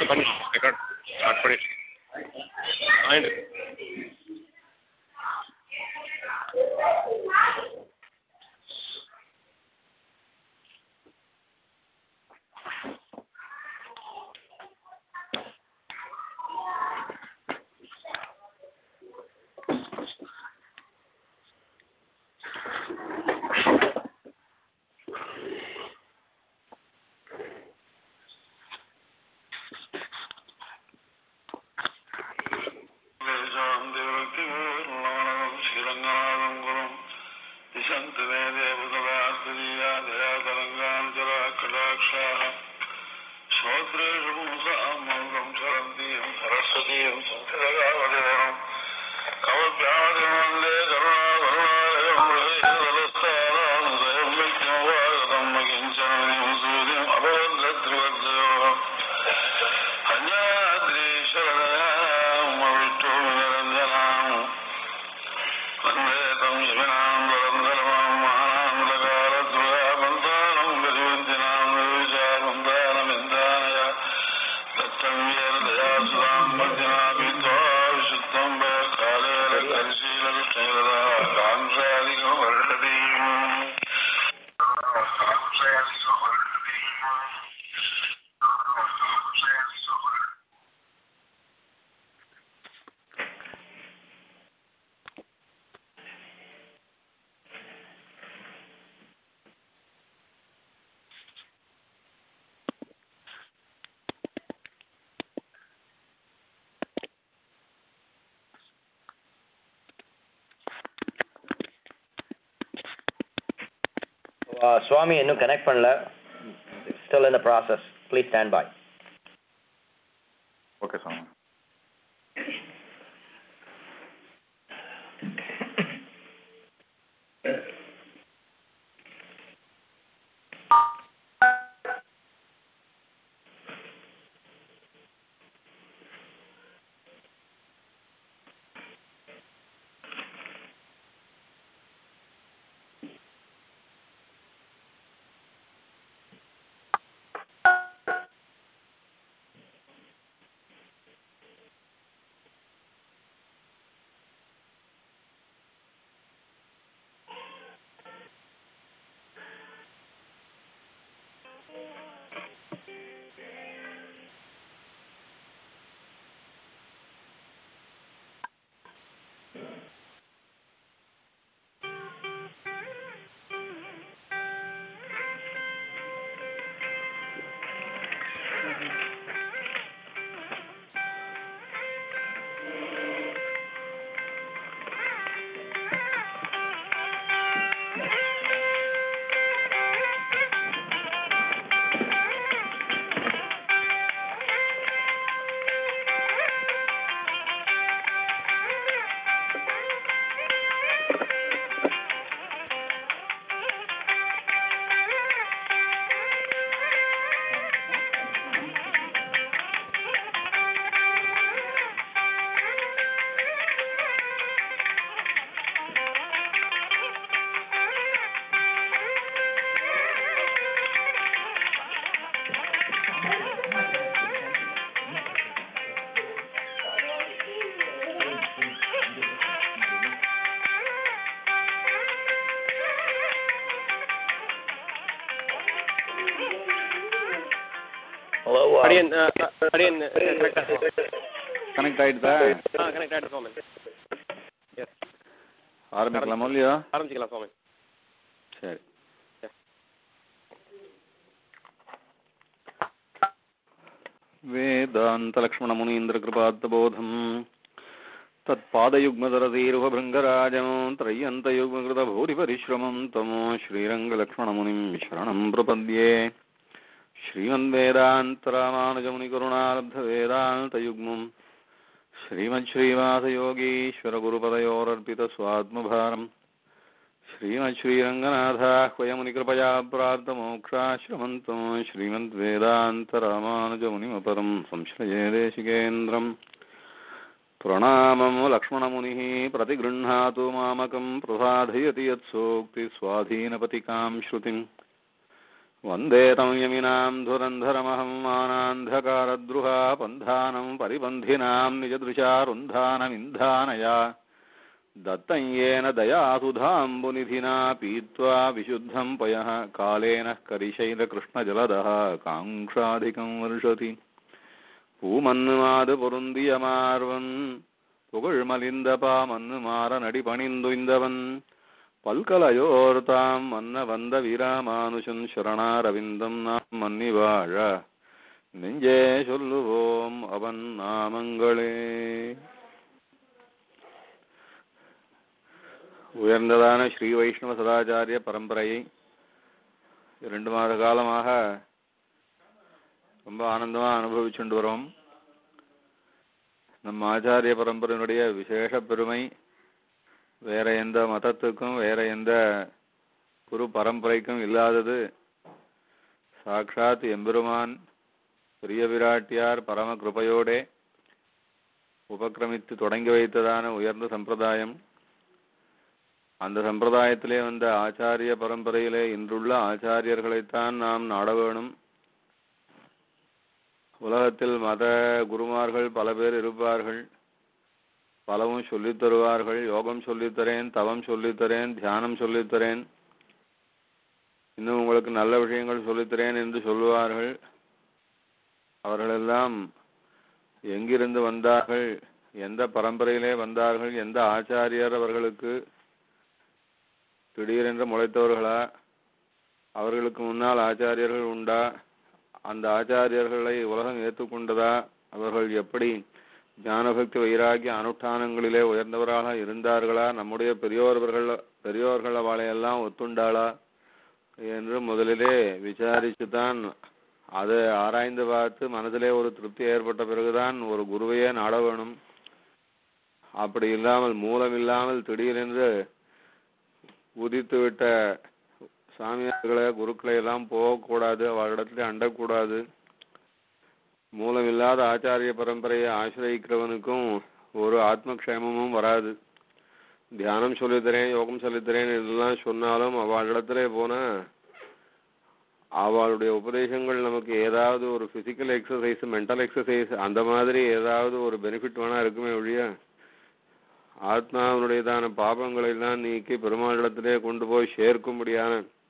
பண்ணி record start பண்ணி ஆயிடு ശ്രീരംഗനാഥം ഗുരും ദിശന്ത് മേ ദേവതദാസ്തീയാ ദയാതരംഗാഞ്ചരാ കടാക്ഷാः ശ്രോത്രേഷു പുംസാമൃതം ചരന്തീയം സരസ്വതീയം സംസ്കൃതകാവതേനം കവഭ്യാതിമന്ദേ കരുണാകരുണാലയം ഹൃദയതലസ്ഥാനാന്തയം വിജ്ഞവാഗതം കിഞ്ചനം സൂര്യം അപവദ്രത്രിവർദ്ധയോ അന്യാദ്രീശ്വരദയാം വിഷ്ണുനിരഞ്ജനാം വന്ദേ തം ശിവനാം വരന്തരമാം മഹാനന്ദകാലദ്രുയാബന്ധാനം ഗതിവന്തിനാം നിർവിചാരബന്ധാനമിന്ദാനയ ദത്തം യേനദയാസുതാം മധ്യനാഭിത്വാ വിശുദ്ധം കാലേന കരിശീലകൃഷ്ണേരതാ കാംസാദികം വർഷതീം കാംസാദികം വർഷതീം Uh, சுவாமி இன்னும் கனெக்ட் பண்ணல still in the process please stand by okay சாமி ஹலோ அடியன் அஹ், அஹ், அடியன் கரெக்டா கனெக்ட் ஆயிடுதா ஆ கனெக்ட் ஆகிட்டு சுவாமி எஸ் ஆரம்பிக்கலாமா இல்லையா ஆரம்பிச்சிக்கலாம் சுவாமி சரி वेदान्तलक्ष्मणमुनीन्द्रकृपात्तबोधम् तत्पादयुग्मदरतीरुभभृङ्गराजं त्रय्यन्तयुग्मकृतभूरिपरिश्रमं तमो श्रीरङ्गलक्ष्मणमुनिं शरणं प्रपद्ये श्रीमन्वेदान्तरामानुजमुनिकरुणालब्धवेदान्तयुग्मम् श्रीमच्छ्रीवासयोगीश्वरगुरुपदयोरर्पितस्वात्मभारम् श्रीमच्छ्रीरङ्गनाथाह्वयमुनिकृपया प्राप्तमोक्षाश्रमन्तं श्रीमद्वेदान्तरामानुजमुनिमपरं संश्रये देशिकेन्द्रम् प्रणामं लक्ष्मणमुनिः प्रतिगृह्णातु मामकं प्रसादयति यत्सोक्तिस्वाधीनपतिकां श्रुतिम् वन्दे तं यमिनां धुरन्धरमहं मानान्धकारद्रुहा पन्थानं परिपन्थिनां निजदृशा रुन्धानमिन्धानया दत्तं येन दयासुधाम्बुनिधिना पीत्वा विशुद्धं पयः कालेन करिशैलकृष्णजलदः काङ्क्षाधिकं वर्षति பூமன்னுமாது பொருந்திய மார்வன் புகழ்மலிந்தபா மன்னு மாற நடி பணிந்துய்ந்தவன் பல்கலையோர் தாம் மன்ன வந்த வீராமானுஷன் சரணாரவிந்தம் நாம் மன்னி வாழ நெஞ்சே சொல்லுவோம் அவன் நாமங்களே உயர்ந்ததான ஸ்ரீ வைஷ்ணவ சதாச்சாரிய பரம்பரையை இரண்டு மாத காலமாக ரொம்ப ஆனந்தமா அனுபவிச்சுண்டு வரோம் நம்ம ஆச்சாரிய பரம்பரையினுடைய விசேஷ பெருமை வேற எந்த மதத்துக்கும் வேற எந்த குரு பரம்பரைக்கும் இல்லாதது சாக்ஷாத் எம்பெருமான் பெரிய விராட்டியார் பரம கிருபையோடே உபக்கிரமித்து தொடங்கி வைத்ததான உயர்ந்த சம்பிரதாயம் அந்த சம்பிரதாயத்திலே வந்த ஆச்சாரிய பரம்பரையிலே இன்றுள்ள ஆச்சாரியர்களைத்தான் நாம் நாட வேணும் உலகத்தில் மத குருமார்கள் பல பேர் இருப்பார்கள் பலவும் சொல்லித் தருவார்கள் யோகம் சொல்லித்தரேன் தவம் சொல்லித்தரேன் தியானம் சொல்லித்தரேன் இன்னும் உங்களுக்கு நல்ல விஷயங்கள் சொல்லித்தரேன் என்று சொல்லுவார்கள் அவர்களெல்லாம் எங்கிருந்து வந்தார்கள் எந்த பரம்பரையிலே வந்தார்கள் எந்த ஆச்சாரியர் அவர்களுக்கு திடீரென்று முளைத்தவர்களா அவர்களுக்கு முன்னால் ஆச்சாரியர்கள் உண்டா அந்த ஆச்சாரியர்களை உலகம் ஏற்றுக்கொண்டதா அவர்கள் எப்படி ஞானபக்தி வைராகிய அனுஷ்டானங்களிலே உயர்ந்தவராக இருந்தார்களா நம்முடைய பெரியோர்கள் பெரியோர்கள் அவளையெல்லாம் ஒத்துண்டாளா என்று முதலிலே விசாரித்து தான் அதை ஆராய்ந்து பார்த்து மனதிலே ஒரு திருப்தி ஏற்பட்ட பிறகுதான் ஒரு குருவையே நாட வேணும் அப்படி இல்லாமல் மூலம் இல்லாமல் திடீரென்று உதித்து விட்ட சாமியார்களை குருக்களை எல்லாம் போகக்கூடாது அவரிடத்துல அண்டக்கூடாது மூலமில்லாத ஆச்சாரிய பரம்பரையை ஆசிரியக்கிறவனுக்கும் ஒரு ஆத்மக்ஷேமமும் வராது தியானம் சொல்லித்தரேன் யோகம் சொல்லித்தரேன் இதெல்லாம் சொன்னாலும் அவளிடத்துல போனா அவளுடைய உபதேசங்கள் நமக்கு ஏதாவது ஒரு பிசிக்கல் எக்ஸசைஸ் மென்டல் எக்ஸசைஸ் அந்த மாதிரி ஏதாவது ஒரு பெனிஃபிட் வேணா இருக்குமே ஒழிய ஆத்மாவினுடையதான பாபங்களை எல்லாம் நீக்கி பெருமாளிடத்திலே கொண்டு போய் சேர்க்கும்படியான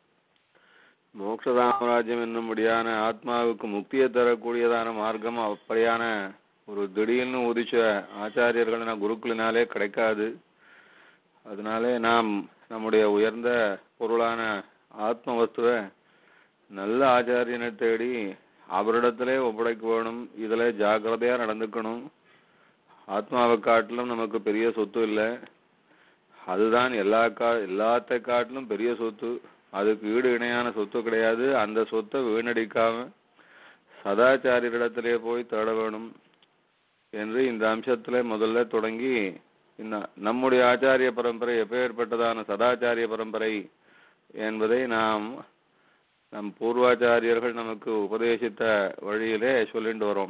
மோட்ச சாம்ராஜ்யம் என்னும்படியான ஆத்மாவுக்கு முக்தியை தரக்கூடியதான மார்க்கம் அப்படியான ஒரு திடீர்னு உதிச்ச ஆச்சாரியர்களின குருக்களினாலே கிடைக்காது அதனாலே நாம் நம்முடைய உயர்ந்த பொருளான ஆத்ம வஸ்துவை நல்ல ஆச்சாரியனை தேடி அவரிடத்திலே ஒப்படைக்க வேணும் இதுல ஜாக்கிரதையா நடந்துக்கணும் ஆத்மாவை காட்டிலும் நமக்கு பெரிய சொத்து இல்லை அதுதான் எல்லா கா எல்லாத்த காட்டிலும் பெரிய சொத்து அதுக்கு ஈடு இணையான சொத்து கிடையாது அந்த சொத்தை வீணடிக்காம சதாச்சாரியரிடத்திலே போய் தேட வேணும் என்று இந்த அம்சத்திலே முதல்ல தொடங்கி இந்த நம்முடைய ஆச்சாரிய பரம்பரை எப்பேற்பட்டதான சதாச்சாரிய பரம்பரை என்பதை நாம் நம் பூர்வாச்சாரியர்கள் நமக்கு உபதேசித்த வழியிலே சொல்லிட்டு வரோம்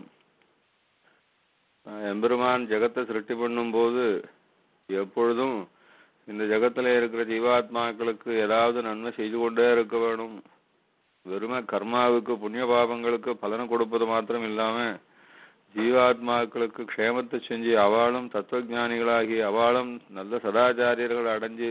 எம்பெருமான் ஜெகத்தை சிருஷ்டி பண்ணும்போது எப்பொழுதும் இந்த ஜெகத்துல இருக்கிற ஜீவாத்மாக்களுக்கு ஏதாவது நன்மை செய்து கொண்டே இருக்க வேணும் வெறுமை கர்மாவுக்கு புண்ணிய பாபங்களுக்கு பலனை கொடுப்பது மாத்திரம் இல்லாம ஜீவாத்மாக்களுக்கு க்ஷேமத்தை செஞ்சு அவளும் தத்துவஞானிகளாகி அவளும் நல்ல சதாச்சாரியர்கள் அடைஞ்சு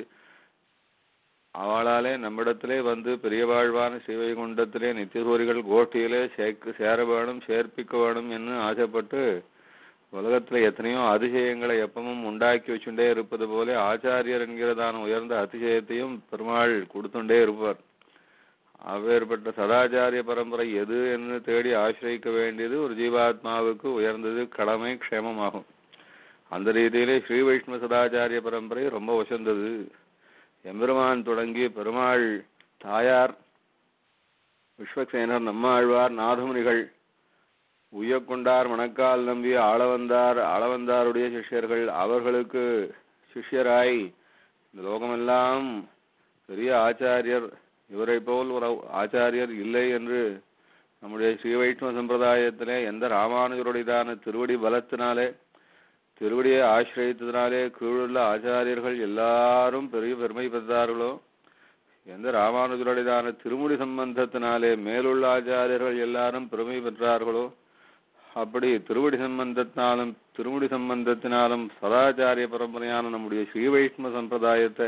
அவளாலே நம்மிடத்திலே வந்து பெரிய வாழ்வான ஸ்ரீவைகுண்டத்திலே நித்தியசூரிகள் கோஷ்டியிலே சேர்க்க சேர வேணும் சேர்ப்பிக்க வேணும் என்று ஆசைப்பட்டு உலகத்துல எத்தனையோ அதிசயங்களை எப்பவும் உண்டாக்கி வச்சுட்டே இருப்பது போல ஆச்சாரியர் என்கிறதான உயர்ந்த அதிசயத்தையும் பெருமாள் கொடுத்துட்டே இருப்பார் அவ்வேற்பட்ட சதாச்சாரிய பரம்பரை எது என்று தேடி ஆசிரியிக்க வேண்டியது ஒரு ஜீவாத்மாவுக்கு உயர்ந்தது கடமை க்ஷேமமாகும் அந்த ரீதியிலே ஸ்ரீ வைஷ்ணவ சதாச்சாரிய பரம்பரை ரொம்ப உசந்தது எம்பெருமான் தொடங்கி பெருமாள் தாயார் விஸ்வக்சேனர் நம்மாழ்வார் நாதமுனிகள் உய்யக்கொண்டார் மணக்கால் நம்பி ஆளவந்தார் ஆளவந்தாருடைய சிஷ்யர்கள் அவர்களுக்கு சிஷ்யராய் இந்த லோகமெல்லாம் பெரிய ஆச்சாரியர் இவரை போல் ஒரு ஆச்சாரியர் இல்லை என்று நம்முடைய ஸ்ரீ வைஷ்ணவ சம்பிரதாயத்திலே எந்த ராமானுஜருடையதான திருவடி பலத்தினாலே திருவடியை ஆசிரியத்ததினாலே கீழுள்ள ஆச்சாரியர்கள் எல்லாரும் பெரிய பெருமை பெற்றார்களோ எந்த ராமானுஜருடையதான திருமுடி சம்பந்தத்தினாலே மேலுள்ள ஆச்சாரியர்கள் எல்லாரும் பெருமை பெற்றார்களோ அப்படி திருவடி சம்பந்தத்தினாலும் திருமுடி சம்பந்தத்தினாலும் சதாச்சாரிய பரம்பரையான நம்முடைய ஸ்ரீ வைஷ்ணவ சம்பிரதாயத்தை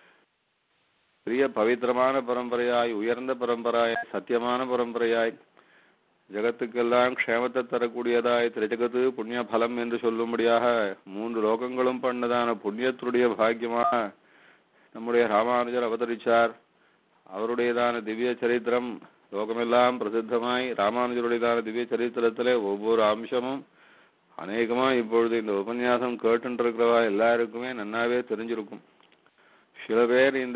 பெரிய பவித்திரமான பரம்பரையாய் உயர்ந்த பரம்பரையாய் சத்தியமான பரம்பரையாய் ஜகத்துக்கெல்லாம் க்ஷேமத்தை தரக்கூடியதாய் திரைஜகத்து புண்ணிய பலம் என்று சொல்லும்படியாக மூன்று லோகங்களும் பண்ணதான புண்ணியத்துடைய பாக்கியமாக நம்முடைய ராமானுஜர் அவதரிச்சார் அவருடையதான திவ்ய சரித்திரம் லோகமெல்லாம் பிரசித்தமாய் ராமானுஜருடையதான திவ்ய சரித்திரத்திலே ஒவ்வொரு அம்சமும் அநேகமா இப்பொழுது இந்த உபன்யாசம் கேட்டுருக்கிறவா எல்லாருக்குமே நன்னாவே தெரிஞ்சிருக்கும் சில பேர் இந்த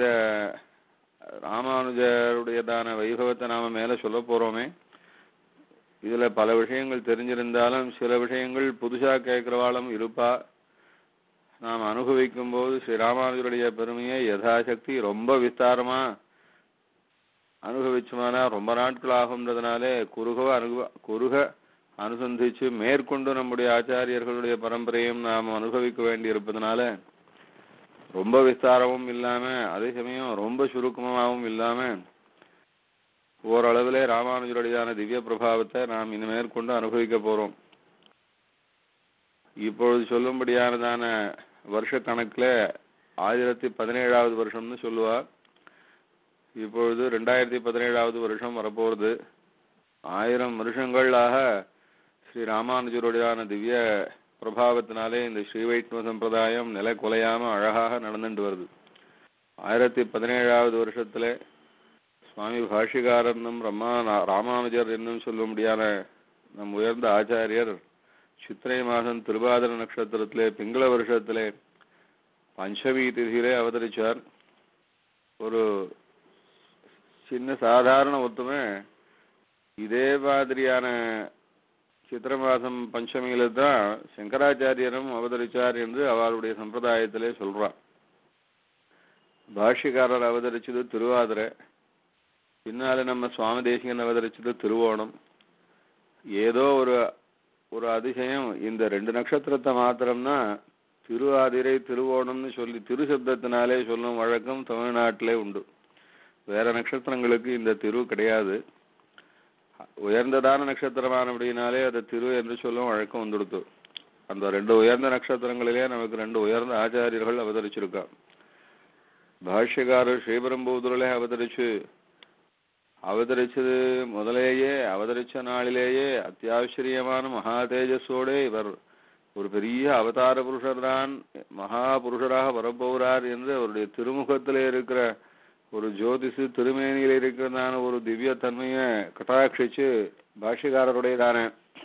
ராமானுஜருடையதான வைபவத்தை நாம மேல சொல்ல போறோமே இதுல பல விஷயங்கள் தெரிஞ்சிருந்தாலும் சில விஷயங்கள் புதுசா கேட்கிறவாளும் இருப்பா நாம் அனுபவிக்கும் போது ஸ்ரீ ராமானுஜருடைய பெருமையை யதாசக்தி ரொம்ப விஸ்தாரமா அனுபவிச்சோம்னா ரொம்ப நாட்கள் ஆகும்ன்றதுனாலே குறுக அனுபவ குறுக அனுசந்திச்சு மேற்கொண்டு நம்முடைய ஆச்சாரியர்களுடைய பரம்பரையும் நாம் அனுபவிக்க வேண்டி இருப்பதனால ரொம்ப விஸ்தாரமும் இல்லாம அதே சமயம் ரொம்ப சுருக்கமாகவும் இல்லாம ஓரளவிலே ராமானுஜருடையதான திவ்ய பிரபாவத்தை நாம் இனி மேற்கொண்டு அனுபவிக்க போறோம் இப்பொழுது சொல்லும்படியானதான வருஷ கணக்குல ஆயிரத்தி பதினேழாவது வருஷம்னு சொல்லுவா இப்பொழுது ரெண்டாயிரத்தி பதினேழாவது வருஷம் வரப்போறது ஆயிரம் வருஷங்களாக ஸ்ரீ ராமானுஜருடையதான திவ்ய பிரபாவத்தினாலே இந்த ஸ்ரீ வைஷ்ணவ சம்பிரதாயம் நிலை குலையாம அழகாக நடந்துட்டு வருது ஆயிரத்தி பதினேழாவது வருஷத்துல சுவாமி பாஷிகாரர் என்னும் ரமா ராமானுஜர் என்னும் சொல்லும்படியான நம் உயர்ந்த ஆச்சாரியர் சித்திரை மாதம் திருவாதிர நட்சத்திரத்திலே பிங்கள வருஷத்திலே பஞ்சமி திதியிலே அவதரிச்சார் ஒரு சின்ன சாதாரண ஒத்துமை இதே மாதிரியான சித்திர மாதம் பஞ்சமியில தான் சங்கராச்சாரியரும் அவதரிச்சார் என்று அவருடைய சம்பிரதாயத்திலே சொல்றார் பாஷ்யக்காரர் அவதரிச்சது திருவாதிரை பின்னால நம்ம சுவாமி தேசிகன் அவதரிச்சது திருவோணம் ஏதோ ஒரு ஒரு அதிசயம் இந்த ரெண்டு நட்சத்திரத்தை மாத்திரம்னா திருவாதிரை திருவோணம்னு சொல்லி திரு சப்தத்தினாலே சொல்லும் வழக்கம் தமிழ்நாட்டிலே உண்டு வேற நட்சத்திரங்களுக்கு இந்த திரு கிடையாது உயர்ந்ததான நட்சத்திரமானபடினாலே அதை திரு என்று சொல்லும் வழக்கம் வந்துடுத்து அந்த ரெண்டு உயர்ந்த நட்சத்திரங்களிலே நமக்கு ரெண்டு உயர்ந்த ஆச்சாரியர்கள் அவதரிச்சிருக்கா பாஷ்யக்காரர் ஸ்ரீபெரும்பூதூரிலே அவதரிச்சு அவதரிச்சது முதலேயே அவதரிச்ச நாளிலேயே அத்தியாச்சரியமான மகா தேஜஸோட இவர் ஒரு பெரிய அவதார புருஷர் தான் மகா புருஷராக வரப்போகிறார் என்று அவருடைய திருமுகத்திலே இருக்கிற ஒரு ஜோதிஷு திருமேனியில் இருக்கிறதான ஒரு திவ்ய தன்மையை கட்டாட்சிச்சு பாஷ்யக்காரருடையதான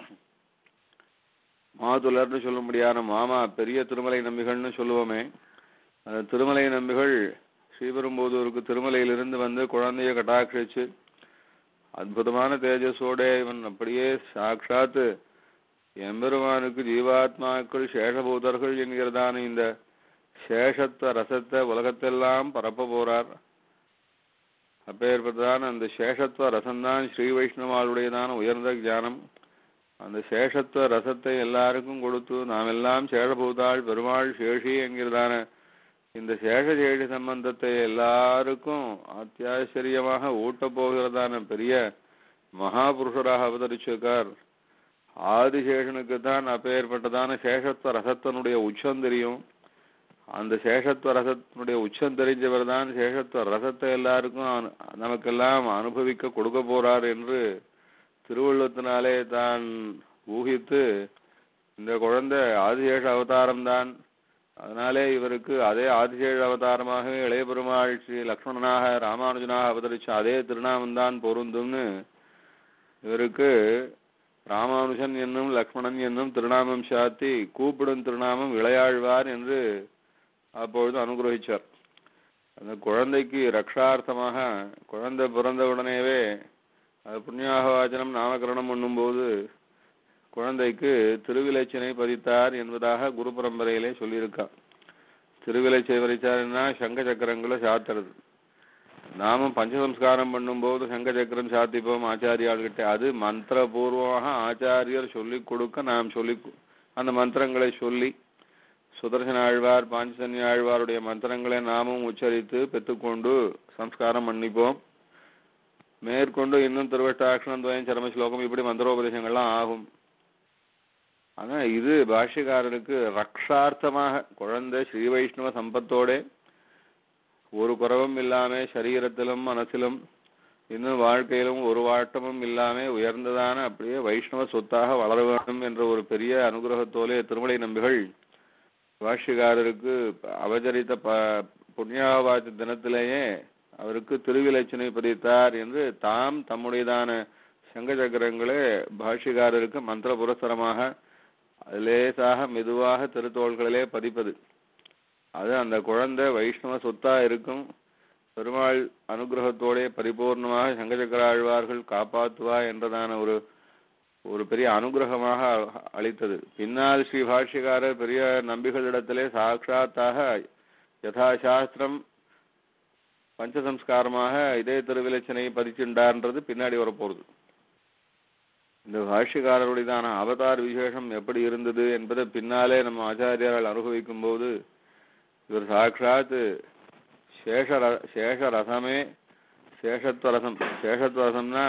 மாதுலர்னு சொல்லும்படியான மாமா பெரிய திருமலை நம்பிகள்னு சொல்லுவோமே அந்த திருமலை நம்பிகள் ஸ்ரீபெரும்போதூருக்கு திருமலையிலிருந்து வந்து குழந்தைய கட்டாட்சிச்சு அற்புதமான தேஜஸோட இவன் அப்படியே சாட்சாத்து எம்பெருமானுக்கு ஜீவாத்மாக்கள் சேஷபூதர்கள் என்கிறதான இந்த சேஷத்துவ ரசத்தை உலகத்தெல்லாம் பரப்ப போறார் அப்பேற்பட்டதான அந்த சேஷத்துவ ரசம்தான் ஸ்ரீ வைஷ்ணவாளுடையதான உயர்ந்த ஞானம் அந்த சேஷத்துவ ரசத்தை எல்லாருக்கும் கொடுத்து நாம் எல்லாம் சேஷபூதாள் பெருமாள் சேஷி என்கிறதான இந்த சேஷசேஷி சம்பந்தத்தை எல்லாருக்கும் அத்தியாச்சரியமாக ஊட்டப் போகிறதான பெரிய மகாபுருஷராக அவதரிச்சிருக்கார் ஆதிசேஷனுக்கு தான் அப்பேற்பட்டதான சேஷத்துவ ரசத்தினுடைய உச்சம் தெரியும் அந்த சேஷத்துவ ரசத்தினுடைய உச்சம் தெரிஞ்சவர் தான் சேஷத்துவ ரசத்தை எல்லாருக்கும் அனு- நமக்கெல்லாம் அனுபவிக்க கொடுக்க போறார் என்று திருவள்ளுவத்தினாலே தான் ஊகித்து இந்த குழந்தை ஆதிசேஷ அவதாரம் தான் அதனாலே இவருக்கு அதே ஆதிசேஷ அவதாரமாகவே இளைய பெருமாள் ஸ்ரீ லக்ஷ்மணனாக ராமானுஜனாக அவதரிச்ச அதே திருநாமம்தான் பொருந்தும்னு இவருக்கு ராமானுஜன் என்னும் லக்ஷ்மணன் என்னும் திருநாமம் சாத்தி கூப்பிடும் திருநாமம் இளையாழ்வார் என்று அப்பொழுது அனுகிரகிச்சார் அந்த குழந்தைக்கு ரக்ஷார்த்தமாக குழந்தை பிறந்த உடனேவே அது புண்ணியாகவாச்சனம் நாமகரணம் பண்ணும்போது குழந்தைக்கு திருவிலைச்சினை பதித்தார் என்பதாக குரு பரம்பரையிலே சொல்லியிருக்கார் திருவிலைச்சை பதித்தார்னா சங்க சக்கரங்களை சாத்துறது நாமும் பஞ்சசம்ஸ்காரம் பண்ணும்போது சங்க சக்கரம் சாத்திப்போம் ஆச்சாரியாள்கிட்ட அது மந்திரபூர்வமாக ஆச்சாரியர் சொல்லிக் கொடுக்க நாம் சொல்லி அந்த மந்திரங்களை சொல்லி சுதர்சன ஆழ்வார் பாஞ்சசன்ய ஆழ்வாருடைய மந்திரங்களை நாமும் உச்சரித்து பெற்றுக்கொண்டு சம்ஸ்காரம் பண்ணிப்போம் மேற்கொண்டு இன்னும் திருவட்டாட்சணம் துவயம் சரம ஸ்லோகம் இப்படி மந்திரோபதேசங்கள்லாம் ஆகும் ஆனா இது பாஷ்யக்காரருக்கு ரக்ஷார்த்தமாக குழந்தை ஸ்ரீ வைஷ்ணவ சம்பத்தோட ஒரு குறவும் இல்லாம சரீரத்திலும் மனசிலும் இன்னும் வாழ்க்கையிலும் ஒரு வாட்டமும் இல்லாம உயர்ந்ததான அப்படியே வைஷ்ணவ சொத்தாக வளர வேண்டும் என்ற ஒரு பெரிய அனுகிரகத்தோலே திருமலை நம்பிகள் பாஷ்யக்காரருக்கு அவதரித்த ப புண்ணியாவாச்ச தினத்திலேயே அவருக்கு திருவிலட்சணை பதித்தார் என்று தாம் தம்முடையதான சங்க சக்கரங்களே பாஷ்யக்காரருக்கு மந்திர புரஸ்தரமாக லேசாக மெதுவாக திருத்தோள்களிலே பதிப்பது அது அந்த குழந்தை வைஷ்ணவ சொத்தா இருக்கும் பெருமாள் அனுகிரகத்தோட பரிபூர்ணமாக சங்கச்சக்கர ஆழ்வார்கள் காப்பாத்துவா என்றதான ஒரு ஒரு பெரிய அனுகிரகமாக அ- அளித்தது பின்னால் ஸ்ரீ பாஷ்யக்காரர் பெரிய நம்பிகளிடத்திலே சாட்சாத்தாக யதாசாஸ்திரம் பஞ்சசம்ஸ்காரமாக இதே திருவிலச்சனை பதிச்சுண்டார்ன்றது பின்னாடி வரப்போறது இந்த பாஷ்யக்காரருடையதான அவதார் விசேஷம் எப்படி இருந்தது என்பதை பின்னாலே நம்ம ஆச்சாரியார்கள் அனுபவிக்கும் போது இவர் சாட்சாத் சேஷர சேஷரசமே சேஷத்வரசம் சேஷத்வரசம்னா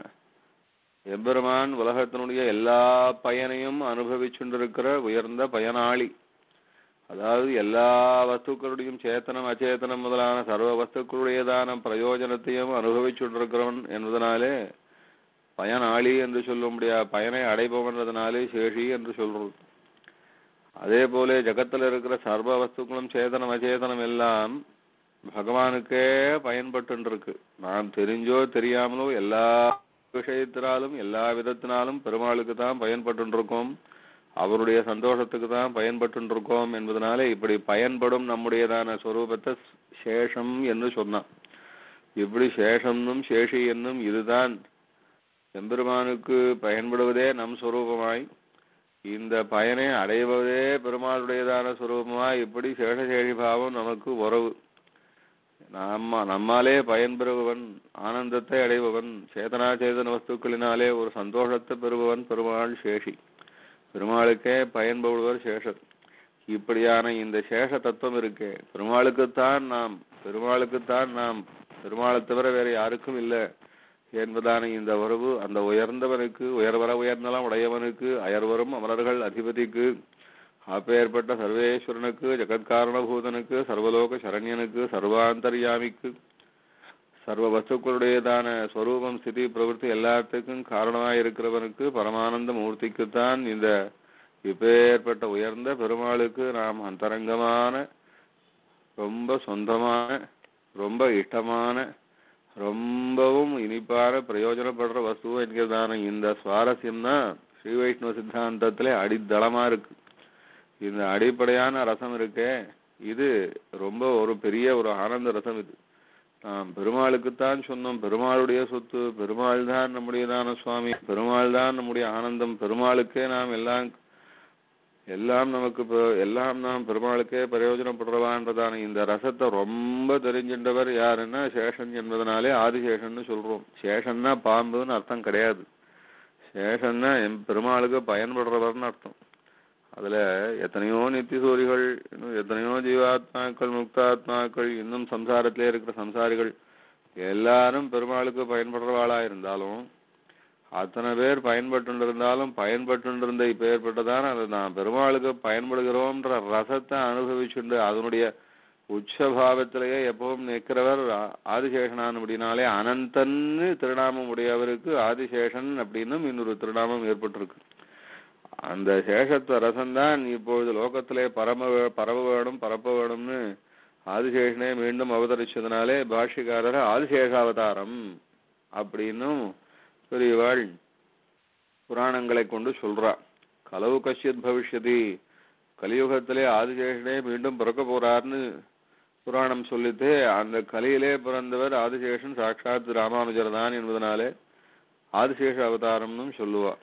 எம்பெருமான் உலகத்தினுடைய எல்லா பயனையும் அனுபவிச்சுண்டிருக்கிற உயர்ந்த பயனாளி அதாவது எல்லா வஸ்துக்களுடையும் சேத்தனம் அச்சேதனம் முதலான சர்வ வஸ்துக்களுடையதான பிரயோஜனத்தையும் அனுபவிச்சுண்டிருக்கிறவன் என்பதனாலே பயனாளி என்று சொல்ல முடியாது பயனை அடைபவன்றதுனாலே சேஷி என்று சொல்றது அதே போல ஜகத்துல இருக்கிற சர்வ வஸ்துக்களும் சேதனம் அச்சேதனம் எல்லாம் பகவானுக்கே பயன்பட்டு இருக்கு நாம் தெரிஞ்சோ தெரியாமலோ எல்லா விஷயத்தினாலும் எல்லா விதத்தினாலும் பெருமாளுக்கு தான் பயன்பட்டு இருக்கோம் அவருடைய சந்தோஷத்துக்கு தான் பயன்பட்டு இருக்கோம் என்பதனாலே இப்படி பயன்படும் நம்முடையதான சொரூபத்தை சேஷம் என்று சொன்னான் இப்படி சேஷம்னும் சேஷி என்னும் இதுதான் எம்பெருமானுக்கு பயன்படுவதே நம் சொரூபமாய் இந்த பயனை அடைவதே பெருமாளுடையதான சுரூபமாய் இப்படி சேஷசேஷி பாவம் நமக்கு உறவு நம்ம நம்மாலே பயன்பெறுபவன் ஆனந்தத்தை அடைபவன் சேதனா சேதன வஸ்துக்களினாலே ஒரு சந்தோஷத்தை பெறுபவன் பெருமாள் சேஷி பெருமாளுக்கே பயன்படுவர் சேஷர் இப்படியான இந்த சேஷ தத்துவம் இருக்கே பெருமாளுக்குத்தான் நாம் பெருமாளுக்குத்தான் நாம் பெருமாளை தவிர வேற யாருக்கும் இல்லை என்பதான இந்த உறவு அந்த உயர்ந்தவனுக்கு உயர்வர உயர்ந்தலாம் உடையவனுக்கு அயர்வரும் அமரர்கள் அதிபதிக்கு அப்பேற்பட்ட சர்வேஸ்வரனுக்கு ஜெகத்காரணபூதனுக்கு சர்வலோக சரண்யனுக்கு சர்வாந்தர்யாமிக்கு சர்வ வஸ்துக்களுடையதான ஸ்வரூபம் ஸ்திதி பிரவൃத்தி எல்லாத்துக்கும் காரணமாய் இருக்கிறவனுக்கு பரமானந்த மூர்த்திக்குத்தான் இந்த இப்பேற்பட்ட உயர்ந்த பெருமாளுக்கு நாம் அந்தரங்கமான ரொம்ப சொந்தமான ரொம்ப இஷ்டமான ரொம்பவும் இனிப்பான பிரயோஜனப்படுற வஸ்து என்கிறதான இந்த சுவாரஸ்யம் தான் ஸ்ரீ வைஷ்ணவ சித்தாந்தத்திலே அடித்தளமா இருக்கு இந்த அடிப்படையான ரசம் இருக்கே இது ரொம்ப ஒரு பெரிய ஒரு ஆனந்த ரசம் இது நாம் பெருமாளுக்குத்தான் சொன்னோம் பெருமாளுடைய சொத்து பெருமாள் தான் நம்முடையதான சுவாமி பெருமாள் தான் நம்முடைய ஆனந்தம் பெருமாளுக்கே நாம் எல்லாம் எல்லாம் நமக்கு பெ- எல்லாம் நாம் பெருமாளுக்கே பிரயோஜனப்படுறவான்றதான இந்த ரசத்தை ரொம்ப தெரிஞ்சின்றவர் யாருன்னா சேஷன் என்பதனாலே ஆதிசேஷன்னு சொல்றோம் சேஷன்னா பாம்புன்னு அர்த்தம் கிடையாது சேஷன்னா எம் பெருமாளுக்கு பயன்படுறவர்னு அர்த்தம் அதுல எத்தனையோ நித்திசூரிகள் இன்னும் எத்தனையோ ஜீவாத்மாக்கள் முக்தாத்மாக்கள் இன்னும் சம்சாரத்திலே இருக்கிற சம்சாரிகள் எல்லாரும் பெருமாளுக்கு பயன்படுறவாளா இருந்தாலும் அத்தனை பேர் பயன்பட்டு இருந்தாலும் பயன்பட்டு இருந்த இப்ப ஏற்பட்டதான அது நான் பெருமாளுக்கு பயன்படுகிறோம்ன்ற ரசத்தை அனுபவிச்சுண்டு அதனுடைய உச்சபாவத்திலேயே எப்பவும் நிற்கிறவர் ஆ- ஆதிசேஷனான் அப்படின்னாலே அனந்தன்னு திருநாமம் உடையவருக்கு ஆதிசேஷன் அப்படின்னும் இன்னொரு திருநாமம் ஏற்பட்டிருக்கு அந்த சேஷத்துவ ரசம்தான் இப்பொழுது லோகத்திலே பரம வே- பரவ வேணும் பரப்ப வேணும்னு ஆதிசேஷனே மீண்டும் அவதரிச்சதுனாலே பாஷ்யக்காரர் ஆதிசேஷாவதாரம் அப்படின்னும் பெரியவாள் புராணங்களை கொண்டு சொல்றா கலவு கஷ்யத் பவிஷ்யதி கலியுகத்திலே ஆதிசேஷனே மீண்டும் பிறக்க போறார்னு புராணம் சொல்லிட்டு அந்த கலியிலே பிறந்தவர் ஆதிசேஷன் சாட்சாத் ராமானுஜர் தான் என்பதனாலே ஆதிசேஷ அவதாரம்னு சொல்லுவா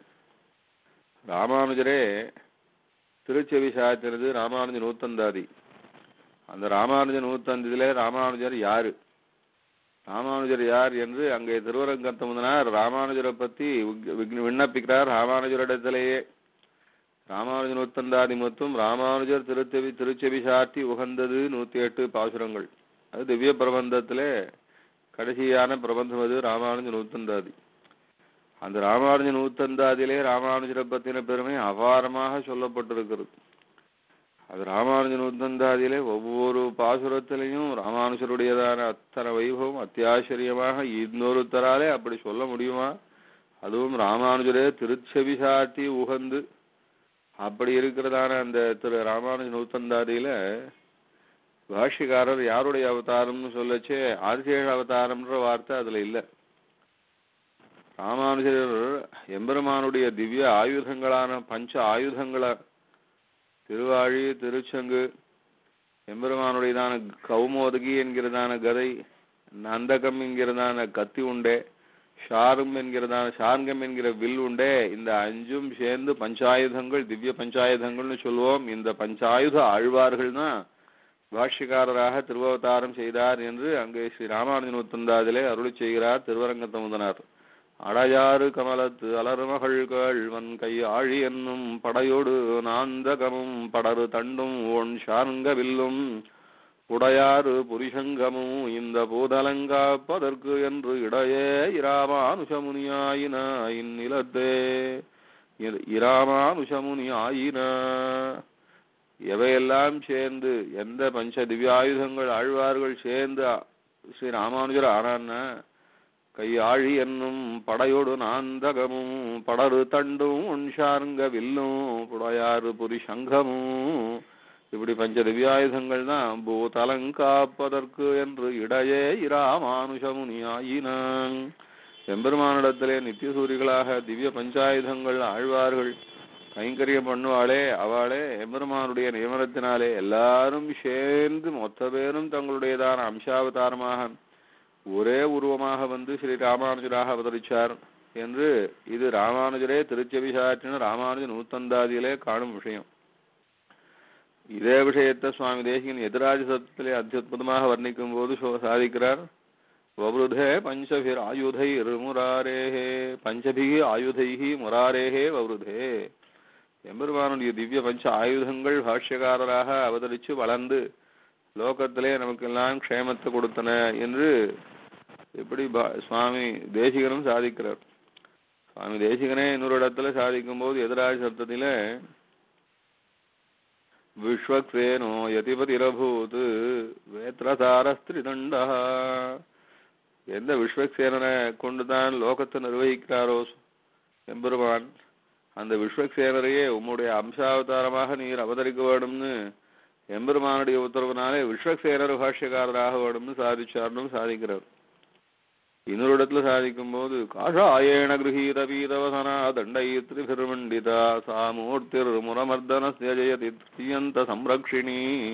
ராமானுஜரே திருச்செவி சாத்தினது ராமானுஜ நூத்தந்தாதி அந்த ராமானுஜ நூத்தந்திலே ராமானுஜர் யாரு ராமானுஜர் யார் என்று அங்கே திருவரங்கத்தமுதனார் ராமானுஜரை பத்தி விக்- விக்- விண்ணப்பிக்கிறார் ராமானுஜரிடத்திலேயே ராமானுஜன் உத்தந்தாதி மொத்தம் ராமானுஜர் திருச்செவி திருச்செவி சாத்தி உகந்தது நூத்தி எட்டு பாசுரங்கள் அது திவ்ய பிரபந்தத்திலே கடைசியான பிரபந்தம் அது ராமானுஜ நூத்தந்தாதி அந்த ராமானுஜ நூத்தந்தாதியிலே ராமானுஜரை பத்தின பெருமை அபாரமாக சொல்லப்பட்டிருக்கிறது அது ராமானுஜ நூத்தந்தாதியிலே ஒவ்வொரு பாசுரத்திலையும் ராமானுஜருடையதான அத்தனை வைபவம் அத்தியாச்சரியமாக இன்னொருத்தராலே அப்படி சொல்ல முடியுமா அதுவும் ராமானுஜரே திருச்செவி சாத்தி உகந்து அப்படி இருக்கிறதான அந்த திரு ராமானுஜ நூத்தந்தாதியில பாஷ்யக்காரர் யாருடைய அவதாரம்னு சொல்லச்சே ஆதிசேஷ அவதாரம்ன்ற வார்த்தை அதுல இல்ல ராமானுஜர் எம்பெருமானுடைய திவ்ய ஆயுதங்களான பஞ்ச ஆயுதங்களை திருவாழி திருச்சங்கு எம்பெருமானுடையதான கௌமோதகி என்கிறதான கதை நந்தகம் என்கிறதான கத்தி உண்டே ஷாரும் என்கிறதான ஷார்கம் என்கிற வில் உண்டே இந்த அஞ்சும் சேர்ந்து பஞ்சாயுதங்கள் திவ்ய பஞ்சாயுதங்கள்னு சொல்லுவோம் இந்த பஞ்சாயுத ஆழ்வார்கள் தான் பாஷ்யக்காரராக திருவவதாரம் செய்தார் என்று அங்கே ஸ்ரீ ராமானுஜன் உத்தந்தாதிலே அருளி செய்கிறார் திருவரங்கத்தமுதனார் அடையாறு கமலத்து அலர்மகள்கள் வன் கை ஆழி என்னும் படையோடு நாந்தகமும் படரு தண்டும் ஒன் ஷார்ங்க வில்லும் உடையாறு புரிசங்கமும் இந்த பூதலங்காப்பதற்கு என்று இடையே இராமானுஷமுனியாயின இந்நிலத்தே இ- இராமானுஷமுனி ஆயின எவையெல்லாம் சேர்ந்து எந்த பஞ்ச திவ்யாயுதங்கள் ஆழ்வார்கள் சேர்ந்து அ- ஸ்ரீ ராமானுஜர் ஆனான்னா கையாழி என்னும் படையோடு நாந்தகமும் படரு தண்டும் உன்ஷார்ங்க வில்லும் புடையாறு புரி சங்கமும் இப்படி பஞ்ச திவ்யாயுதங்கள் தான் பூதலங்காப்பதற்கு என்று இடையே இராமானுஷமுனியாயினான் எம்பெருமானிடத்திலே நித்தியசூரிகளாக திவ்ய பஞ்சாயுதங்கள் ஆழ்வார்கள் கைங்கரியம் பண்ணுவாளே அவளே எம்பெருமானுடைய நியமனத்தினாலே எல்லாரும் சேர்ந்து மொத்த பேரும் தங்களுடையதான அம்சாவதாரமாக ஒரே உருவமாக வந்து ஸ்ரீ ராமானுஜராக அவதரிச்சார் என்று இது ராமானுஜரே திருச்செவி சாற்றின ராமானுஜ நூத்தந்தாதியிலே காணும் விஷயம் இதே விஷயத்தை சுவாமி தேசிகன் எதிராஜ சத்தத்திலே அத்தியுதமாக வர்ணிக்கும் போது சோ- சாதிக்கிறார் வவருதே பஞ்சபிர் ஆயுதைர் முராரேஹே பஞ்சபிகி ஆயுதைஹி முராரேஹே வவருதே எம்பெருமானுடைய திவ்ய பஞ்ச ஆயுதங்கள் பாஷ்யக்காரராக அவதரித்து வளர்ந்து லோகத்திலே நமக்கெல்லாம் க்ஷேமத்தை கொடுத்தன என்று இப்படி பா- சுவாமி தேசிகனும் சாதிக்கிறார் சுவாமி தேசிகனே இன்னொரு இடத்துல சாதிக்கும் போது எதிராஜ சப்தத்தில விஸ்வக்சேனோ யதிபதிரபூத் வேத்ரசாரஸ்திரிதண்டா எந்த விஸ்வக்சேனனை கொண்டுதான் லோகத்தை நிர்வகிக்கிறாரோ எம்பெருமான் அந்த விஸ்வக்சேனரையே உம்முடைய அம்சாவதாரமாக நீர் அவதரிக்க வேணும்னு எம்பெருமானுடைய உத்தரவுனாலே விஸ்வக்சேனர் பாஷ்யக்காரராக வேணும்னு சாதிச்சார்னும் சாதிக்கிறார் இன்னொரு இடத்துல சாதிக்கும் போது காஷாயேண கிரகீத பீதவசனா தண்டைத்ரிபிர்மண்டிதா சா மூர்த்திர் முரமர்தனஸ்ய ஜெயதி திரியந்த சம்ரக்ஷிணி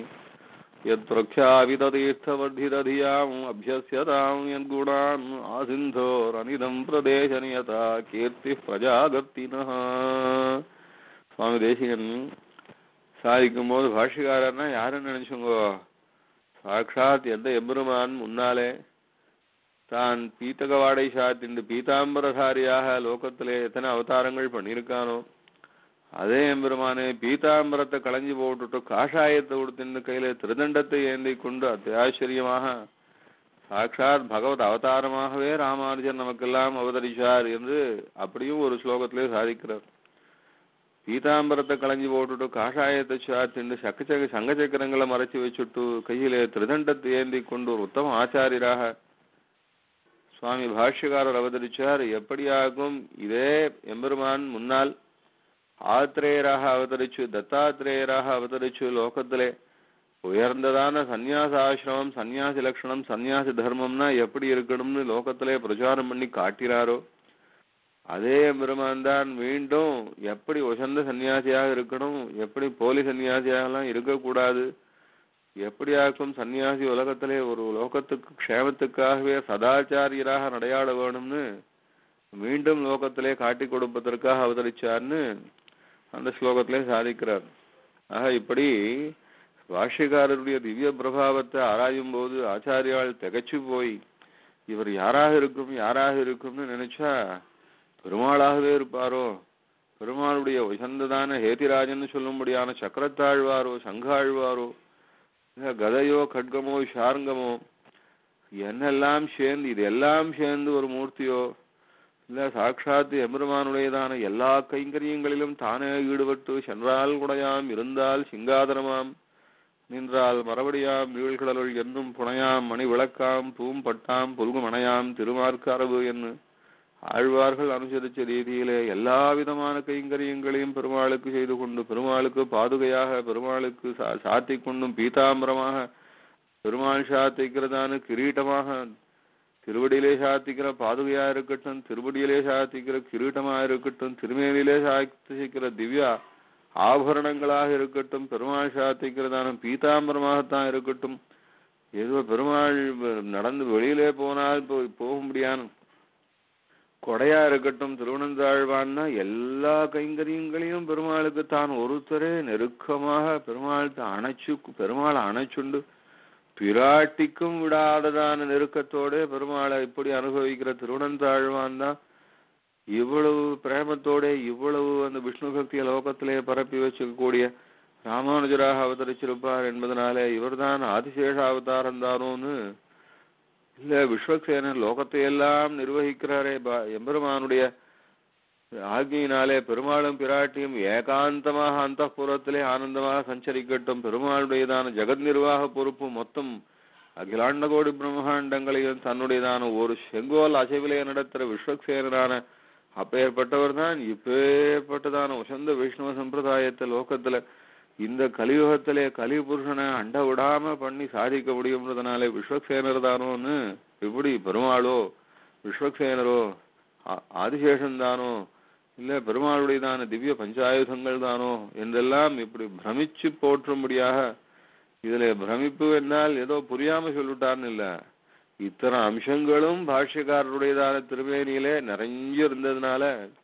यत्प्रख्यापिततीर्थवर्धितधियाम् अभ्यस्यताम् यद्गुणान् आसिन्धोरनिदम् प्रदेशनियता कीर्तिः प्रजागर्तिनः சுவாமி தேசிகன் சாதிக்கும் போது பாஷ்யக்காரர்னா யாருன்னு நினைச்சுங்கோ சாட்சாத் எந்த எம்பெருமான் முன்னாலே தான் பீத்தகவாடை சாத்திண்டு பீதாம்பரதாரியாக லோகத்திலே எத்தனை அவதாரங்கள் பண்ணியிருக்கானோ அதே எம்பெருமானே பீதாம்பரத்தை களைஞ்சு போட்டுட்டு காஷாயத்தை உடுத்தின்னு கையில திருதண்டத்தை ஏந்தி கொண்டு அத்தியாச்சரியமாக சாட்சாத் பகவத் அவதாரமாகவே ராமானுஜர் நமக்கெல்லாம் அவதரிச்சார் என்று அப்படியும் ஒரு ஸ்லோகத்திலே சாதிக்கிறார் பீதாம்பரத்தை களைஞ்சு போட்டுட்டு காஷாயத்தை சாத்திண்டு சக்கச்சக்க சங்க சக்கரங்களை மறைச்சு வச்சுட்டு கையிலே திருதண்டத்தை ஏந்தி கொண்டு ஒரு உத்தம ஆச்சாரியராக சுவாமி பாஷ்யக்காரர் அவதரிச்சார் எப்படியாகும் இதே எம்பெருமான் முன்னால் ஆத்ரேயராக அவதரிச்சு தத்தாத்ரேயராக அவதரிச்சு லோகத்திலே உயர்ந்ததான சந்நியாச ஆசிரமம் சந்நியாசி லட்சணம் சந்நியாசி தர்மம்னா எப்படி இருக்கணும்னு லோகத்திலே பிரச்சாரம் பண்ணி காட்டினாரோ அதே பெருமான் தான் மீண்டும் எப்படி உசந்த சன்னியாசியாக இருக்கணும் எப்படி போலி சன்னியாசியாகலாம் இருக்கக்கூடாது எப்படியாக்கும் சன்னியாசி உலகத்திலே ஒரு லோகத்துக்கு க்ஷேமத்துக்காகவே சதாச்சாரியராக நடையாட வேணும்னு மீண்டும் லோகத்திலே காட்டிக் கொடுப்பதற்காக அவதரிச்சார்னு அந்த ஸ்லோகத்திலே சாதிக்கிறார் ஆக இப்படி பாஷ்யக்காரருடைய திவ்ய பிரபாவத்தை ஆராயும் போது ஆச்சாரியால் திகைச்சு போய் இவர் யாராக இருக்கும் யாராக இருக்கும்னு நினைச்சா பெருமாளாகவே இருப்பாரோ பெருமாளுடைய உசந்ததான ஹேதிராஜன்னு சொல்லும்படியான சக்கரத்தாழ்வாரோ சங்காழ்வாரோ இல்ல கதையோ கட்கமோ ஷார்ங்கமோ என்னெல்லாம் சேர்ந்து இது எல்லாம் சேர்ந்து ஒரு மூர்த்தியோ இல்ல சாட்சாத் எம்பெருமானுடையதான எல்லா கைங்கரியங்களிலும் தானே ஈடுபட்டு சென்றால் குடையாம் இருந்தால் சிங்காதனமாம் நின்றால் மறுபடியாம் நீழ்கடலுள் என்னும் புனையாம் மணி விளக்காம் பூம் பட்டாம் புல்குமணையாம் திருமார்க்கரவு என்று ஆழ்வார்கள் அனுசரித்த ரீதியிலே எல்லா விதமான கைங்கரியங்களையும் பெருமாளுக்கு செய்து கொண்டு பெருமாளுக்கு பாதுகையாக பெருமாளுக்கு சா சாத்திக் கொண்டும் பீதாம்பரமாக பெருமாள் சாத்திக்கிறதான கிரீட்டமாக திருவடியிலே சாத்திக்கிற பாதுகையா இருக்கட்டும் திருவடியிலே சாத்திக்கிற கிரீட்டமா இருக்கட்டும் திருமேனிலே சாத்திக்கிற திவ்யா ஆபரணங்களாக இருக்கட்டும் பெருமாள் சாத்திக்கிறதான பீதாம்பரமாகத்தான் இருக்கட்டும் ஏதோ பெருமாள் நடந்து வெளியிலே போனால் போ- போக முடியாது கொடையா இருக்கட்டும் திருவனந்தாழ்வான்னா எல்லா கைங்கரியங்களையும் பெருமாளுக்கு தான் ஒருத்தரே நெருக்கமாக பெருமாள் அணைச்சு பெருமாளை அணைச்சுண்டு பிராட்டிக்கும் விடாததான நெருக்கத்தோட பெருமாளை இப்படி அனுபவிக்கிற திருவனந்தாழ்வான் தான் இவ்வளவு பிரேமத்தோட இவ்வளவு அந்த விஷ்ணு பக்திய லோகத்திலே பரப்பி வச்சுக்கக்கூடிய ராமானுஜராக அவதரிச்சிருப்பார் என்பதனாலே இவர்தான் ஆதிசேஷ அவதாரம் தானோன்னு இல்ல விஸ்வக்சேனன் லோகத்தை எல்லாம் நிர்வகிக்கிறாரே பா- எம்பெருமானுடைய ஆகியினாலே பெருமாளும் பிராட்டியும் ஏகாந்தமாக அந்த ஆனந்தமாக சஞ்சரிக்கட்டும் பெருமாளுடையதான ஜெகத் நிர்வாக பொறுப்பு மொத்தம் அகிலாண்ட கோடி பிரம்மாண்டங்களையும் தன்னுடையதான ஒரு செங்கோல் அசைவிலே நடத்துற விஸ்வக்சேனரான அப்பேற்பட்டவர் தான் இப்பேற்பட்டதான உசந்த வைஷ்ணவ சம்பிரதாயத்தை லோகத்துல இந்த கலியுகத்திலே கலிபுருஷனை அண்ட விடாம பண்ணி சாதிக்க முடியும்ன்றதுனாலே விஸ்வக்சேனர் தானோன்னு இப்படி பெருமாளோ விஸ்வக்சேனரோ ஆ- ஆதிசேஷன் தானோ இல்ல பெருமாளுடையதான திவ்ய பஞ்சாயுதங்கள் தானோ என்றெல்லாம் இப்படி பிரமிச்சு போற்றும்படியாக இதுல பிரமிப்பு என்னால் ஏதோ புரியாம சொல்லிட்டான்னு இல்ல இத்தனை அம்சங்களும் பாஷ்யக்காரருடையதான திருமேனியிலே நிறைஞ்சு இருந்ததுனால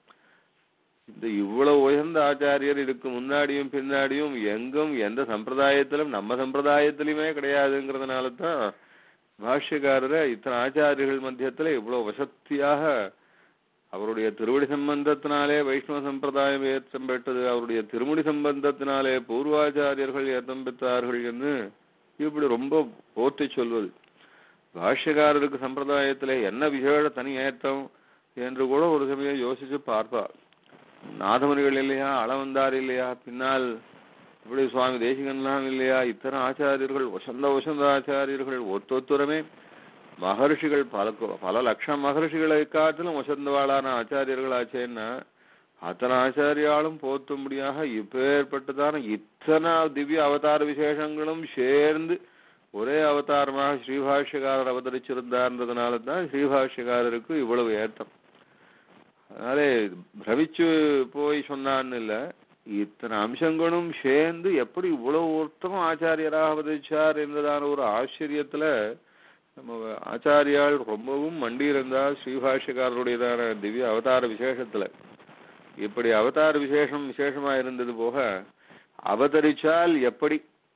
இந்த இவ்வளவு உயர்ந்த ஆச்சாரியர் இதுக்கு முன்னாடியும் பின்னாடியும் எங்கும் எந்த சம்பிரதாயத்திலும் நம்ம சம்பிரதாயத்திலுமே கிடையாதுங்கிறதுனால தான் பாஷ்யக்காரரை இத்தனை ஆச்சாரியர்கள் மத்தியத்துல இவ்வளவு வசத்தியாக அவருடைய திருவடி சம்பந்தத்தினாலே வைஷ்ணவ சம்பிரதாயம் ஏற்றம் பெற்றது அவருடைய திருமுடி சம்பந்தத்தினாலே பூர்வாச்சாரியர்கள் ஏற்றம் பெற்றார்கள் என்று இப்படி ரொம்ப போற்றி சொல்வது பாஷ்யக்காரருக்கு சம்பிரதாயத்திலே என்ன விசேஷ தனி ஏற்றம் என்று கூட ஒரு சமயம் யோசிச்சு பார்ப்பார் நாதமுனிகள் இல்லையா அளவந்தார் இல்லையா பின்னால் இப்படி சுவாமி தேசிகன்லாம் இல்லையா இத்தனை ஆச்சாரியர்கள் வசந்த வசந்த ஆச்சாரியர்கள் ஒத்தொத்துரமே மகர்ஷிகள் பல கோ- பல லட்சம் மகர்ஷிகளை காட்டிலும் வசந்தவாளான ஆச்சாரியர்கள் ஆச்சேன்னா அத்தனை ஆச்சாரியாலும் போத்தும்படியாக இப்பேற்பட்டதான இத்தனை திவ்ய அவதார விசேஷங்களும் சேர்ந்து ஒரே அவதாரமாக ஸ்ரீபாஷ்யக்காரர் அவதரிச்சிருந்தார்ன்றதுனால தான் ஸ்ரீபாஷ்யக்காரருக்கு இவ்வளவு ஏற்றம் அதனாலே பிரமிச்சு போய் சொன்னான்னு இல்ல இத்தனை அம்சங்களும் சேர்ந்து எப்படி இவ்வளவு உத்தம ஆச்சாரியராக அவதரிச்சார் என்றதான ஒரு ஆச்சரியத்துல நம்ம ஆச்சாரியால் ரொம்பவும் மண்டி இருந்தால் ஸ்ரீபாஷ்யக்காரருடையதான திவ்ய அவதார விசேஷத்துல இப்படி அவதார விசேஷம் விசேஷமா இருந்தது போக அவதரிச்சால் எப்படி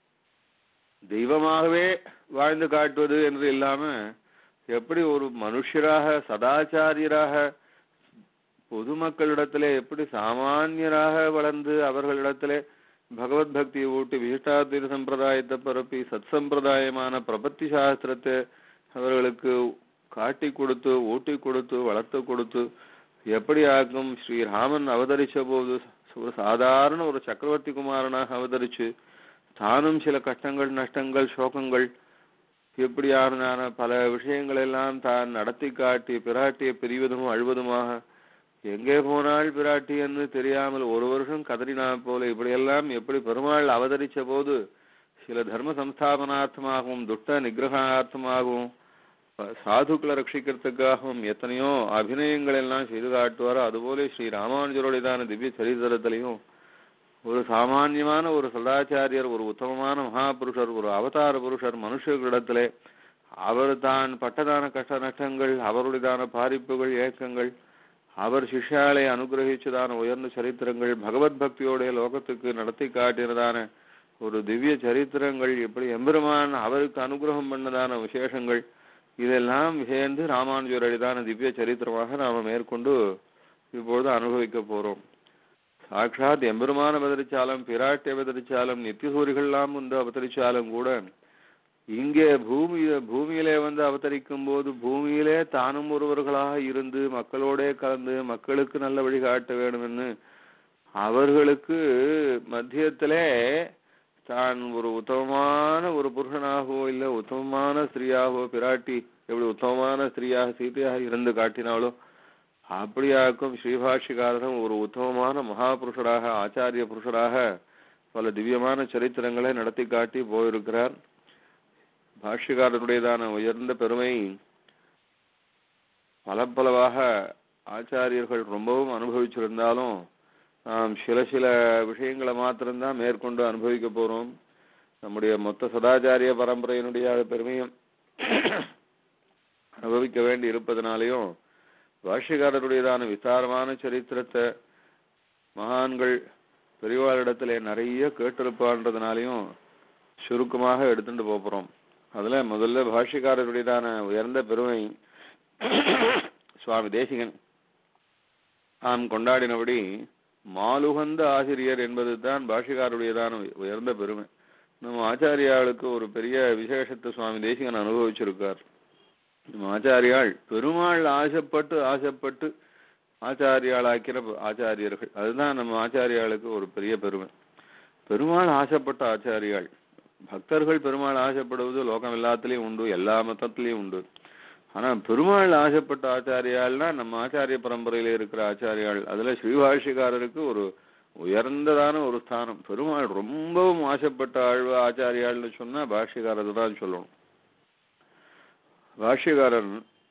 தெய்வமாகவே வாழ்ந்து காட்டுவது என்று இல்லாம எப்படி ஒரு மனுஷராக சதாச்சாரியராக பொதுமக்களிடத்திலே எப்படி சாமானியராக வளர்ந்து அவர்களிடத்திலே பகவத் பக்தியை ஊட்டி விசிஷ்டாத்வைத சம்பிரதாயத்தை பரப்பி சத் சம்பிரதாயமான பிரபத்தி சாஸ்திரத்தை அவர்களுக்கு காட்டி கொடுத்து ஊட்டி கொடுத்து வளர்த்து கொடுத்து எப்படி ஆக்கும் ஸ்ரீராமன் அவதரிச்ச போது ஒரு சாதாரண ஒரு சக்கரவர்த்தி குமாரனாக அவதரிச்சு தானும் சில கஷ்டங்கள் நஷ்டங்கள் சோகங்கள் இப்படியான பல விஷயங்கள் எல்லாம் தான் நடத்தி காட்டி பிராட்டியை பிரிவதும் அழுவதுமாக எங்கே போனால் பிராட்டி என்று தெரியாமல் ஒரு வருஷம் கதறினா போல இப்படியெல்லாம் எப்படி பெருமாள் அவதரிச்ச போது சில தர்ம சம்ஸ்தாபனார்த்தமாகவும் துட்ட நிகிரகார்த்தமாகவும் ப- சாதுக்களை ரட்சிக்கிறதுக்காகவும் எத்தனையோ அபிநயங்கள் எல்லாம் செய்து காட்டுவாரோ அதுபோல ஸ்ரீ ராமானுஜருடையதான திவ்ய சரித்திரத்திலையும் ஒரு சாமான்யமான ஒரு சதாச்சாரியர் ஒரு உத்தமமான மகாபுருஷர் ஒரு அவதார புருஷர் மனுஷர்களிடத்திலே அவர் தான் பட்டதான கஷ்ட நஷ்டங்கள் அவருடையதான பாதிப்புகள் ஏக்கங்கள் அவர் சிஷ்யாலை அனுகிரகிச்சதான உயர்ந்த சரித்திரங்கள் பகவத் பக்தியோடைய லோகத்துக்கு நடத்தி காட்டினதான ஒரு திவ்ய சரித்திரங்கள் எப்படி எம்பெருமான் அவருக்கு அனுகிரகம் பண்ணதான விசேஷங்கள் இதெல்லாம் சேர்ந்து ராமானுஜர் அழிதான திவ்ய சரித்திரமாக நாம மேற்கொண்டு இப்பொழுது அனுபவிக்க போறோம் சாட்சாத் எம்பெருமான் அவதரிச்சாலும் பிராட்டி அவதரிச்சாலும் நித்தியசூரிகள்லாம் வந்து அவதரிச்சாலும் கூட இங்கே பூமி பூமியிலே வந்து அவதரிக்கும் போது பூமியிலே தானும் ஒருவர்களாக இருந்து மக்களோடே கலந்து மக்களுக்கு நல்ல வழி காட்ட வேண்டும்னு அவர்களுக்கு மத்தியத்திலே தான் ஒரு உத்தமமான ஒரு புருஷனாகவோ இல்ல உத்தமமான ஸ்திரீயாகவோ பிராட்டி எப்படி உத்தமமான ஸ்திரீயாக சீதையாக இருந்து காட்டினாலோ அப்படியாக்கும் ஸ்ரீபாஷிகாரரும் ஒரு உத்தமமான மகாபுருஷராக ஆச்சாரிய புருஷராக பல திவ்யமான சரித்திரங்களை நடத்தி காட்டி போயிருக்கிறார் பாஷ்யக்காரருடையதான உயர்ந்த பெருமை பல பலவாக ஆச்சாரியர்கள் ரொம்பவும் அனுபவிச்சிருந்தாலும் நாம் சில சில விஷயங்களை மாத்திரம்தான் மேற்கொண்டு அனுபவிக்க போறோம் நம்முடைய மொத்த சதாச்சாரிய பரம்பரையினுடைய பெருமையும் அனுபவிக்க வேண்டி இருப்பதனாலையும் பாஷ்யக்காரருடையதான விசாரமான சரித்திரத்தை மகான்கள் பெரியவாளிடத்திலே நிறைய கேட்டிருப்பான்றதுனாலையும் சுருக்கமாக எடுத்துட்டு போறோம் அதுல முதல்ல பாஷ்யக்காரருடையதான உயர்ந்த பெருமை சுவாமி தேசிகன் நாம் கொண்டாடினபடி மாலுகந்த ஆசிரியர் என்பது தான் பாஷ்யக்காரருடையதான உயர்ந்த பெருமை நம்ம ஆச்சாரியாளுக்கு ஒரு பெரிய விசேஷத்தை சுவாமி தேசிகன் அனுபவிச்சிருக்கார் நம்ம ஆச்சாரியாள் பெருமாள் ஆசைப்பட்டு ஆசைப்பட்டு ஆச்சாரியாளாக்கிற ஆச்சாரியர்கள் அதுதான் நம்ம ஆச்சாரியாளுக்கு ஒரு பெரிய பெருமை பெருமாள் ஆசைப்பட்ட ஆச்சாரியாள் பக்தர்கள் பெருமாள் ஆசைப்படுவது லோகம் எல்லாத்துலயும் உண்டு எல்லா மதத்திலையும் உண்டு ஆனா பெருமாள் ஆசைப்பட்ட ஆச்சாரியாள்னா நம்ம ஆச்சாரிய பரம்பரையில இருக்கிற ஆச்சாரியாள் அதுல ஸ்ரீபாஷிகாரருக்கு ஒரு உயர்ந்ததான ஒரு ஸ்தானம் பெருமாள் ரொம்பவும் ஆசைப்பட்ட ஆழ்வ ஆச்சாரியாள்னு சொன்னா பாஷ்யக்காரர் தான் சொல்லணும் பாஷ்யக்காரன்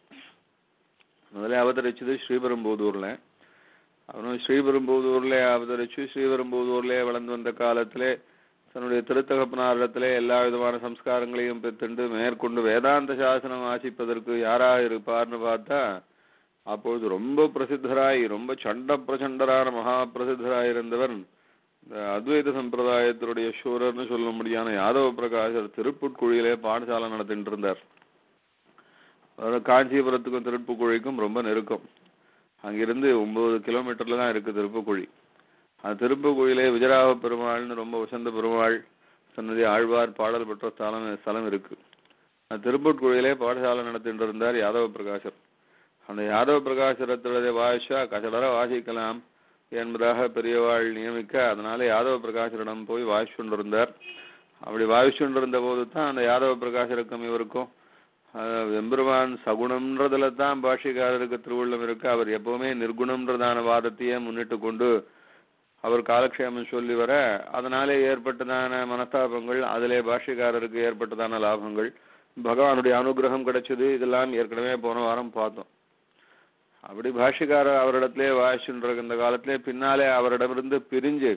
முதல்ல அவதரிச்சது ஸ்ரீபெரும்புதூர்ல அவனும் ஸ்ரீபெரும்புதூர்ல அவதரிச்சு ஸ்ரீபெரும்புதூர்ல வளர்ந்து வந்த காலத்திலே தன்னுடைய திருத்தகப்பனாரிடத்திலே எல்லா விதமான சம்ஸ்காரங்களையும் பெற்றுண்டு மேற்கொண்டு வேதாந்த சாசனம் ஆசிப்பதற்கு யாராக இருப்பார்னு பார்த்தா அப்பொழுது ரொம்ப பிரசித்தராய் ரொம்ப சண்ட பிரச்சண்டரான மகா பிரசித்தராய் இருந்தவர் இந்த அத்வைத சம்பிரதாயத்தினுடைய சூரர்னு சொல்ல முடியான யாதவ பிரகாசர் திருப்புட்குழியிலே பாடசாலை நடத்திட்டு இருந்தார் அவர் காஞ்சிபுரத்துக்கும் திருப்புக்குழிக்கும் ரொம்ப நெருக்கம் அங்கிருந்து ஒன்பது கிலோமீட்டர்ல தான் இருக்கு திருப்புக்குழி அந்த திருப்புக்குழியிலே விஜயராக பெருமாள்னு ரொம்ப உசந்த பெருமாள் சன்னதி ஆழ்வார் பாடல் பெற்ற ஸ்தலம் ஸ்தலம் இருக்கு அந்த திருப்புட்குழியிலே பாடசாலை நடத்திட்டு இருந்தார் யாதவ பிரகாசர் அந்த யாதவ பிரகாசரத்துடைய வாஷா கசடர வாசிக்கலாம் என்பதாக பெரியவாள் நியமிக்க அதனால யாதவ பிரகாசரிடம் போய் வாசிச்சு கொண்டிருந்தார் அப்படி வாசிச்சு கொண்டிருந்த போது தான் அந்த யாதவ பிரகாசருக்கும் இவருக்கும் அஹ், எம்பெருமான் சகுணம்ன்றதுல தான் பாஷிகாரருக்கு திருவுள்ளம் இருக்கு அவர் எப்பவுமே நிர்குணம்ன்றதான வாதத்தையே முன்னிட்டு கொண்டு அவர் காலக்ஷேமம் சொல்லி வர அதனாலே ஏற்பட்டதான மனஸ்தாபங்கள் அதிலே பாஷ்யக்காரருக்கு ஏற்பட்டதான லாபங்கள் பகவானுடைய அனுகிரகம் கிடைச்சது இதெல்லாம் ஏற்கனவே போன வாரம் பார்த்தோம் அப்படி பாஷ்யக்காரர் அவரிடத்திலே வாசிச்சுன்ற இந்த காலத்திலே பின்னாலே அவரிடமிருந்து பிரிஞ்சு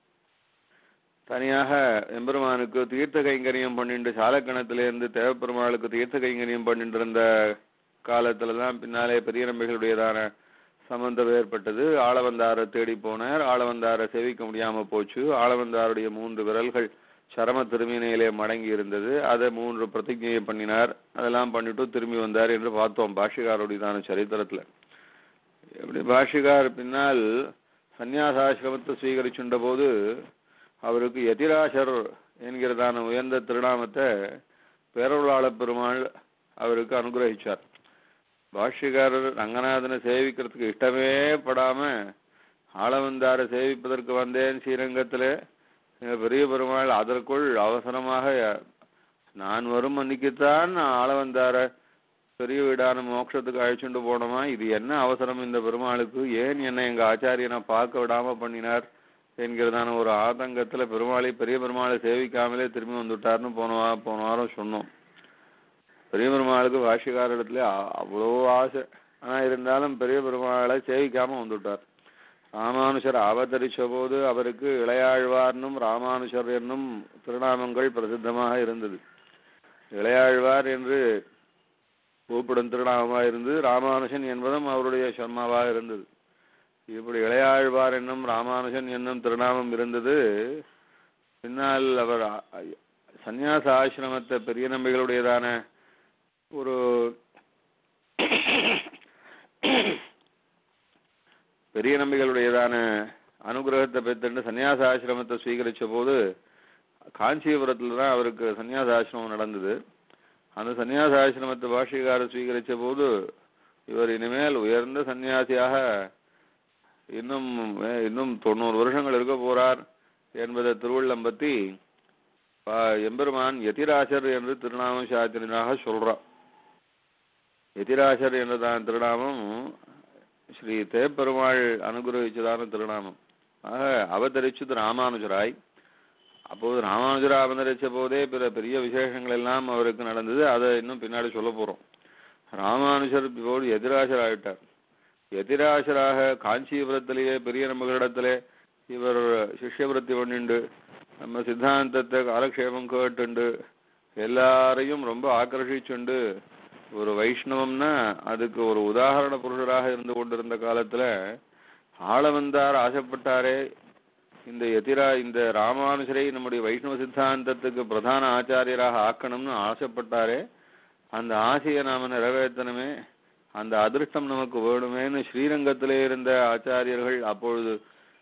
தனியாக எம்பெருமானுக்கு தீர்த்த கைங்கரியம் பண்ணிட்டு சாலக்கணத்திலிருந்து தேவப்பெருமாளுக்கு தீர்த்த கைங்கரியம் பண்ணிட்டு இருந்த காலத்துல தான் பின்னாலே பெரிய நம்பிகளுடையதான சம்பந்தம் ஏற்பட்டது ஆளவந்தாரை தேடி போனார் ஆளவந்தாரை சேவிக்க முடியாம போச்சு ஆளவந்தாருடைய மூன்று விரல்கள் சரம திருமீனையிலே மடங்கி இருந்தது அதை மூன்று பிரதிஜையை பண்ணினார் அதெல்லாம் பண்ணிட்டு திரும்பி வந்தார் என்று பார்த்தோம் பாஷிகாருடையதான சரித்திரத்துல எப்படி பாஷிகார் பின்னால் சந்நியாசாசிரமத்தை ஸ்வீகரிச்சுண்ட போது அவருக்கு யதிராசர் என்கிறதான உயர்ந்த திருநாமத்தை பேரருளாள பெருமாள் அவருக்கு அனுகிரகிச்சார் பாஷ்யக்காரர் ரங்கநாதனை சேவிக்கிறதுக்கு இஷ்டமே படாம ஆளவந்தாரை சேவிப்பதற்கு வந்தேன் ஸ்ரீரங்கத்திலே எங்க பெரிய பெருமாள் அதற்குள் அவசரமாக நான் வரும் அன்னைக்குத்தான் ஆளவந்தார பெரிய வீடான மோட்சத்துக்கு அழைச்சுண்டு போனோமா இது என்ன அவசரம் இந்த பெருமாளுக்கு ஏன் என்னை எங்க ஆச்சாரியனை பார்க்க விடாம பண்ணினார் என்கிறதான ஒரு ஆதங்கத்துல பெருமாளை பெரிய பெருமாளை சேவிக்காமலே திரும்பி வந்துட்டார்னு போன வா போன வாரம் சொன்னோம் பெரிய பெருமாளுக்கு பாஷ்யக்காரத்துல அவ்வளோ ஆசை ஆனா இருந்தாலும் பெரிய பெருமாளை சேவிக்காம வந்துட்டார் ராமானுஷர் அவதரிச்ச போது அவருக்கு இளையாழ்வார்னும் ராமானுஷர் என்னும் திருநாமங்கள் பிரசித்தமாக இருந்தது இளையாழ்வார் என்று கூப்பிடும் திருநாமமாக இருந்து ராமானுஷன் என்பதும் அவருடைய சர்மாவாக இருந்தது இப்படி இளையாழ்வார் என்னும் ராமானுஜன் என்னும் திருநாமம் இருந்தது பின்னால் அவர் அ- சந்நியாச ஆசிரமத்தை பெரிய நம்பிகளுடையதான ஒரு பெரிய நம்பிகளுடையதான அனுகிரகத்தை பெற்றுண்டு சன்னியாசாசிரமத்தை ஸ்வீகரிச்ச போது காஞ்சிபுரத்துல தான் அவருக்கு சன்னியாசாசிரமம் நடந்தது அந்த சன்னியாசாசிரமத்தை பாஷ்யக்காரர் ஸ்வீகரிச்ச போது இவர் இனிமேல் உயர்ந்த சன்னியாசியாக இன்னும் அஹ், இன்னும் தொண்ணூறு வருஷங்கள் இருக்க போறார் என்பதை திருவள்ளம் பத்தி பா- எம்பெருமான் யதிராசர் என்று திருநாமம் சாத்திரனாக சொல்றார் யதிராசர் என்றதான் திருநாமம் ஸ்ரீ தேப்பெருமாள் அனுகிரகிச்சதான திருநாமம் ஆக அவதரிச்சது ராமானுஜராய் அப்போது ராமானுஜரா அவதரிச்ச போதே பிற பெரிய விசேஷங்கள் எல்லாம் அவருக்கு நடந்தது அதை இன்னும் பின்னாடி சொல்ல போறோம் ராமானுஜர் இப்போது எதிராசர் ஆயிட்டார் எதிராசராக காஞ்சிபுரத்திலேயே பெரிய நம்பர்களிடத்திலே இவர் சிஷ்யவருத்தி பண்ணிண்டு நம்ம சித்தாந்தத்தை காலக்ஷேபம் கேட்டுண்டு எல்லாரையும் ரொம்ப ஆக்கர்ஷிச்சுண்டு ஒரு வைஷ்ணவம்னா அதுக்கு ஒரு உதாரண புருஷராக இருந்து கொண்டிருந்த காலத்துல ஆளவந்தார் ஆசைப்பட்டாரே இந்த எதிரா இந்த ராமானுஜரை நம்முடைய வைஷ்ணவ சித்தாந்தத்துக்கு பிரதான ஆச்சாரியராக ஆக்கணும்னு ஆசைப்பட்டாரே அந்த ஆசையை நாம நிறைவேற்றணுமே அந்த அதிர்ஷ்டம் நமக்கு வேணுமேன்னு ஸ்ரீரங்கத்திலே இருந்த ஆச்சாரியர்கள் அப்பொழுது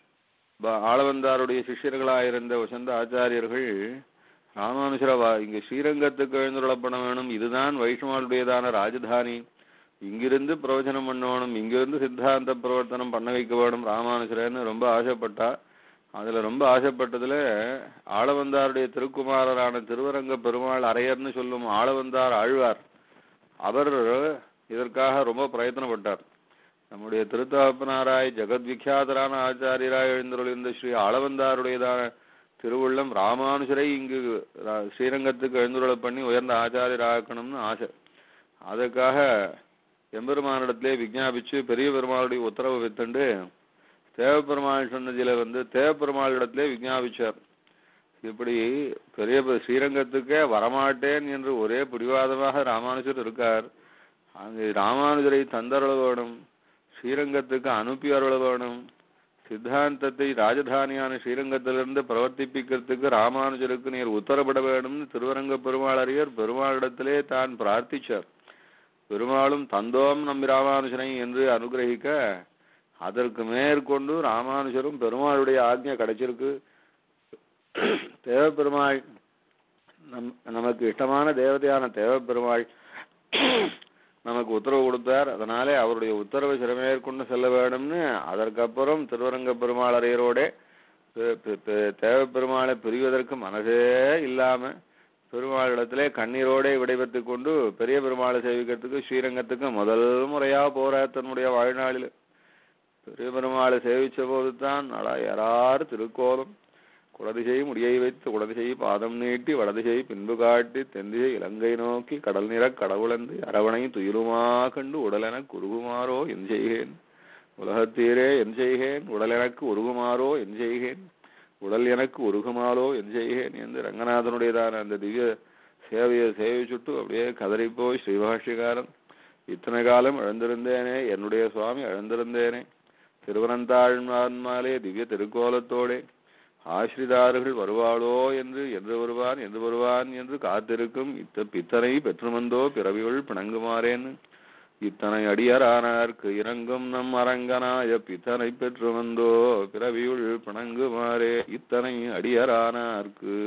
ப- ஆளவந்தாருடைய சிஷ்யர்களாக இருந்த வசந்த ஆச்சாரியர்கள் ராமானுஜர வா- இங்க ஸ்ரீரங்கத்துக்கு எழுந்துருளப் பண்ண வேணும் இதுதான் வைஷ்ணவனுடையதான ராஜதானி இங்கிருந்து பிரவச்சனம் பண்ணணும் இங்கிருந்து சித்தாந்த பிரவர்த்தனம் பண்ண வைக்க வேணும் ராமானுஜரன்னு ரொம்ப ஆசைப்பட்டா அதுல ரொம்ப ஆசைப்பட்டதுல ஆளவந்தாருடைய திருக்குமாரரான திருவரங்க பெருமாள் அரையர்னு சொல்லும் ஆளவந்தார் ஆழ்வார் அவர் இதற்காக ரொம்ப பிரயத்தனப்பட்டார் நம்முடைய திருத்தகப்பனாராய் ஜெகத்விக்யாதரான ஆச்சாரியராய் எழுந்தருளிருந்த ஸ்ரீ ஆளவந்தாருடையதான திருவுள்ளம் ராமானுஜரை இங்கு ரா- ஸ்ரீரங்கத்துக்கு எழுந்துருளப் பண்ணி உயர்ந்த ஆச்சாரியராக்கணும்னு ஆசை அதுக்காக எம்பெருமானிடத்திலே விஞ்ஞாபிச்சு பெரிய பெருமாளுடைய உத்தரவு வித்துண்டு தேவப்பெருமாள் சொன்னதில வந்து தேவப்பெருமாளிடத்திலே விஞ்ஞாபிச்சார் இப்படி பெரிய பெ- ஸ்ரீரங்கத்துக்கே வரமாட்டேன் என்று ஒரே பிடிவாதமாக ராமானுஜர் இருக்கார் அங்கு ராமானுஜரை தந்தருள வேணும் ஸ்ரீரங்கத்துக்கு அனுப்பி அருள வேணும் சித்தாந்தத்தை ராஜதானியான ஸ்ரீரங்கத்திலிருந்து பிரவர்த்திப்பிக்கிறதுக்கு ராமானுஜருக்கு நீர் உத்தரவிட வேணும்னு திருவரங்க பெருமாளறியர் பெருமாளிடத்திலே தான் பிரார்த்திச்சார் பெருமாளும் தந்தோம் நம்பி ராமானுஜனை என்று அனுகிரகிக்க அதற்கு மேற்கொண்டு ராமானுஜரும் பெருமாளுடைய ஆக்ஞை கிடைச்சிருக்கு தேவப்பெருமாள் நம் நமக்கு இஷ்டமான தேவதையான தேவப்பெருமாள் நமக்கு உத்தரவு கொடுத்தார் அதனாலே அவருடைய உத்தரவை சிறமேற்கொண்டு செல்ல வேண்டும்னு அதற்கப்புறம் திருவரங்க பெருமாள் அறையரோட தேவப்பெருமாளை பிரிவதற்கு மனசே இல்லாம பெருமாளிடத்திலே கண்ணீரோட விடைபெற்று கொண்டு பெரிய பெருமாளை சேவிக்கிறதுக்கு ஸ்ரீரங்கத்துக்கு முதல் முறையா போற தன்னுடைய வாழ்நாளில் பெரிய பெருமாளை சேவிச்ச போது தான் யாரார் திருக்கோலம் குடதிசை முடியை வைத்து குடதிசை பாதம் நீட்டி வடதிசை பின்பு காட்டி தென்திசை இலங்கை நோக்கி கடல் நிற கடவுளந்து அரவணை துயிலுமா கண்டு உடலென குறுகுமாறோ என் செய்கேன் உலகத்தீரே என் செய்கேன் உடல் எனக்கு உருகுமாறோ என் செய்கேன் உடல் எனக்கு உருகுமாறோ என் செய்கேன் என்று ரங்கநாதனுடையதான அந்த திவ்ய சேவையை சேவிச்சுட்டு அப்படியே கதறிப்போய் ஸ்ரீபாஷ்யகாரன் இத்தனை காலம் இழந்திருந்தேனே என்னுடைய சுவாமி இழந்திருந்தேனே திருவனந்தாழ்மாலே திவ்ய திருக்கோலத்தோடே ஆசிரிதார்கள் வருவாளோ என்று என்று வருவான் என்று வருவான் என்று காத்திருக்கும் இத்த பித்தனை பெற்றுமந்தோ பிறவியுள் பிணங்குமாறேன்னு இத்தனை அடியரானார்க்கு இறங்கும் நம் அரங்கனாய பித்தனை பெற்றுமந்தோ பிறவியுள் பிணங்குமாறே இத்தனை அடியரானார்க்கு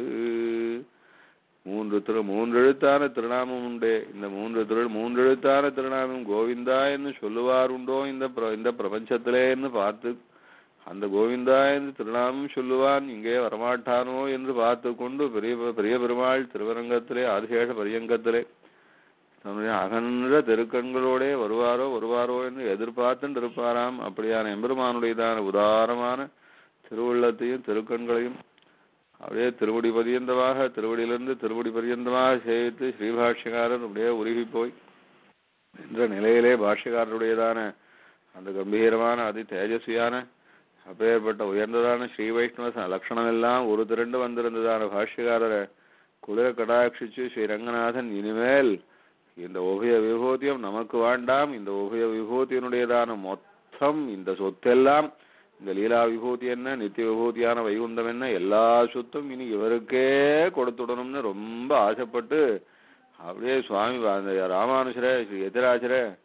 மூன்று திரு மூன்றெழுத்தான திருநாமம் உண்டே இந்த மூன்று திரு மூன்றெழுத்தான திருநாமம் கோவிந்தா என்று சொல்லுவார் உண்டோ இந்த பிர- இந்த பிரபஞ்சத்திலேன்னு பார்த்து அந்த கோவிந்தா என்று திருநாமம் சொல்லுவான் இங்கே வரமாட்டானோ என்று பார்த்து கொண்டு பெரிய பெரிய பெருமாள் திருவரங்கத்திலே ஆதிசேஷ பரியங்கத்திலே தன்னுடைய அகன்ற தெருக்கண்களோடே வருவாரோ வருவாரோ என்று எதிர்பார்த்துட்டு இருப்பாராம் அப்படியான எம்பெருமானுடையதான உதாரமான திருவுள்ளத்தையும் திருக்கண்களையும் அப்படியே திருவடி பரியந்தமாக திருவடியிலிருந்து திருவடி பரியந்தமாக சேவித்து ஸ்ரீபாஷ்யகாரர் அப்படியே உருகி போய் என்ற நிலையிலே பாஷ்யக்காரருடையதான அந்த கம்பீரமான அதி தேஜஸ்வியான அப்பேற்பட்ட உயர்ந்ததான ஸ்ரீ வைஷ்ணவ ச- லட்சணம் எல்லாம் ஒரு திரண்டு வந்திருந்ததான பாஷ்யக்காரரை குளிர கடாட்சிச்சு ஸ்ரீ ரங்கநாதன் இனிமேல் இந்த உபய விபூதியம் நமக்கு வேண்டாம் இந்த உபய விபூதியினுடையதான மொத்தம் இந்த சொத்தெல்லாம் இந்த லீலா விபூதி என்ன நித்திய விபூதியான வைகுந்தம் என்ன எல்லா சொத்தும் இனி இவருக்கே கொடுத்துடணும்னு ரொம்ப ஆசைப்பட்டு அப்படியே சுவாமி அந்த ராமானுஜரே ஸ்ரீ எதிராஜரே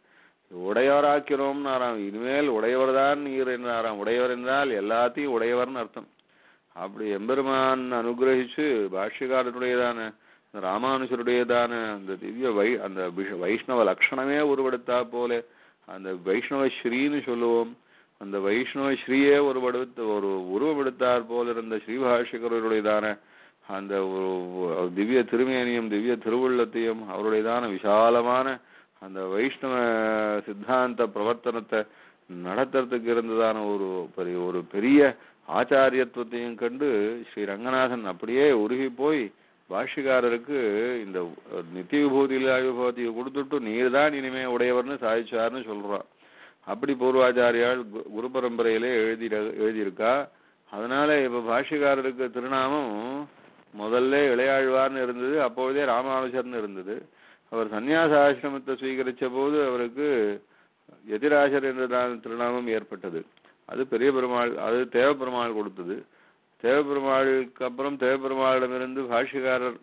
உடையவராக்கிறோம்னாராம் இனிமேல் உடையவர்தான் நீர் என்றாராம் உடையவர் என்றால் எல்லாத்தையும் உடையவர்னு அர்த்தம் அப்படி எம்பெருமான் அனுகிரகிச்சு பாஷ்யக்காரனுடையதான இந்த ராமானுஜருடையதான அந்த திவ்ய வை அந்த விஷ- வைஷ்ணவ லட்சணமே உருவெடுத்தா போல அந்த வைஷ்ணவ ஸ்ரீன்னு சொல்லுவோம் அந்த வைஷ்ணவ ஸ்ரீயே ஒரு வடுத்து ஒரு உருவம் எடுத்தார் போல இருந்த ஸ்ரீபாஷிகருடையதான அந்த ஒரு ஒரு திவ்ய திருமேனியும் திவ்ய திருவுள்ளத்தையும் அவருடையதான விசாலமான அந்த வைஷ்ணவ சித்தாந்த பிரவர்த்தனத்தை நடத்துறதுக்கு இருந்ததான ஒரு பெரிய ஒரு பெரிய ஆச்சாரியத்துவத்தையும் கண்டு ஸ்ரீ ரங்கநாதன் அப்படியே உருகி போய் பாஷ்யக்காரருக்கு இந்த நித்திய விபூதியில விபூதியை கொடுத்துட்டு நீர் தான் இனிமே உடையவர்னு சாதிச்சார்னு சொல்றான் அப்படி பூர்வாச்சாரியால் கு- குரு பரம்பரையிலே எழுதி எழுதியிருக்கா அதனால இப்ப பாஷ்யக்காரருக்கு திருநாமம் முதல்ல இளையாழ்வார்னு இருந்தது அப்பொழுதே ராமானுஜர்னு இருந்தது அவர் சந்நியாச ஆசிரமத்தை சுவீகரிச்ச போது அவருக்கு எதிராஜர் என்றதான திருநாமம் ஏற்பட்டது அது பெரிய பெருமாள் அது தேவ பெருமாள் கொடுத்தது தேவ பெருமாளுக்கு அப்புறம் தேவ பெருமாளிடமிருந்து பாஷ்யக்காரர்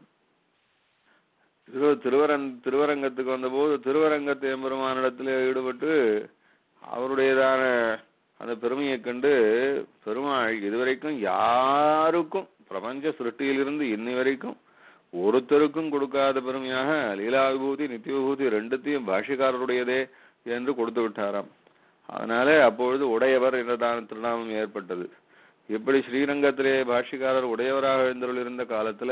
திரு திருவரங் திருவரங்கத்துக்கு வந்தபோது திருவரங்கத்து எம்பெருமானிடத்தில் ஈடுபட்டு அவருடையதான அந்த பெருமையை கண்டு பெருமாள் இதுவரைக்கும் யாருக்கும் பிரபஞ்ச சிருஷ்டியிலிருந்து இன்னி வரைக்கும் ஒருத்தருக்கும் கொடுக்காத பெருமையாக லீலா விபூதி நித்திய விபூதி ரெண்டுத்தையும் பாஷ்யக்காரருடையதே என்று கொடுத்து விட்டாராம் அதனால அப்பொழுது உடையவர் என்றதான திருநாமம் ஏற்பட்டது எப்படி ஸ்ரீரங்கத்திலே பாஷ்யக்காரர் உடையவராக எழுந்தருள் இருந்த காலத்துல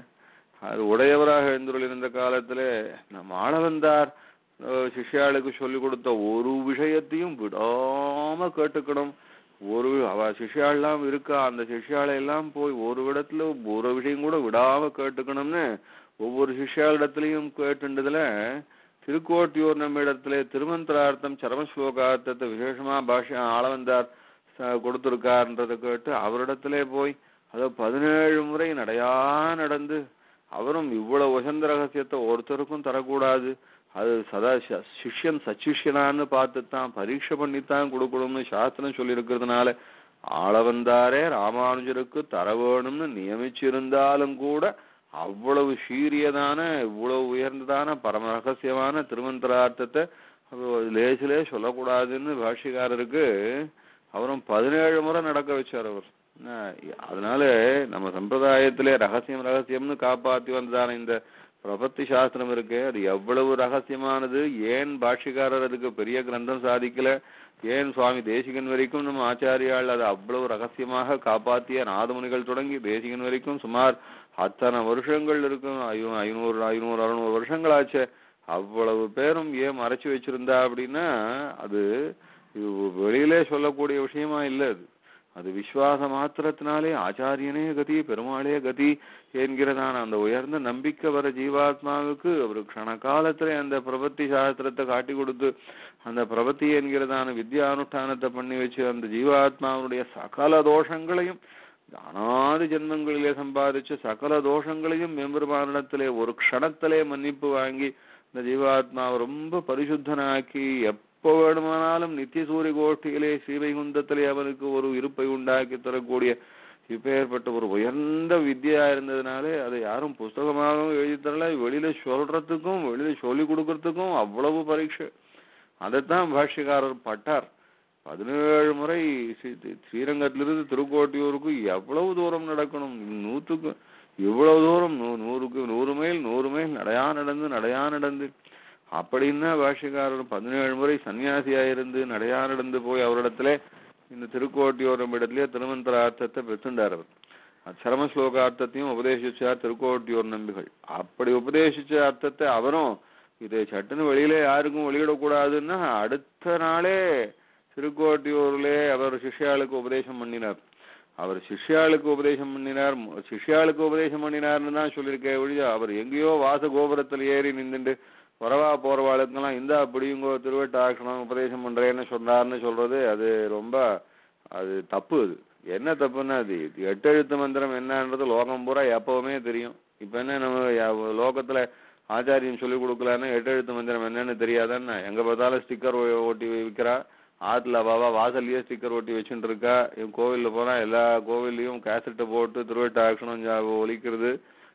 அது உடையவராக எழுந்தருள் இருந்த காலத்துல நம் ஆளவந்தார் அஹ், சிஷ்யாளுக்கு சொல்லிக் கொடுத்த ஒரு விஷயத்தையும் விடாம கேட்டுக்கணும் ஒரு அவ சிஷ்யாள்லாம் இருக்கா அந்த சிஷ்யாளை எல்லாம் போய் ஒரு இடத்துல ஒரு விஷயம் கூட விடாம கேட்டுக்கணும்னு ஒவ்வொரு சிஷ்யாளிடத்திலையும் கேட்டுண்டதுல திருக்கோட்டியூர் நம்ம இடத்துல திருமந்திரார்த்தம் சரம ஸ்லோகார்த்தத்தை விசேஷமா பாஷ்ய ஆளவந்தார் ச- கொடுத்திருக்காருன்றதை கேட்டு அவரிடத்திலே போய் அதோ பதினேழு முறை நடையா நடந்து அவரும் இவ்வளவு வசந்த ரகசியத்தை ஒருத்தருக்கும் தரக்கூடாது அது சதா ச- சிஷ்யன் சச்சிஷ்யனான்னு பார்த்துத்தான் பரீட்சை பண்ணித்தான் கொடுக்கணும்னு சாஸ்திரம் சொல்லியிருக்கிறதுனால ஆளவந்தாரே ராமானுஜருக்கு தர வேணும்னு நியமிச்சிருந்தாலும் கூட அவ்வளவு சீரியதான இவ்வளவு உயர்ந்ததான பரம ரகசியமான திருமந்திரார்த்தத்தை அவர் லேசிலே சொல்லக்கூடாதுன்னு பாஷ்யக்காரருக்கு அவரும் பதினேழு முறை நடக்க வச்சார் அவர் என்ன, அதனால நம்ம சம்பிரதாயத்திலே ரகசியம் ரகசியம்னு காப்பாத்தி வந்ததான இந்த பிரபத்தி சாஸ்திரம் இருக்கு அது எவ்வளவு ரகசியமானது ஏன் பாஷ்யக்காரர் அதுக்கு பெரிய கிரந்தம் சாதிக்கல ஏன் சுவாமி தேசிகன் வரைக்கும் நம்ம ஆச்சாரியால் அதை அவ்வளவு ரகசியமாக காப்பாத்திய நாதமுனிகள் தொடங்கி தேசிகன் வரைக்கும் சுமார் அத்தனை வருஷங்கள் இருக்கும் ஐயோ ஐநூறு ஐநூறு அறுநூறு வருஷங்கள் ஆச்சே அவ்வளவு பேரும் ஏன் மறைச்சு வச்சிருந்தா அப்படின்னா அது இது வெளியிலே சொல்லக்கூடிய விஷயமா இல்ல அது அது விசுவாச மாத்திரத்தினாலே ஆச்சாரியனே கதி பெருமாளே கதி என்கிறதான அந்த உயர்ந்த நம்பிக்கை வர ஜீவாத்மாவுக்கு ஒரு க்ஷண காலத்துல அந்த பிரபத்தி சாஸ்திரத்தை காட்டி கொடுத்து அந்த பிரபத்தி என்கிறதான வித்யானுஷ்டானத்தை பண்ணி வச்சு அந்த ஜீவாத்மாவுடைய சகல தோஷங்களையும் அனாதி ஜென்மங்களிலே சம்பாதிச்ச சகல தோஷங்களையும் எம்பெருமானிடத்திலே ஒரு க்ஷணத்திலே மன்னிப்பு வாங்கி இந்த ஜீவாத்மாவை ரொம்ப பரிசுத்தனாக்கி எப்போ வேணுமானாலும் நித்திய சூரிய கோஷ்டியிலே ஸ்ரீவைகுந்தத்திலே அவனுக்கு ஒரு இருப்பை உண்டாக்கி தரக்கூடிய இப்பேற்பட்ட ஒரு உயர்ந்த வித்யா இருந்ததுனாலே அதை யாரும் புஸ்தகமாகவும் எழுதி தரல வெளியில சொல்றதுக்கும் வெளியில சொல்லி கொடுக்கறதுக்கும் அவ்வளவு பரீட்சை அதைத்தான் பாஷ்யக்காரர் பட்டார் பதினேழு முறை ஸ்ரீ- ஸ்ரீ- ஸ்ரீரங்கத்திலிருந்து திருக்கோட்டியூருக்கு எவ்வளவு தூரம் நடக்கணும் நூற்றுக்கு இவ்வளவு தூரம் நூ- நூறுக்கு நூறு மைல் நூறு மைல் நடையா நடந்து நடையா நடந்து அப்படின்னா பாஷ்யக்காரர் பதினேழு முறை சன்னியாசியா இருந்து நடையா நடந்து போய் அவரிடத்துல இந்த திருக்கோட்டியூரம் இடத்திலே திருமந்திரார்த்தத்தை பெற்றுண்டார் அவர் அச்சரம ஸ்லோகார்த்தத்தையும் உபதேசிச்சார் திருக்கோட்டியூர் நம்பிகள் அப்படி உபதேசிச்ச அர்த்தத்தை அவரும் இதை சட்டுன்னு வெளியில யாருக்கும் வெளியிடக்கூடாதுன்னா அடுத்த நாளே திருக்கோட்டியூர்லே அவர் சிஷ்யாளுக்கு உபதேசம் பண்ணினார் அவர் சிஷ்யாளுக்கு உபதேசம் பண்ணினார் மு- சிஷ்யாளுக்கு உபதேசம் பண்ணினார்னு தான் சொல்லியிருக்கேன் ஒழிய அவர் எங்கேயோ வாச கோபுரத்தில் ஏறி நின்றுட்டு வரவா போறவாளுக்கெல்லாம் இந்த அப்படிங்கோ திருவட்டாட்சணம் உபதேசம் பண்றேன்னு சொன்னார்னு சொல்றது அது ரொம்ப அது தப்பு அது என்ன தப்புன்னா அது எட்டெழுத்து மந்திரம் என்னன்றது லோகம் பூரா எப்பவுமே தெரியும் இப்ப என்ன நம்ம யா- லோகத்துல ஆச்சாரியம் சொல்லி கொடுக்கலன்னா எட்டெழுத்து மந்திரம் என்னன்னு தெரியாதான்னா எங்க பார்த்தாலும் ஸ்டிக்கர் ஒட்டி விற்கிறா ஆத்துல பாபா வாசல்லயே ஸ்டிக்கர் ஒட்டி வச்சுட்டு இருக்கா இவன் கோவில்ல போனா எல்லா கோவில்லையும் கேசட்டை போட்டு திருவட்டாட்சணம் ஜா- ஒலிக்கிறது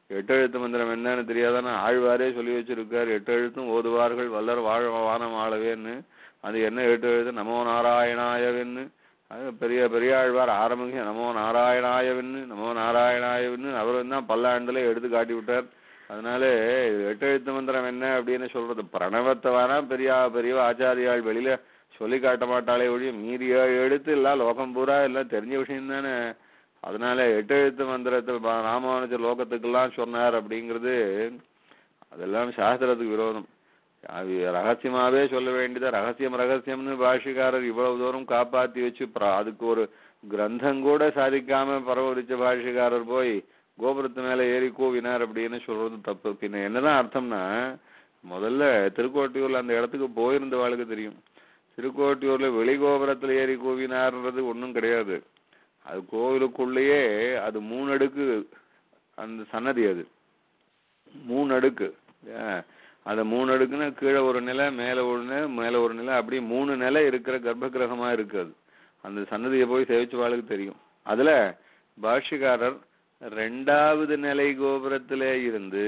எட்டு எழுத்து மந்திரம் என்னன்னு தெரியாதானே ஆழ்வாரே சொல்லி வச்சிருக்கார் எட்டு எழுத்தும் ஓதுவார்கள் வல்லர் வாழ வானம் ஆளவேன்னு அது என்ன எட்டு எழுத்து நமோ நாராயணாயவென்னு அது பெரிய பெரிய ஆழ்வார் ஆரம்பிங்க நமோ நாராயணாயவென்னு நமோ நாராயணாயவென்னு அவர் தான் பல்லாண்டுல எடுத்து காட்டி விட்டார் அதனால எட்டு எழுத்து மந்திரம் என்ன அப்படின்னு சொல்றது பிரணவத்தை வேணா பெரிய பெரிய ஆச்சாரியாள் வெளியில சொல்லி காட்ட மாட்டாளே ஒழிய மீறி ஏழு எழுத்து எல்லாம் லோகம் பூரா எல்லாம் தெரிஞ்ச விஷயம் தானே அதனால எட்டு எழுத்து மந்திரத்தை ப- ராமானுஜர் லோகத்துக்கெல்லாம் சொன்னார் அப்படிங்கிறது அதெல்லாம் சாஸ்திரத்துக்கு விரோதம் அது ரகசியமாவே சொல்ல வேண்டியது ரகசியம் ரகசியம்னு பாஷிகாரர் இவ்வளவு தூரம் காப்பாத்தி வச்சு பிர- அதுக்கு ஒரு கிரந்தம் கூட சாதிக்காம பரவரிச்ச பாஷிகாரர் போய் கோபுரத்து மேல ஏறி கூவினார் அப்படின்னு சொல்றது தப்பு பின்ன என்னதான் அர்த்தம்னா முதல்ல திருக்கோட்டியூர்ல அந்த இடத்துக்கு போயிருந்தவாளுக்கு தெரியும் திருக்கோட்டியூர்ல வெளிகோபுரத்துல ஏறி கூவினார்ன்றது ஒண்ணும் கிடையாது அது கோவிலுக்குள்ளேயே அது மூணு அடுக்கு அந்த சன்னதி அது மூணு அடுக்கு ஏன்? அந்த மூணு அடுக்குன்னா கீழே ஒரு நிலை மேல ஒரு நிலை மேல ஒரு நிலை அப்படி மூணு நிலை இருக்கிற கர்ப்ப கிரகமா இருக்கு அது அந்த சன்னதியை போய் சேவிச்ச வாளுக்கு தெரியும் அதுல பாஷ்யக்காரர் ரெண்டாவது நிலை கோபுரத்திலே இருந்து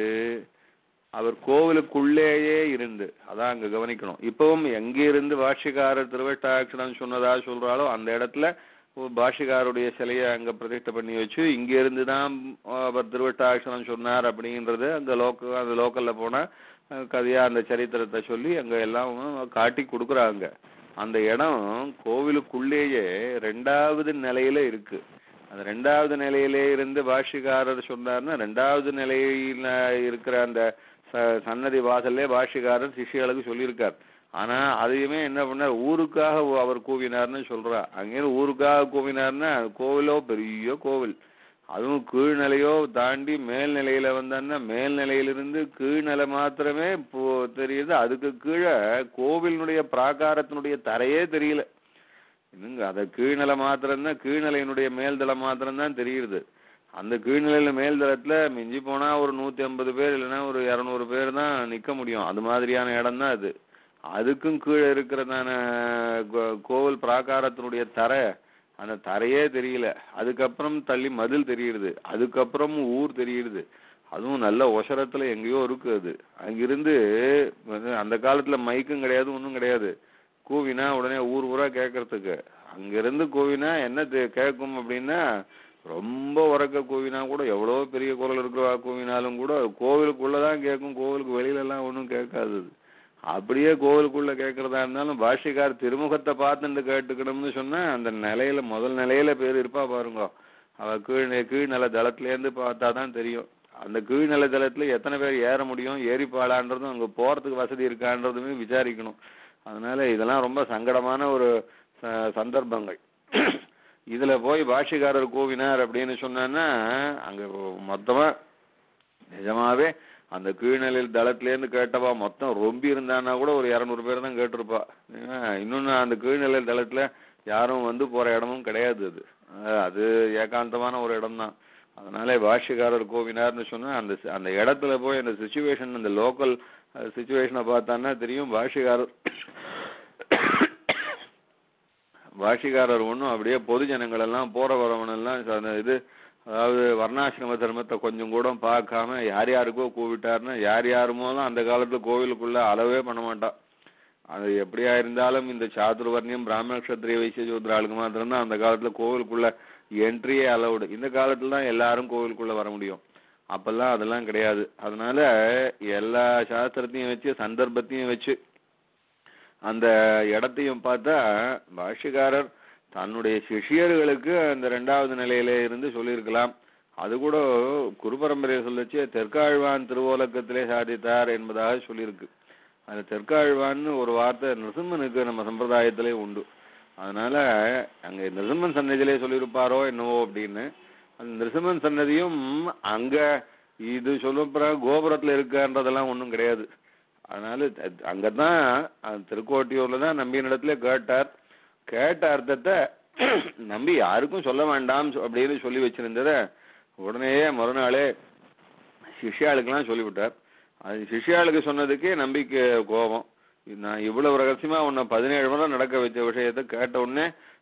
அவர் கோவிலுக்குள்ளேயே இருந்து அதான் அங்க கவனிக்கணும் இப்பவும் எங்க இருந்து பாஷ்யக்காரர் திருவட்டாட்சணம் சொன்னதா சொல்றாலோ அந்த இடத்துல ஒரு பாஷ்யக்காருடைய சிலையை அங்க பிரதிஷ்டை பண்ணி வச்சு இங்க இருந்து தான் அவர் திருவட்டாட்சணம் சொன்னார் அப்படிங்கறது அங்க லோக்க அந்த லோக்கல்ல போனா அஹ், கதையா அந்த சரித்திரத்தை சொல்லி அங்க எல்லாம் காட்டி கொடுக்குறாங்க அந்த இடம் கோவிலுக்குள்ளேயே ரெண்டாவது நிலையில இருக்கு அந்த ரெண்டாவது நிலையிலே இருந்து பாஷ்யக்காரர் சொன்னார்னா ரெண்டாவது நிலையில இருக்கிற அந்த ச- சன்னதி வாசல்லே பாஷ்யக்காரர் சிஷ்யர்களுக்கு சொல்லியிருக்கார் ஆனா அதையுமே என்ன பண்ணார் ஊருக்காக ஒ- அவர் கூவினார்னு சொல்றா அங்கேயிருந்து ஊருக்காக கூவினார்னா கோவிலோ பெரிய கோவில் அதுவும் கீழ்நிலையோ தாண்டி மேல்நிலையில வந்தான்னா மேல்நிலையிலிருந்து கீழ்நிலை மாத்திரமே போ தெரியுது அதுக்கு கீழே கோவிலினுடைய பிராகாரத்தினுடைய தரையே தெரியல இன்னுங்க அத கீழ்நிலை மாத்திரம்தான் கீழ்நிலையினுடைய மேல்தளம் மாத்திரம்தான் தெரியுது அந்த கீழ்நிலையில மேல்தளத்துல மிஞ்சி போனா ஒரு நூத்தி ஐம்பது பேர் இல்லைன்னா ஒரு இருநூறு பேர் தான் நிக்க முடியும் அது மாதிரியான இடம் தான் அது அதுக்கும் கீழே இருக்கிறதான கோ- கோவில் பிராகாரத்தினுடைய தரை அந்த தரையே தெரியல அதுக்கப்புறம் தள்ளி மதில் தெரியுது அதுக்கப்புறம் ஊர் தெரியுது அதுவும் நல்ல ஒசரத்துல எங்கேயோ இருக்கு அது அங்கிருந்து வந்து அந்த காலத்துல மைக்கும் கிடையாது ஒண்ணும் கிடையாது கூவினா உடனே ஊர் ஊரா கேட்கறதுக்கு அங்கிருந்து கூவினா என்ன தே- கேட்கும் அப்படின்னா ரொம்ப உறக்க கூவினா கூட எவ்வளோ பெரிய குரல் இருக்கிற கூவினாலும் கூட கோவிலுக்குள்ளதான் கேட்கும் கோவிலுக்கு வெளியில எல்லாம் ஒன்றும் கேட்காது அது. அப்படியே கோவிலுக்குள்ள கேட்கறதா இருந்தாலும் பாஷிகார் திருமுகத்தை பார்த்துட்டு கேட்டுக்கணும்னு சொன்னா அந்த நிலையில முதல் நிலையில பேர் இருப்பா பாருங்க அவ கீழ் கீழ்நில தளத்துல இருந்து பார்த்தா தான் தெரியும் அந்த கீழ்நில தளத்துல எத்தனை பேர் ஏற முடியும் ஏறிப்பாளான்றதும் அங்க போறதுக்கு வசதி இருக்கான்றதுமே விசாரிக்கணும் அதனால இதெல்லாம் ரொம்ப சங்கடமான ஒரு ச- சந்தர்ப்பங்கள் இதுல போய் பாஷிகாரர் கூவினார் அப்படின்னு சொன்னான்னா அங்க மொத்தமா நிஜமாவே அந்த கீழ்நிலையில் தளத்திலேருந்து கேட்டவா மொத்தம் ரொம்பி இருந்தான்னா கூட ஒரு இரநூறு பேர் தான் கேட்டிருப்பா ஏன்னா, இன்னொன்னு அந்த கீழ்நிலையில் தளத்துல யாரும் வந்து போற இடமும் கிடையாது அது அஹ் அது ஏகாந்தமான ஒரு இடம் தான் அதனால பாஷ்யக்காரர் கோவினார்னு சொன்னா அந்த சி- அந்த இடத்துல போய் அந்த சுச்சுவேஷன் அந்த லோக்கல் சுச்சுவேஷனை பார்த்தான்னா தெரியும் பாஷ்யக்காரர் பாஷிகாரர் ஒன்றும் அப்படியே பொது ஜனங்கள் எல்லாம் போற வரவனெல்லாம் அந்த இது அதாவது வர்ணாசிரம தர்மத்தை கொஞ்சம் கூட பார்க்காம யார் யாருக்கோ கூவிட்டாருன்னா யார் யாருமோலாம் அந்த காலத்துல கோவிலுக்குள்ள அளவே பண்ண மாட்டான் அது எப்படியா இருந்தாலும் இந்த சாதுர்வர்ணியம் பிராமண கஷத்திரிய வைசிய சூத்ர ஆளுக்கு மாத்திரம்தான் அந்த காலத்துல கோவிலுக்குள்ள என்ட்ரியே அலவுடு இந்த காலத்துல தான் எல்லாரும் கோவிலுக்குள்ள வர முடியும் அப்பெல்லாம் அதெல்லாம் கிடையாது அதனால எல்லா சாஸ்திரத்தையும் வச்சு சந்தர்ப்பத்தையும் வச்சு அந்த இடத்தையும் பார்த்தா பாஷ்யக்காரர் தன்னுடைய சிஷ்யர்களுக்கு அந்த ரெண்டாவது நிலையில இருந்து சொல்லியிருக்கலாம் அது கூட குரு பரம்பரையை சொல்லச்சு தெற்காழ்வான் திருவோலக்கத்திலே சாதித்தார் என்பதாக சொல்லியிருக்கு அந்த தெற்காழ்வான்னு ஒரு வார்த்தை நிருசிம்மனுக்கு நம்ம சம்பிரதாயத்திலே உண்டு அதனால அங்க நிருசிம்மன் சன்னதியிலே சொல்லியிருப்பாரோ என்னவோ அப்படின்னு அந்த நிருசிம்மன் சன்னதியும் அங்க இது சொல்லப்புற கோபுரத்துல இருக்கான்றதெல்லாம் ஒண்ணும் கிடையாது அதனால அ- அங்கதான் அந்த திருக்கோட்டியூர்ல தான் நம்பியினிடத்துல கேட்டார் கேட்ட அர்த்தத்தை நம்பி யாருக்கும் சொல்ல வேண்டாம் சொ- அப்படின்னு சொல்லி வச்சிருந்தத உடனேயே மறுநாளே சிஷ்யாளுக்கெல்லாம் சொல்லிவிட்டார் அது சிஷ்யாளுக்கு சொன்னதுக்கே நம்பிக்கை கோபம் நான் இவ்வளவு ரகசியமா உன்னை பதினேழு முறை நடக்க வச்ச விஷயத்த கேட்ட உடனே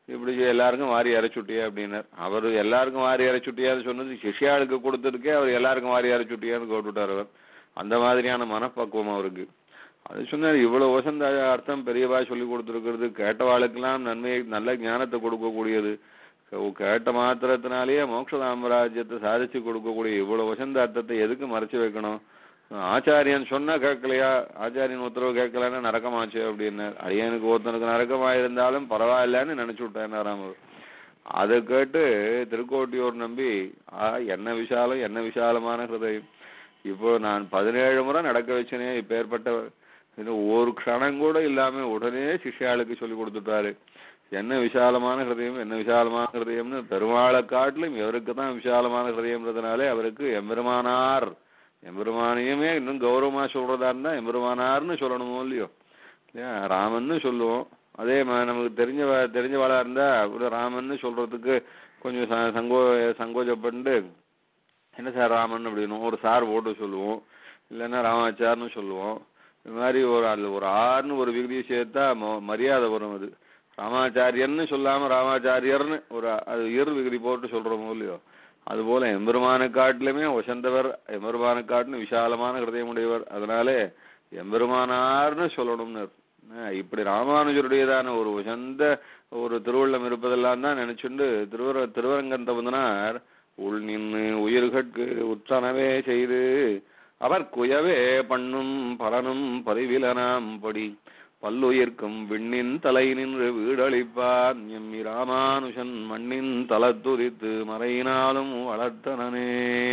இப்படி எல்லாருக்கும் வாரி அரைச்சுட்டியா அப்படின்னார் அவர் எல்லாருக்கும் வாரி அரைச்சுட்டியான்னு சொன்னது சிஷ்யாளுக்கு கொடுத்ததுக்கே அவர் எல்லாருக்கும் வாரி அரைச்சுட்டியான்னு போட்டுவிட்டார் அவர் அந்த மாதிரியான மனப்பக்குவம் அவருக்கு அது சொன்னார் இவ்வளவு வசந்த அர்த்தம் பெரியவா சொல்லி கொடுத்துருக்கிறது கேட்டவாளுக்கெல்லாம் நன்மையை நல்ல ஞானத்தை கொடுக்கக்கூடியது கே- கேட்ட மாத்திரத்தினாலேயே மோட்ச சாம்ராஜ்யத்தை சாதிச்சு கொடுக்கக்கூடிய இவ்வளவு வசந்த அர்த்தத்தை எதுக்கு மறைச்சு வைக்கணும் ஆச்சாரியன் சொன்னா கேட்கலையா ஆச்சாரியன் உத்தரவு கேட்கலன்னா நரக்கமாச்சு அப்படின்னார் அடியனுக்கு ஒருத்தனுக்கு நரக்கமா இருந்தாலும் பரவாயில்லன்னு நினைச்சு விட்டேன் ராமர் அதை கேட்டு திருக்கோட்டியூர் நம்பி ஆ என்ன விஷாலம் என்ன விஷாலமான ஹிருதயம் இப்போ நான் பதினேழு முறை நடக்க வச்சனே இப்பேற்பட்ட இன்னும் ஒரு க்ஷணம் கூட இல்லாம உடனே சிஷ்யாளுக்கு சொல்லி கொடுத்துட்டாரு என்ன விசாலமான ஹிருதயம் என்ன விசாலமான ஹிருதயம்னு பெருமாளை காட்டிலும் இவருக்கு தான் விசாலமான ஹிருதயம்ன்றதுனாலே அவருக்கு எம்பெருமானார் எம்பெருமானையுமே இன்னும் கௌரவமா சொல்றதா இருந்தா எம்பெருமானார்னு சொல்லணுமோ இல்லையோ இல்லையா ராமன்னு சொல்லுவோம் அதே மா- நமக்கு தெரிஞ்ச தெரிஞ்சவாளா இருந்தா ஒரு ராமன்னு சொல்றதுக்கு கொஞ்சம் ச- சங்கோ சங்கோஜப்பட்டு என்ன சார் ராமன் அப்படின்னு ஒரு சார் போட்டு சொல்லுவோம் இல்லைன்னா ராமாச்சார்னு சொல்லுவோம் இது மாதிரி ஒரு அதுல ஒரு ஆறுன்னு ஒரு விகுதியை சேர்த்தா ம- மரியாதை வரும் அது ராமாச்சாரியன்னு சொல்லாம ராமாச்சாரியர்னு ஒரு அது இரு விகுதி போட்டு சொல்றோமோ இல்லையோ அதுபோல எம்பெருமானை காட்டிலுமே வசந்தவர் எம்பெருமானை காட்டிலும் விசாலமான ஹிருதயமுடையவர் அதனாலே எம்பெருமானார்னு சொல்லணும்னு அஹ் இப்படி ராமானுஜருடையதான ஒரு உசந்த ஒரு திருவள்ளம் இருப்பதெல்லாம் தான் நினைச்சுண்டு திருவர திருவரங்கன் தகுந்தனார் உள் நின்று உயிர்கட்கு உற்றனவே செய்து அவர் குயவே பண்ணும் பலனும் பதிவிலனாம் படி பல்லுயிர்க்கும் விண்ணின் தலை நின்று வீடளிப்பான் எம்மி ராமானுஷன் மண்ணின் தலத்துதித்து மறையினாலும் வளர்த்தனனே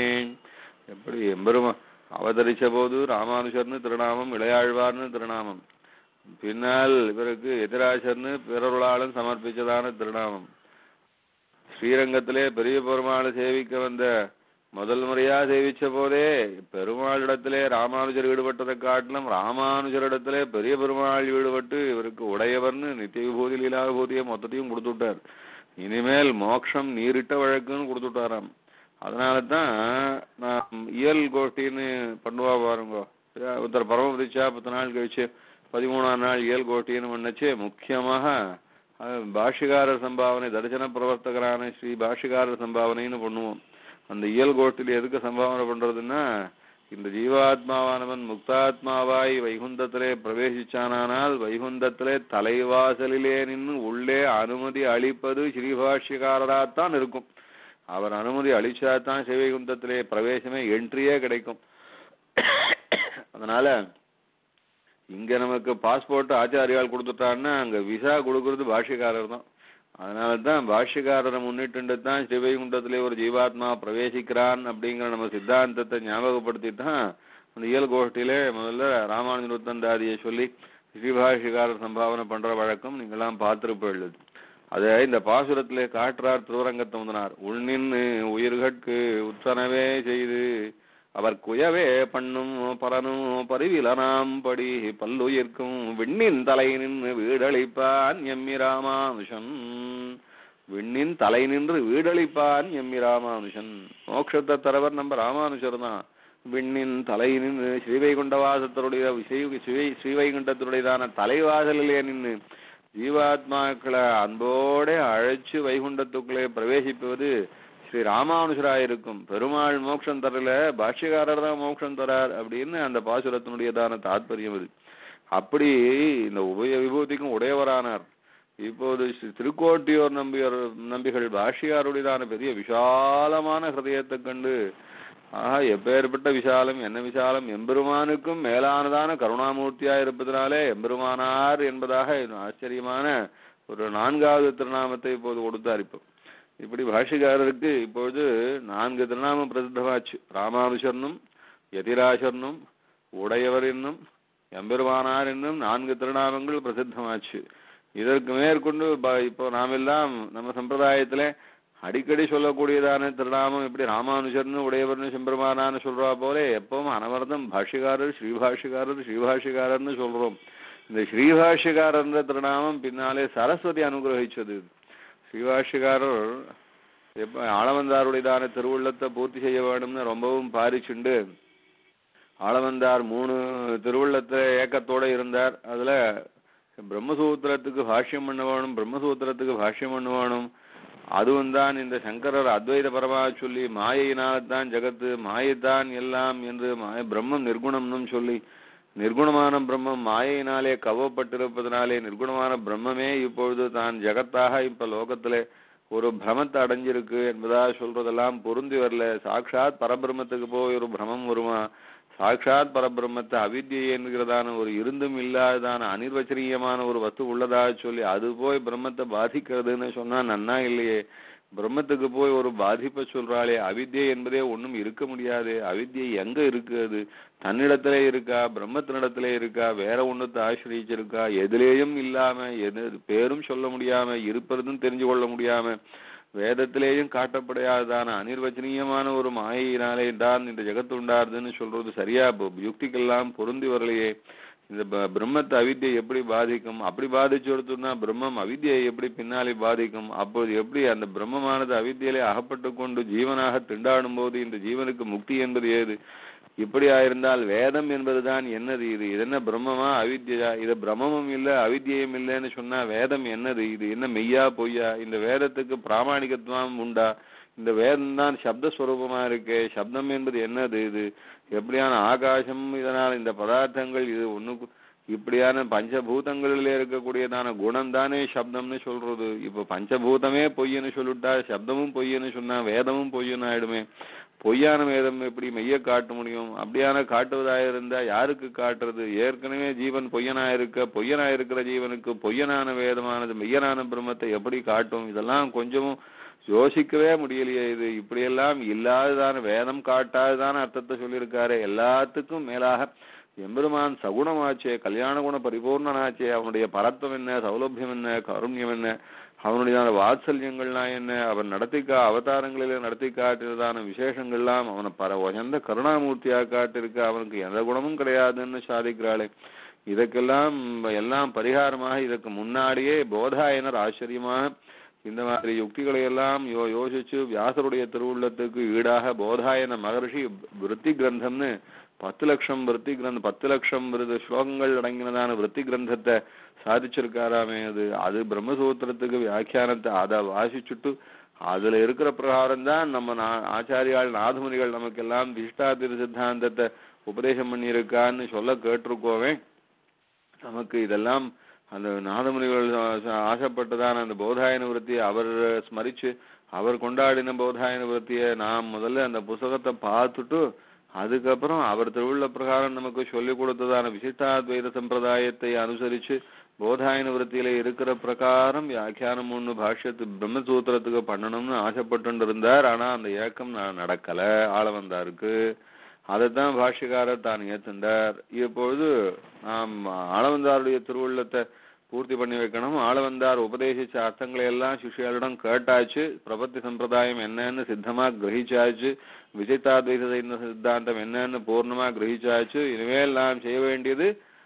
எப்படி எம்பெருமா அவதரிச்ச போது ராமானுஷர்னு திருநாமம் இளையாழ்வார்னு திருநாமம் பின்னால் இவருக்கு எதிராசர்னு பிறருளாலும் சமர்ப்பிச்சதான திருநாமம் ஸ்ரீரங்கத்திலே பெரிய பெருமாளை சேவிக்க வந்த முதல் முறையா சேவிச்ச போதே பெருமாளிடத்திலே ராமானுஜர் ஈடுபட்டதை காட்டிலும் ராமானுஜரிடத்திலே பெரிய பெருமாள் ஈடுபட்டு இவருக்கு உடையவர்னு நித்திய விபூதி லீலா விபூதியை மொத்தத்தையும் கொடுத்து விட்டார் இனிமேல் மோட்சம் நீரிட்ட வழக்குன்னு கொடுத்து விட்டாராம் அதனால தான் நான் இயல் கோஷ்டின்னு பண்ணுவா பாருங்க ஒருத்தர் பரமபதிச்சா பத்து நாள் கழிச்சு பதிமூணாம் நாள் இயல் கோஷ்டின்னு பண்ணச்சு முக்கியமாக அஹ், பாஷ்யகாரர் சம்பாவனை தரிசன பிரவர்த்தகரான ஸ்ரீ பாஷ்யகாரர் சம்பாவனைன்னு பண்ணுவோம் அந்த இயல் கோஷ்டில் எதுக்கு சம்பாவனை பண்றதுன்னா இந்த ஜீவாத்மாவானவன் முக்தாத்மாவாய் வைகுந்தத்திலே பிரவேசிச்சானால் வைகுந்தத்திலே தலைவாசலிலே நின்று உள்ளே அனுமதி அளிப்பது ஸ்ரீபாஷ்யக்காரராத்தான் இருக்கும் அவர் அனுமதி அளிச்சாதான் சிவவைகுந்தத்திலே பிரவேசமே என்ட்ரியே கிடைக்கும் அதனால இங்க நமக்கு பாஸ்போர்ட் ஆச்சாரியால் கொடுத்துட்டான்னா அங்க விசா கொடுக்கறது பாஷ்யக்காரர் தான் அதனால தான் பாஷ்யக்காரரை முன்னிட்டு தான் சிவவைகுண்டத்திலே ஒரு ஜீவாத்மா பிரவேசிக்கிறான் அப்படிங்கிற நம்ம சித்தாந்தத்தை ஞாபகப்படுத்தி தான் அந்த இயல் கோஷ்டியிலே முதல்ல ராமானுஜருத்தந்தாதியை சொல்லி ஸ்ரீபாஷ்யக்காரர் சம்பாவனை பண்ற வழக்கம் நீங்களாம் பார்த்திருப்பீர்கள் அதை இந்த பாசுரத்திலே காட்டுறார் திருவரங்கத்தை முந்தனார் உள்நின்னு உயிர்கட்கு உற்றனவே செய்து அவர் குயவே பண்ணும் பரனும் பரிவிலனாம் படி பல்லுயிர்க்கும் விண்ணின் தலை நின்று வீடளிப்பான் எம்மி ராமானுஷன் விண்ணின் தலை நின்று வீடளிப்பான் எம்மி ராமானுஷன் மோட்சத்தை தரவர் நம்ம ராமானுஷர் தான் விண்ணின் தலை நின்று ஸ்ரீவைகுண்டவாசத்தருடைய ஸ்ரீ- ஸ்ரீ- ஸ்ரீவைகுண்டத்தினுடையதான தலைவாசலிலே நின்று ஜீவாத்மாக்களை அன்போட அழைச்சு வைகுண்டத்துக்குள்ளே பிரவேசிப்பது ஸ்ரீ ராமானுஜராயிருக்கும் பெருமாள் மோட்சம் தரல பாஷ்யக்காரர் தான் மோட்சம் தரார் அப்படின்னு அந்த பாசுரத்தினுடையதான தாத்பரியம் அது அப்படி இந்த உபய விபூதிக்கும் உடையவரானார் இப்போது ஸ்ரீ திருக்கோட்டியூர் நம்பியர் நம்பிகள் பாஷ்யாருடையதான பெரிய விசாலமான ஹிருதயத்தை கண்டு ஆஹா எப்பேற்பட்ட விசாலம் என்ன விசாலம் எம்பெருமானுக்கும் மேலானதான கருணாமூர்த்தியா இருப்பதனாலே எம்பெருமானார் என்பதாக ஆச்சரியமான ஒரு நான்காவது திருநாமத்தை இப்போது கொடுத்தார் இப்போ இப்படி பாஷிகாரருக்கு இப்பொழுது நான்கு திருநாமம் பிரசித்தமாச்சு ராமானுஷர்னும் யதிராசர்னும் உடையவர் என்னும் எம்பெருமானார் என்னும் நான்கு திருநாமங்கள் பிரசித்தமாச்சு இதற்கு மேற்கொண்டு ப- இப்போ நாமெல்லாம் நம்ம சம்பிரதாயத்திலே அடிக்கடி சொல்லக்கூடியதான திருநாமம் இப்படி ராமானுஜர்னு உடையவர்னு செம்பெருமானான்னு சொல்றா போல எப்பவும் அனவரதம் பாஷ்யக்காரர் ஸ்ரீபாஷ்யக்காரர் ஸ்ரீபாஷ்யக்காரர்னு சொல்றோம் இந்த ஸ்ரீபாஷ்யக்காரர்ன்ற திருநாமம் பின்னாலே சரஸ்வதி அனுகிரகிச்சது ஸ்ரீபாஷ்யக்காரர் எப்ப ஆளவந்தாருடையதான திருவுள்ளத்தை பூர்த்தி செய்ய வேணும்னு ரொம்பவும் பாரிச்சுண்டு ஆளவந்தார் மூணு திருவுள்ளத்தை ஏக்கத்தோட இருந்தார் அதுல பிரம்மசூத்திரத்துக்கு பாஷ்யம் பண்ண வேணும் பிரம்மசூத்திரத்துக்கு பாஷ்யம் பண்ண வேணும் அதுவும் தான் இந்த சங்கரர் அத்வைத பரமா சொல்லி மாயையினால்தான் ஜகத்து மாயைதான் எல்லாம் என்று மாய பிரம்மம் நிர்குணம்னு சொல்லி நிர்குணமான பிரம்மம் மாயையினாலே கவப்பட்டிருப்பதனாலே நிர்குணமான பிரம்மமே இப்பொழுது தான் ஜகத்தாக இப்ப லோகத்திலே ஒரு பிரமத்தை அடைஞ்சிருக்கு என்பதா சொல்றதெல்லாம் பொருந்தி வரல சாட்சாத் பரபிரம்மத்துக்கு போய் ஒரு பிரமம் வருமா சாட்சாத் பரபிரம்மத்தை அவித்யை என்கிறதான ஒரு இருந்தும் இல்லாததான அனிர்வச்சனீயமான ஒரு வஸ்து உள்ளதா சொல்லி அது போய் பிரம்மத்தை பாதிக்கிறதுன்னு சொன்னா நன்னா இல்லையே பிரம்மத்துக்கு போய் ஒரு பாதிப்பை சொல்றாளே அவித்யை என்பதே ஒண்ணும் இருக்க முடியாது அவித்யை எங்க இருக்கு அது தன்னிடத்திலே இருக்கா பிரம்மத்தினிடத்திலே இருக்கா வேற ஒண்ணுத்தை ஆசிரியச்சிருக்கா எதுலேயும் இல்லாம எது பேரும் சொல்ல முடியாம இருப்பதும் தெரிஞ்சு கொள்ள முடியாம வேதத்திலேயும் காட்டப்படையாததான அனிர்வச்சனீயமான ஒரு மாயையினாலே தான் இந்த ஜெகத்து உண்டாருதுன்னு சொல்றது சரியா ப- யுக்திக்கெல்லாம் பொருந்தி வரலையே இந்த ப- பிரம்மத்தை அவித்யை எப்படி பாதிக்கும் அப்படி பாதிச்சு கொடுத்தோம்னா பிரம்மம் அவித்யை எப்படி பின்னாலே பாதிக்கும் அப்போது எப்படி அந்த பிரம்மமானது அவித்யிலே அகப்பட்டு கொண்டு ஜீவனாக திண்டாடும் போது இந்த ஜீவனுக்கு முக்தி என்பது ஏது இப்படியா இருந்தால் வேதம் என்பதுதான் என்னது இது இது என்ன பிரம்மமா அவித்யா இது பிரம்மமும் இல்ல அவித்யையும் இல்லைன்னு சொன்னா வேதம் என்னது இது என்ன மெய்யா பொய்யா இந்த வேதத்துக்கு பிராமணிகத்துவம் உண்டா இந்த வேதம் தான் சப்தஸ்வரூபமா இருக்கு சப்தம் என்பது என்னது இது எப்படியான ஆகாசம் இதனால் இந்த பதார்த்தங்கள் இது ஒண்ணுக்கு இப்படியான பஞ்சபூதங்களிலே இருக்கக்கூடியதான குணம் தானே சப்தம்னு சொல்றது இப்போ பஞ்சபூதமே பொய்ன்னு சொல்லிட்டா சப்தமும் பொய்ன்னு சொன்னா வேதமும் பொய்ன்னு ஆயிடுமே பொய்யான வேதம் எப்படி மெய்ய காட்ட முடியும் அப்படியான காட்டுவதாக இருந்தா யாருக்கு காட்டுறது ஏற்கனவே ஜீவன் பொய்யனா இருக்க பொய்யனா இருக்கிற ஜீவனுக்கு பொய்யனான வேதமானது மெய்யனான பிரம்மத்தை எப்படி காட்டும் இதெல்லாம் கொஞ்சமும் யோசிக்கவே முடியலையே இது இப்படியெல்லாம் இல்லாததான வேதம் காட்டாததான அர்த்தத்தை சொல்லியிருக்காரு எல்லாத்துக்கும் மேலாக எம்பெருமான் சகுணமாச்சே கல்யாண குண பரிபூர்ணனாச்சே அவனுடைய பரத்துவம் என்ன சௌலபியம் என்ன கருண்யம் என்ன அவனுடைய வாத்சல்யங்கள்லாம் என்ன அவன் நடத்திக்கா அவதாரங்களிலே நடத்தி காட்டினதான விசேஷங்கள்லாம் அவனை பர உயர்ந்த கருணாமூர்த்தியாக காட்டிருக்க அவனுக்கு எந்த குணமும் கிடையாதுன்னு சாதிக்கிறாளே இதற்கெல்லாம் எல்லாம் பரிகாரமாக இதற்கு முன்னாடியே போதாயனர் ஆச்சரியமாக இந்த மாதிரி யுக்திகளை எல்லாம் யோ யோசிச்சு வியாசருடைய திருவுள்ளத்துக்கு ஈடாக போதாயன மகர்ஷி விருத்தி கிரந்தம்னு பத்து லட்சம் விருத்தி கிரந்தம் பத்து லட்சம் விருது ஸ்லோகங்கள் அடங்கினதான விருத்தி கிரந்தத்தை சாதிச்சிருக்காராமே அது அது பிரம்மசூத்திரத்துக்கு வியாக்கியானத்தை அதை வாசிச்சுட்டு அதுல இருக்கிற பிரகாரம் தான் நம்ம நா- ஆச்சாரியால் நாதமுனிகள் நமக்கெல்லாம் விசிஷ்டாதிர சித்தாந்தத்தை உபதேசம் பண்ணியிருக்கான்னு சொல்ல கேட்டிருக்கோவே நமக்கு இதெல்லாம் அந்த நாதமுனிகள் ஆ- ஆசைப்பட்டதான அந்த போதாயன விருத்தி அவர் ஸ்மரிச்சு அவர் கொண்டாடின போதாயன விருத்தியை நாம் முதல்ல அந்த புஸ்தகத்தை பார்த்துட்டு அதுக்கப்புறம் அவர் திருவுள்ள பிரகாரம் நமக்கு சொல்லிக் கொடுத்ததான விசிஷ்டாத்வைத சம்பிரதாயத்தை அனுசரிச்சு போதாயன விருத்தியில இருக்கிற பிரகாரம் வியாக்கியானம் ஒண்ணு பாஷ்யத்து பிரம்மசூத்திரத்துக்கு பண்ணணும்னு ஆசைப்பட்டு இருந்தார் ஆனா அந்த ஏக்கம் ந- நடக்கல ஆள வந்தாருக்கு அதைத்தான் பாஷ்யக்காரர் தான் ஏத்துண்டார் இப்பொழுது நாம் ஆளவந்தாருடைய திருவுள்ளத்தை பூர்த்தி பண்ணி வைக்கணும் ஆளவந்தார் உபதேசிச்ச அர்த்தங்களை எல்லாம் சிஷ்யர்களிடம் கேட்டாச்சு பிரபத்தி சம்பிரதாயம் என்னன்னு சித்தமா கிரகிச்சாச்சு விஜிதாத்வைத சித்தாந்தம் என்னன்னு பூர்ணமா கிரகிச்சாச்சு இனிமேல் நாம் செய்ய வேண்டியது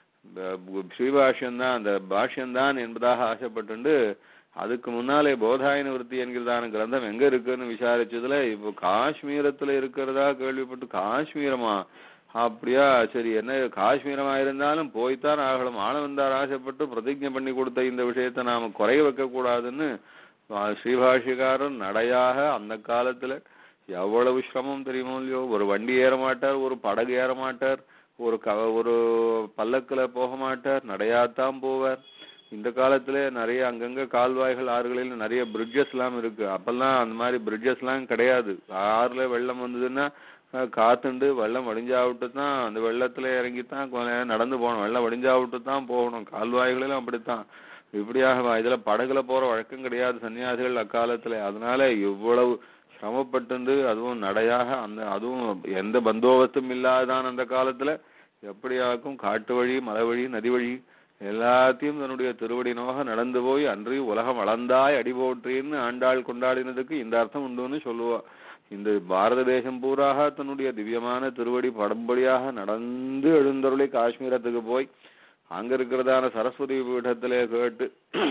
ஸ்ரீபாஷ்யம்தான் அந்த பாஷ்யம்தான் என்பதாக ஆசைப்பட்டுண்டு அதுக்கு முன்னாலே போதாயன விருத்தி என்கிறதான கிரந்தம் எங்க இருக்குன்னு விசாரிச்சதுல இப்போ காஷ்மீரத்துல இருக்கிறதா கேள்விப்பட்டு காஷ்மீரமா அப்படியா சரி என்ன காஷ்மீரமா இருந்தாலும் போய்த்தான் ஆகணும் ஆனவந்தார் ஆசைப்பட்டு பிரதிஜை பண்ணி கொடுத்த இந்த விஷயத்தை நாம குறைய வைக்க கூடாதுன்னு ஆ, ஸ்ரீபாஷிகாரன் நடையாக அந்த காலத்துல எவ்வளவு சிரமம் தெரியுமோ இல்லையோ ஒரு வண்டி ஏற மாட்டார் ஒரு படகு ஏற மாட்டார் ஒரு க ஒரு பல்லக்குல போக மாட்டார் நடையாத்தான் போவார் இந்த காலத்துல நிறைய அங்கங்க கால்வாய்கள் ஆறுகளில் நிறைய பிரிட்ஜஸ் எல்லாம் இருக்கு அப்பெல்லாம் அந்த மாதிரி பிரிட்ஜஸ் எல்லாம் கிடையாது ஆறுல வெள்ளம் வந்ததுன்னா அஹ், காத்துண்டு வெள்ளம் வடிஞ்சாவிட்டு தான் அந்த வெள்ளத்துல இறங்கி தான் கொஞ்ச நேரம் நடந்து போகணும் வெள்ளம் வடிஞ்சாவிட்டு தான் போகணும் கால்வாய்களிலும் அப்படித்தான் இப்படியாக வ- இதுல படகுல போற வழக்கம் கிடையாது சன்னியாசிகள் அக்காலத்துல அதனால இவ்வளவு சிரமப்பட்டு அதுவும் நடையாக அந்த அதுவும் எந்த பந்தோபஸ்தும் இல்லாதான் அந்த காலத்துல எப்படியாக்கும் காட்டு வழி மலை வழி நதி வழி எல்லாத்தையும் தன்னுடைய திருவடி நோக நடந்து போய் அன்று உலகம் அளந்தாய் அடி போற்றின்னு ஆண்டாள் கொண்டாடினதுக்கு இந்த அர்த்தம் உண்டுன்னு சொல்லுவா இந்த பாரத தேசம் பூராக தன்னுடைய திவ்யமான திருவடி படம்படியாக நடந்து எழுந்தருளி காஷ்மீரத்துக்கு போய் அங்க இருக்கிறதான சரஸ்வதி பீடத்திலே கேட்டு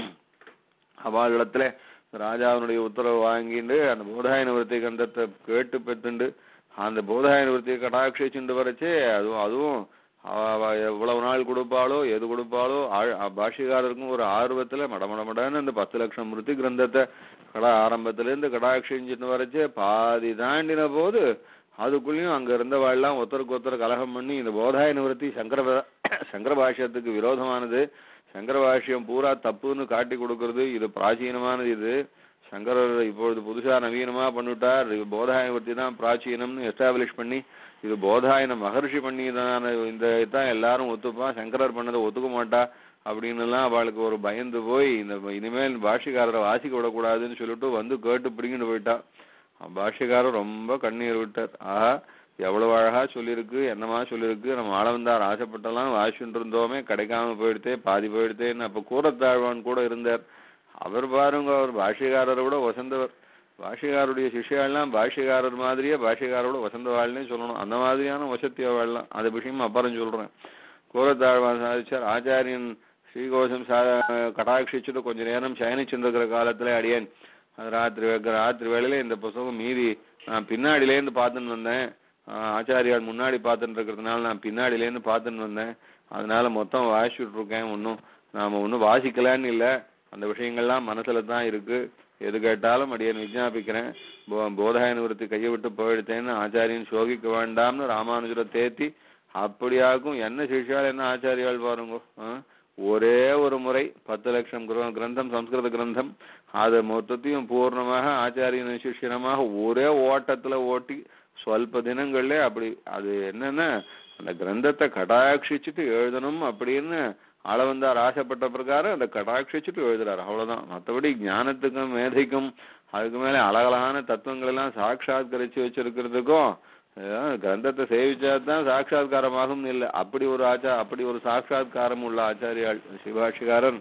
அவளிடத்துல ராஜாவினுடைய உத்தரவு வாங்கிட்டு அந்த போதாயன விருத்தி கந்தத்தை கேட்டு பெற்றுண்டு அந்த போதாயன விருத்தியை கடாட்சிச்சுண்டு வரச்சே அதுவும் அதுவும் அவ அவ எவ்வளவு நாள் கொடுப்பாளோ எது கொடுப்பாளோ ஆழ்- அ- பாஷ்யக்காரருக்கும் ஒரு ஆர்வத்துல மடமடமடன்னு அந்த பத்து லட்சம் மிருத்தி கிரந்தத்தை கடா ஆரம்பத்துல இருந்து கடாட்சிஞ்சுட்டு வரைச்சே பாதி தாண்டின போது அதுக்குள்ளேயும் அங்க இருந்தவாள்லாம் ஒருத்தருக்கு ஒருத்தர் கலகம் பண்ணி இந்த போதாய நிவர்த்தி சங்கர பா- சங்கர பாஷ்யத்துக்கு விரோதமானது சங்கர பாஷ்யம் பூரா தப்புன்னு காட்டி கொடுக்கறது இது பிராச்சீனமானது இது சங்கரர் இப்பொழுது புதுசா நவீனமா பண்ணிவிட்டார் இது போதாய நிவர்த்தி தான் பிராச்சீனம்னு எஸ்டாப்ளிஷ் பண்ணி இது போதாயன மகர்ஷி பண்ணிதான இந்த இதான் எல்லாரும் ஒத்துப்பா சங்கரர் பண்ணதை ஒத்துக்க மாட்டா அப்படின்னு எல்லாம் அவளுக்கு ஒரு பயந்து போய் இந்த இனிமேல் பாஷிக்காரரை வாசிக்க விடக்கூடாதுன்னு சொல்லிட்டு வந்து கேட்டு பிடிங்கிட்டு போயிட்டா பாஷிக்காரர் ரொம்ப கண்ணீர் விட்டார் ஆஹா எவ்வளவு அழகா சொல்லியிருக்கு என்னமா சொல்லியிருக்கு நம்ம ஆளவந்தார் ஆசைப்பட்டெல்லாம் வாசிச்சுட்டு இருந்தோமே கிடைக்காம போயிடுத்தே பாதி போயிடுத்தேன்னு அப்ப கூரத்தாழ்வான் கூட இருந்தார் அவர் பாருங்க அவர் பாஷிகாரரை விட வசந்தவர் பாஷிகாருடைய சிஷ்யாலாம் பாஷிகாரர் மாதிரியே பாஷிகாரோட வசந்தவாள்னே சொல்லணும் அந்த மாதிரியான வசத்திய வாழலாம் அந்த விஷயம் அப்புறம் சொல்றேன் கூரத்தாழ்வான் சாதிச்சார் ஆச்சாரியன் ஸ்ரீகோஷம் சா கடாட்சிச்சுட்டு கொஞ்ச நேரம் சயனிச்சுருக்கிற காலத்துல அடியேன் அது ராத்திரி வே- ராத்திரி வேளையில இந்த புஸ்தகம் மீதி நான் பின்னாடிலேருந்து பார்த்துன்னு வந்தேன் ஆஹ் ஆச்சாரியார் முன்னாடி பார்த்துட்டு இருக்கிறதுனால நான் பின்னாடிலேருந்து பார்த்துன்னு வந்தேன் அதனால மொத்தம் வாசிச்சுட்டு இருக்கேன் ஒன்றும் நாம ஒன்றும் வாசிக்கலான்னு இல்லை அந்த விஷயங்கள்லாம் மனசுல தான் இருக்கு எது கேட்டாலும் அடியேன் விஜாபிக்கிறேன் போ போதாய நிவர்த்தி கையை விட்டு போயிடுத்தேன்னு ஆச்சாரியன் சோகிக்க வேண்டாம்னு ராமானுஜரை தேத்தி அப்படியாக்கும் என்ன சிஷ்யால் என்ன ஆச்சாரியால் பாருங்க ஆ? ஒரே ஒரு முறை பத்து லட்சம் கிர- கிரந்தம் சம்ஸ்கிருத கிரந்தம் அதை மொத்தத்தையும் பூர்ணமாக ஆச்சாரியன் சிஷ்யனமாக ஒரே ஓட்டத்துல ஓட்டி சொல்ப தினங்கள்ல அப்படி அது என்னன்னா அந்த கிரந்தத்தை கடாட்சிச்சுட்டு எழுதணும் அப்படின்னு அளவந்தார் ஆசைப்பட்ட பிரகாரம் அந்த கடாட்சிச்சுட்டு எழுதுறாரு அவ்வளவுதான் மற்றபடி ஞானத்துக்கும் மேதைக்கும் அதுக்கு மேல அழகழகான தத்துவங்கள் எல்லாம் சாட்சாத்கரிச்சு வச்சிருக்கிறதுக்கும் அஹ் கிரந்தத்தை சேவிச்சாதான் சாட்சாத்காரமாகும் இல்லை அப்படி ஒரு ஆச்சா அப்படி ஒரு சாட்சாத்காரம் உள்ள ஆச்சாரியாள் சிவாஷிகாரன்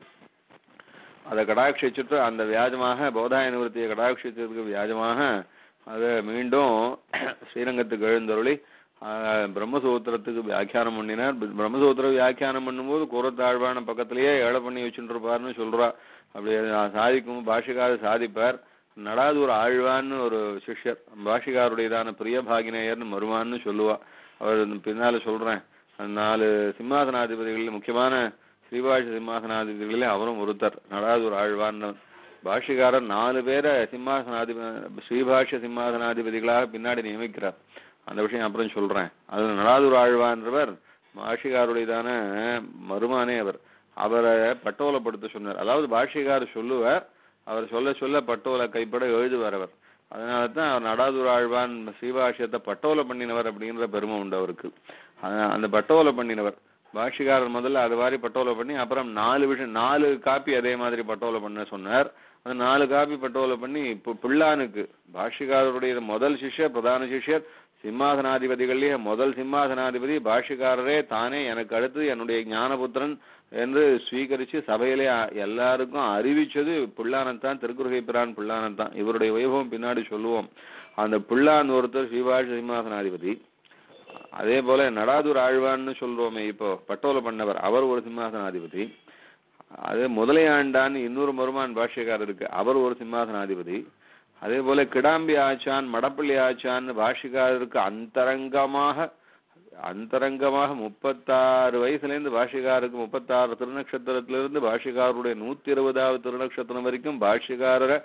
அதை கடாட்சிச்சுட்டு அந்த வியாஜமாக போதாய நிவர்த்தியை கடாட்சிச்சதுக்கு வியாஜமாக அதை மீண்டும் ஸ்ரீரங்கத்துக்கு எழுந்தருளி ஆஹ், பிரம்மசூத்திரத்துக்கு வியாக்கியானம் பண்ணினார் பி- பிரம்மசூத்திர வியாக்கியானம் பண்ணும்போது கூரத்தாழ்வான பக்கத்திலேயே ஏழை பண்ணி வச்சுட்டு இருப்பாருன்னு சொல்றா அப்படி அது சாதிக்கும் பாஷிகாரர் சாதிப்பார் நடாதூர் ஆழ்வான்னு ஒரு சிஷ்யர் பாஷிகாருடையதான பிரியபாகினேயர்னு மருவான்னு சொல்லுவா அவர் பின்னால சொல்றேன் அந்த நாலு சிம்மாசனாதிபதிகளில் முக்கியமான ஸ்ரீபாஷ சிம்மாசனாதிபதிகளிலே அவரும் ஒருத்தர் நடாதூர் ஆழ்வான்னு பாஷிகாரர் நாலு பேரை சிம்மாசனாதிப ஸ்ரீபாஷ்ய சிம்மாசனாதிபதிகளாக பின்னாடி நியமிக்கிறார் அந்த விஷயம் அப்புறம் சொல்றேன் அதுல நடாதூர் ஆழ்வான்றவர் பாஷிகாருடையதான மருமானே அவர் அவரை பட்டோலப்படுத்த சொன்னார் அதாவது பாஷிகார் சொல்லுவார் அவர் சொல்ல சொல்ல பட்டோலை கைப்பட எழுதுவார் அவர் அதனால தான் அவர் நடாதூர் ஆழ்வான் ஸ்ரீபாஷ்யத்தை பட்டோலை பண்ணினவர் அப்படின்ற பெருமை உண்டு அவருக்கு அத- அந்த பட்டோலை பண்ணினவர் பாஷிகாரர் முதல்ல அது மாதிரி பட்டோலை பண்ணி அப்புறம் நாலு விஷயம் நாலு காப்பி அதே மாதிரி பட்டோலை பண்ண சொன்னார் அந்த நாலு காப்பி பட்டோலை பண்ணி இப்போ பிள்ளானுக்கு பாஷிகாரருடைய முதல் சிஷ்யர் பிரதான சிஷ்யர் சிம்மாசனாதிபதிகளிலே முதல் சிம்மாசனாதிபதி பாஷிகாரரே தானே எனக்கு அடுத்து என்னுடைய ஞானபுத்திரன் என்று ஸ்வீகரிச்சு சபையிலே அ- எல்லாருக்கும் அறிவிச்சது பிள்ளானத்தான் திருக்குறுகை பிரான் பிள்ளானத்தான் இவருடைய வைபவம் பின்னாடி சொல்லுவோம் அந்த பிள்ளான் ஒருத்தர் ஸ்ரீபாஷ சிம்மாசனாதிபதி அதே போல நடாதூர் ஆழ்வான்னு சொல்றோமே இப்போ பட்டோல பண்ணவர் அவர் ஒரு சிம்மாசனாதிபதி அது முதலையாண்டான்னு இன்னொரு மருமான் பாஷ்யக்காரர் இருக்கு அவர் ஒரு சிம்மாசனாதிபதி அதே போல கிடாம்பி ஆச்சான் மடப்பள்ளி ஆச்சான் பாஷிகாரருக்கு அந்தரங்கமாக அந்தரங்கமாக முப்பத்தாறு வயசுல இருந்து பாஷிகாருக்கு முப்பத்தாறு திருநக்ஷத்திரத்திலிருந்து பாஷிகாருடைய நூத்தி இருபதாவது திருநக்ஷத்திரம் வரைக்கும் பாஷிகாரரை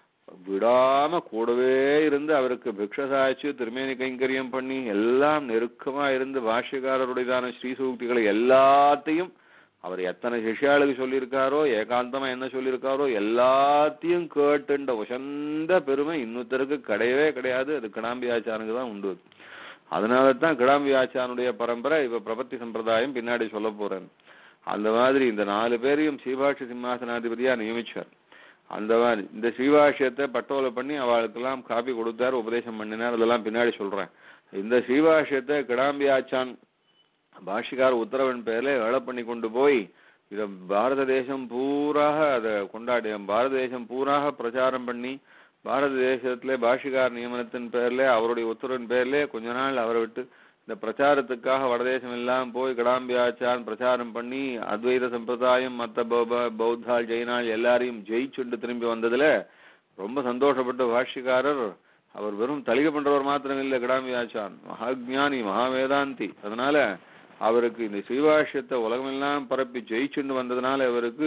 விடாம கூடவே இருந்து அவருக்கு பிக்ஷ சாய்ச்சி திருமேனி கைங்கரியம் பண்ணி எல்லாம் நெருக்கமா இருந்து பாஷ்யக்காரருடையதான ஸ்ரீசூக்திகளை எல்லாத்தையும் அவர் எத்தனை சிஷ்யாளுக்கு சொல்லியிருக்காரோ ஏகாந்தமா என்ன சொல்லியிருக்காரோ எல்லாத்தையும் கேட்டுன்ற உசந்த பெருமை இன்னொருத்தருக்கு கிடையவே கிடையாது அது கிடாம்பி ஆச்சானுக்கு தான் உண்டு அதனால தான் கிடாம்பி ஆச்சானுடைய பரம்பரை இப்ப பிரபத்தி சம்பிரதாயம் பின்னாடி சொல்ல போறேன் அந்த மாதிரி இந்த நாலு பேரையும் ஸ்ரீபாஷ சிம்மாசனாதிபதியா நியமிச்சார் அந்த மாதிரி இந்த ஸ்ரீபாஷ்யத்தை பட்டோலை பண்ணி அவளுக்கெல்லாம் காப்பி கொடுத்தார் உபதேசம் பண்ணினார் அதெல்லாம் பின்னாடி சொல்றேன் இந்த ஸ்ரீபாஷ்யத்தை கிடாம்பி ஆச்சான் பாஷிகார் உத்தரவின் பேர்ல வேலை பண்ணி கொண்டு போய் இத பாரத தேசம் பூராக அதை கொண்டாடி பாரத தேசம் பூராக பிரச்சாரம் பண்ணி பாரத தேசத்திலே பாஷிகார் நியமனத்தின் பேர்ல அவருடைய உத்தரவின் பேர்ல கொஞ்ச நாள் அவரை விட்டு இந்த பிரச்சாரத்துக்காக வடதேசம் எல்லாம் போய் கடாம்பியாச்சான் பிரச்சாரம் பண்ணி அத்வைத சம்பிரதாயம் மத்த பௌ- பௌ- பௌத்தாள் ஜெயினாள் எல்லாரையும் ஜெயிச்சுண்டு திரும்பி வந்ததுல ரொம்ப சந்தோஷப்பட்ட பாஷ்யக்காரர் அவர் வெறும் தலிகை பண்றவர் மாத்திரம் இல்ல கிடாம்பியாச்சான் மகாஜானி மகாவேதாந்தி அதனால அவருக்கு இந்த ஸ்ரீபாஷ்யத்தை உலகமெல்லாம் பரப்பி ஜெயிச்சுண்டு வந்ததுனால அவருக்கு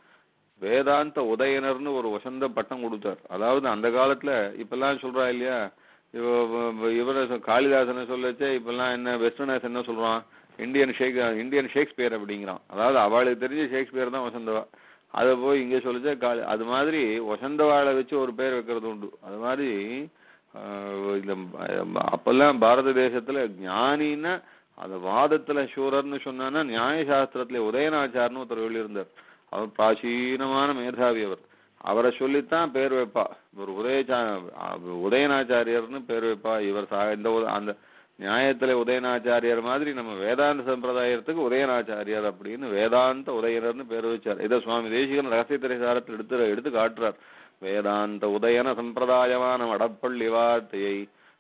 வேதாந்த உதயனர்னு ஒரு வசந்த பட்டம் கொடுத்தார் அதாவது அந்த காலத்துல இப்பெல்லாம் சொல்றா இல்லையா இவ இவர காளிதாசனை சொல்லச்சே இப்பெல்லாம் என்ன வெஸ்டர்னர்ஸ் என்ன சொல்றான் இந்தியன் ஷேக் இந்தியன் ஷேக்ஸ்பியர் அப்படிங்கிறான் அதாவது அவளுக்கு தெரிஞ்ச ஷேக்ஸ்பியர் தான் வசந்தவா அதை போய் இங்க சொல்லிச்சா காளி அது மாதிரி வசந்தவாளை வச்சு ஒரு பேர் வைக்கிறது உண்டு அது மாதிரி ஆஹ் இந்த ப- அப்பெல்லாம் பாரத தேசத்துல ஞானின்னா அந்த வாதத்துல சூரர்னு சொன்னான்னா நியாய சாஸ்திரத்துல உதயநாச்சார்னு ஒருத்தர் வெளியிருந்தார் அவர் பிராச்சீனமான மேதாவி அவர் அவரை சொல்லித்தான் பேர் வைப்பா ஒரு உதயச்சா உதயநாச்சாரியர்னு பேர் வைப்பா இவர் சா- இந்த உத- அந்த நியாயத்துல உதயநாச்சாரியார் மாதிரி நம்ம வேதாந்த சம்பிரதாயத்துக்கு உதயநாச்சாரியார் அப்படின்னு வேதாந்த உதயனர்னு பேர் வச்சார் இதை சுவாமி தேசிகன் ரகசியத்திரை சாரத்தில் எடுத்து எடுத்து காட்டுறார் வேதாந்த உதயன சம்பிரதாயமான வடப்பள்ளி வார்த்தையை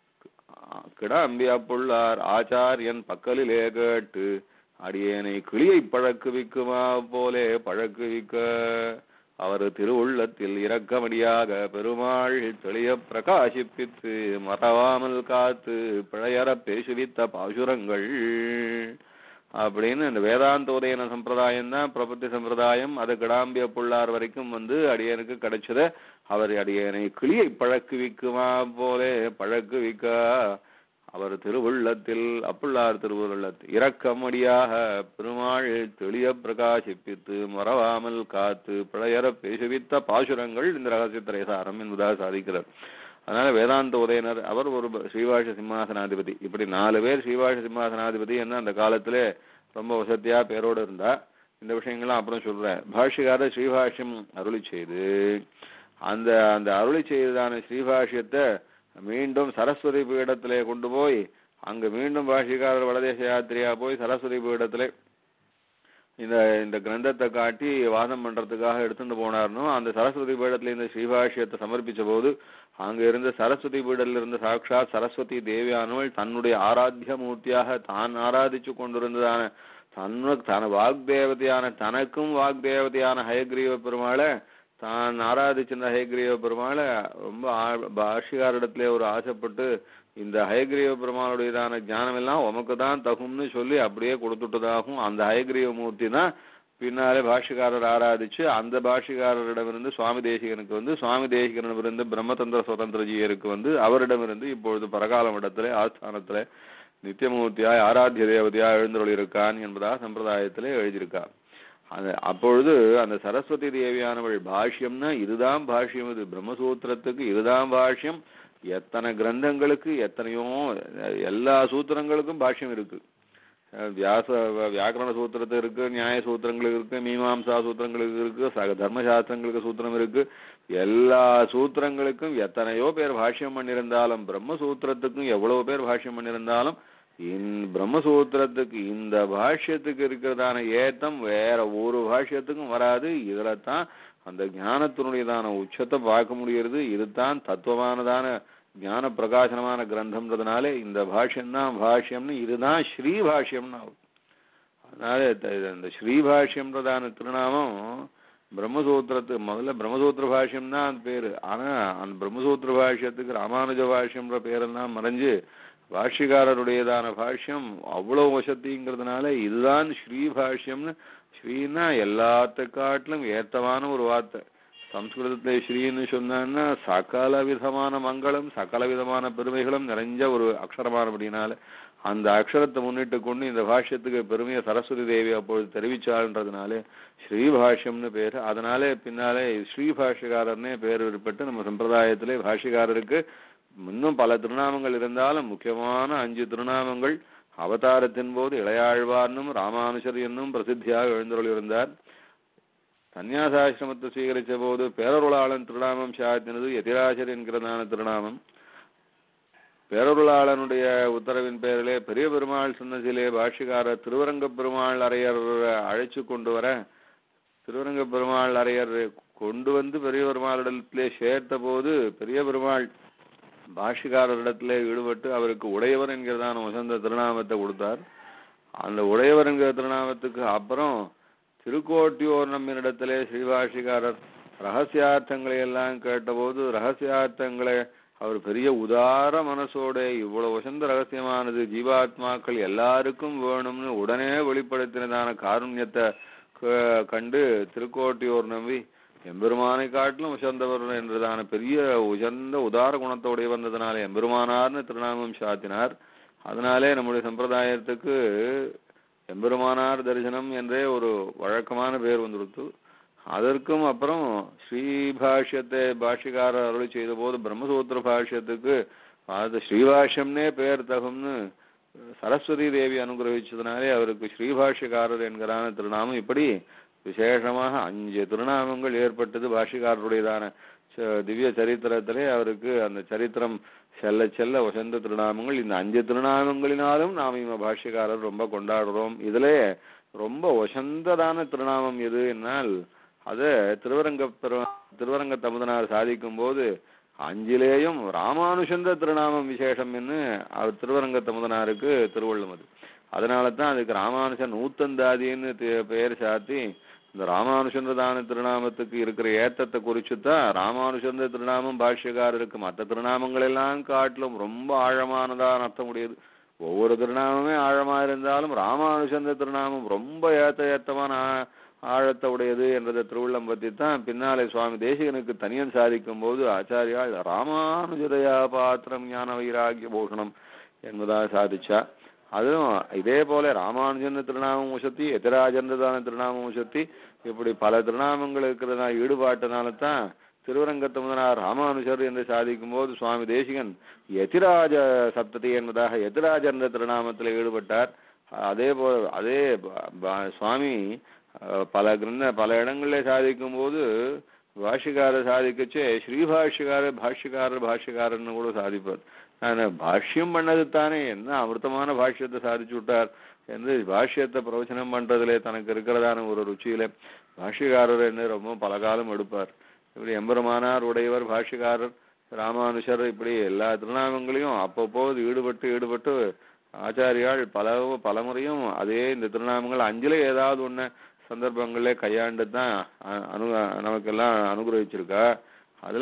கிடாம்பியா புள்ளார் ஆச்சாரியன் பக்கலிலே கேட்டு அடியேனை கிளியை பழக்குவிக்குமா போலே பழக்குவிக்க அவர் திருவுள்ளத்தில் இரக்கமடியாக பெருமாள் தெளிய பிரகாசிப்பித்து மறவாமல் காத்து பிழையற பேசுவித்த பாசுரங்கள் அப்படின்னு இந்த வேதாந்த உதயன சம்பிரதாயம் தான் பிரபத்தி சம்பிரதாயம் அது கிடாம்பிய புள்ளார் வரைக்கும் வந்து அடியனுக்கு கிடைச்சத அவர் அடியனை கிளியை பழக்குவிக்குமா போலே பழக்குவிக்க அவர் திருவுள்ளத்தில் அப்புள்ளார் திருவுள்ளத்தில் இரக்கமடியாக பெருமாள் தெளிய பிரகாசிப்பித்து மறவாமல் காத்து பிழையற பேசுவித்த பாசுரங்கள் இந்த ரகசியத்திரை சாரம் என்பதாக சாதிக்கிறார் அதனால வேதாந்த உதயனர் அவர் ஒரு ப- ஸ்ரீவாஷ சிம்மாசனாதிபதி இப்படி நாலு பேர் ஸ்ரீவாஷ சிம்மாசனாதிபதி என்ன அந்த காலத்திலே ரொம்ப வசதியா பேரோடு இருந்தா இந்த விஷயங்கள்லாம் அப்புறம் சொல்றேன் பாஷ்யகார ஸ்ரீபாஷ்யம் அருளி செய்து அந்த அந்த அருளி செய்ததான ஸ்ரீபாஷ்யத்தை மீண்டும் சரஸ்வதி பீடத்திலே கொண்டு போய் அங்க மீண்டும் பாஷ்யக்காரர் வடதேச யாத்திரையா போய் சரஸ்வதி பீடத்திலே இந்த இந்த கிரந்தத்தை காட்டி வாதம் பண்றதுக்காக எடுத்துட்டு போனார்னோ அந்த சரஸ்வதி பீடத்துல இந்த ஸ்ரீபாஷ்யத்தை சமர்ப்பிச்ச போது அங்க இருந்த சரஸ்வதி பீடத்தில் இருந்த சாட்சாத் சரஸ்வதி தேவியானவள் தன்னுடைய ஆராத்திய மூர்த்தியாக தான் ஆராதிச்சு கொண்டிருந்ததான தன்னு தன வாக்தேவதையான தனக்கும் வாக்தேவதையான ஹயக்ரீவ பெருமாளை தான் ஆராதிச்சிருந்த ஹயக்ரீவ பெருமாளை ரொம்ப ஆ- பாஷ்யக்காரிடத்திலே ஒரு ஆசைப்பட்டு இந்த ஹயக்ரீவ பெருமாளுடையதான ஞானம் எல்லாம் உமக்கு தான் தகும்னு சொல்லி அப்படியே கொடுத்துட்டதாகவும் அந்த ஹயக்ரீவ மூர்த்தி தான் பின்னாலே பாஷ்யக்காரர் ஆராதிச்சு அந்த பாஷ்யக்காரரிடமிருந்து சுவாமி தேசிகனுக்கு வந்து சுவாமி தேசிகனிடமிருந்து பிரம்மதந்திர சுதந்திரஜியருக்கு வந்து அவரிடமிருந்து இப்பொழுது பரகாலம் இடத்திலே ஆஸ்தானத்திலே நித்தியமூர்த்தியாய் ஆராத்திய தேவதையாய் எழுந்தருளிருக்கான் என்பதாக சம்பிரதாயத்திலே எழுதியிருக்கா அந்த அப்பொழுது அந்த சரஸ்வதி தேவியானவள் பாஷ்யம்னா இதுதான் பாஷ்யம் இது பிரம்மசூத்திரத்துக்கு இதுதான் பாஷ்யம் எத்தனை கிரந்தங்களுக்கு எத்தனையோ எல்லா சூத்திரங்களுக்கும் பாஷ்யம் இருக்கு அஹ் வியாச வியாக்கரண சூத்திரத்து இருக்கு நியாய சூத்திரங்களுக்கு இருக்கு மீமாம்சா சூத்திரங்களுக்கு இருக்கு சக தர்மசாஸ்திரங்களுக்கு சூத்திரம் இருக்கு எல்லா சூத்திரங்களுக்கும் எத்தனையோ பேர் பாஷ்யம் பண்ணியிருந்தாலும் பிரம்மசூத்திரத்துக்கும் எவ்வளவு பேர் பாஷ்யம் பண்ணியிருந்தாலும் இந் பிரம்மசூத்திரத்துக்கு இந்த பாஷ்யத்துக்கு இருக்கிறதான ஏத்தம் வேற ஒரு பாஷ்யத்துக்கும் வராது இதுல தான் அந்த ஞானத்தினுடையதான உச்சத்தை பார்க்க முடிகிறது இதுதான் தத்துவமானதான ஞான பிரகாசனமான கிரந்தம்ன்றதுனால இந்த பாஷ்யம்தான் பாஷ்யம்னு இதுதான் ஸ்ரீ பாஷ்யம்னு ஆகும். அதனால த- இது இந்த ஸ்ரீ பாஷ்யம்ன்றதான திருநாமம் பிரம்மசூத்திரத்துக்கு முதல்ல பிரம்மசூத்திர பாஷ்யம் தான் அது பேரு ஆனா அந்த பிரம்மசூத்திர பாஷ்யத்துக்கு ராமானுஜ பாஷ்யம்ன்ற பேரெல்லாம் மறைஞ்சு பாஷ்யக்காரருடையதான பாஷ்யம் அவ்வளவு வசதிங்கிறதுனால இதுதான் ஸ்ரீ பாஷ்யம்னு ஸ்ரீன்னா எல்லாத்த காட்டிலும் ஏத்தமான ஒரு வார்த்தை சம்ஸ்கிருதத்துல ஸ்ரீன்னு சொன்னான்னா சகல விதமான மங்களம் சகல விதமான பெருமைகளும் நிறைஞ்ச ஒரு அக்ஷரமானபடினால அந்த அக்ஷரத்தை முன்னிட்டு கொண்டு இந்த பாஷ்யத்துக்கு பெருமையை சரஸ்வதி தேவி அப்பொழுது தெரிவிச்சாள்ன்றதுனாலே ஸ்ரீ பாஷ்யம்னு பேர் அதனாலே பின்னாலே ஸ்ரீ பாஷ்யக்காரர்னே பேர் ஏற்பட்டு நம்ம சம்பிரதாயத்திலே பாஷ்யக்காரருக்கு இன்னும் பல திருநாமங்கள் இருந்தாலும் முக்கியமான அஞ்சு திருநாமங்கள் அவதாரத்தின் போது இளையாழ்வார்னும் ராமானுஷர் என்னும் பிரசித்தியாக எழுந்தருளிருந்தார் சந்நியாசாசிரமத்தை ஸ்வீகரித்த போது பேரருளாளன் திருநாமம் சாத்தினது எதிராசர் என்கிறதான திருநாமம் பேரருளாளனுடைய உத்தரவின் பேரிலே பெரிய பெருமாள் சொன்னதிலே பாஷ்யக்காரர் திருவரங்க பெருமாள் அரையர் அழைச்சு கொண்டு வர திருவரங்க பெருமாள் அரையர் கொண்டு வந்து பெரிய பெருமாளிடத்திலே சேர்த்த போது பெரிய பெருமாள் பாஷ்யக்காரரிடத்திலே ஈடுபட்டு அவருக்கு உடையவர் என்கிறதான வசந்த திருநாமத்தை கொடுத்தார் அந்த உடையவர் என்கிற திருநாமத்துக்கு அப்புறம் திருக்கோட்டியூர் நம்மினிடத்திலே ஸ்ரீபாஷிகாரர் ரகசியார்த்தங்களை எல்லாம் கேட்டபோது ரகசியார்த்தங்களை அவர் பெரிய உதார மனசோட இவ்வளவு வசந்த ரகசியமானது ஜீவாத்மாக்கள் எல்லாருக்கும் வேணும்னு உடனே வெளிப்படுத்தினதான காருண்யத்தை க- கண்டு திருக்கோட்டியூர் நம்பி எம்பெருமானை காட்டிலும் உசந்தவர் என்றதான பெரிய உசந்த உதார குணத்தோடைய வந்ததுனால எம்பெருமானார்னு திருநாமம் சாத்தினார் அதனாலே நம்முடைய சம்பிரதாயத்துக்கு எம்பெருமானார் தரிசனம் என்றே ஒரு வழக்கமான பேர் வந்துடுத்து அதற்கும் அப்புறம் ஸ்ரீபாஷ்யத்தை பாஷ்யக்காரர் அருளி செய்த போது பிரம்மசூத்திர பாஷ்யத்துக்கு அது ஸ்ரீபாஷ்யம்னே பேர் தகும்னு சரஸ்வதி தேவி அனுகிரகிச்சதுனாலே அவருக்கு ஸ்ரீபாஷ்யக்காரர் என்கிறான திருநாமம் இப்படி விசேஷமாக அஞ்சு திருநாமங்கள் ஏற்பட்டது பாஷ்யக்காரருடையதான ச- திவ்ய சரித்திரத்திலே அவருக்கு அந்த சரித்திரம் செல்ல செல்ல வசந்த திருநாமங்கள் இந்த அஞ்சு திருநாமங்களினாலும் நாம் இவ பாஷ்யக்காரர் ரொம்ப கொண்டாடுறோம் இதிலே ரொம்ப வசந்ததான திருநாமம் எது என்னால் அது திருவரங்க பெரு- திருவரங்க தமுதனார் சாதிக்கும் போது அஞ்சிலேயும் ராமானுஷந்த திருநாமம் விசேஷம் என்று அவர் திருவரங்க தமுதனாருக்கு திருவள்ளும் அது அதனால தான் அதுக்கு ராமானுஷன் நூத்தந்தாதின்னு தி- பெயர் சாத்தி இந்த ராமானுஷன்றதான திருநாமத்துக்கு இருக்கிற ஏத்தத்தை குறிச்சு தான் ராமானுஷந்த திருநாமம் பாஷ்யக்காரருக்கு மற்ற திருநாமங்கள் எல்லாம் காட்டிலும் ரொம்ப ஆழமானதான் அர்த்தம் உடையது ஒவ்வொரு திருநாமமே ஆழமா இருந்தாலும் ராமானுஷந்த திருநாமம் ரொம்ப ஏத்த ஏத்தமான ஆ- ஆழத்தை உடையது என்றதை திருவுள்ளம் பத்தி தான் பின்னாலே சுவாமி தேசிகனுக்கு தனியன் சாதிக்கும் போது ஆச்சாரியால் ராமானுஜதயா பாத்திரம் ஞான வைராகிய பூஷணம் என்பதாக சாதிச்சா அதுவும் இதே போல ராமானுஜன் திருநாமம் உசத்தி எதிராஜன்றதான திருநாமம் உசத்தி இப்படி பல திருநாமங்கள் இருக்கிறதா ஈடுபாட்டினால தான் திருவரங்கத்து முதனார் ராமானுஜர் என்று சாதிக்கும் போது சுவாமி தேசிகன் எதிராஜ சப்ததி என்பதாக எதிராஜ என்ற திருநாமத்தில் ஈடுபட்டார் அதே போல அதே ப- ப- சுவாமி அஹ், பல கிரந்த பல இடங்களிலே சாதிக்கும் போது பாஷ்யக்காரர் சாதிக்கச்சே ஸ்ரீபாஷ்யக்காரர் பாஷ்யக்காரர் பாஷ்யக்காரர்னு கூட சாதிப்பார் ஆனா பாஷ்யம் பண்ணது தானே என்ன அமிர்தமான பாஷ்யத்தை சாதிச்சு விட்டார் என்று பாஷ்யத்தை பிரவச்சனம் பண்றதுல தனக்கு இருக்கிறதான ஒரு ருச்சியில பாஷ்யக்காரர் என்று ரொம்ப பல காலம் எடுப்பார் இப்படி எம்பெருமானார் உடையவர் பாஷ்யக்காரர் ராமானுஷர் இப்படி எல்லா திருநாமங்களையும் அப்பப்போ ஈடுபட்டு ஈடுபட்டு ஆச்சாரியால் பல பல முறையும் அதே இந்த திருநாமங்கள் அஞ்சிலே ஏதாவது ஒண்ணு சந்தர்ப்பங்களே கையாண்டு தான் அ- அனு நமக்கெல்லாம் அனுகிரகிச்சிருக்கா அதுல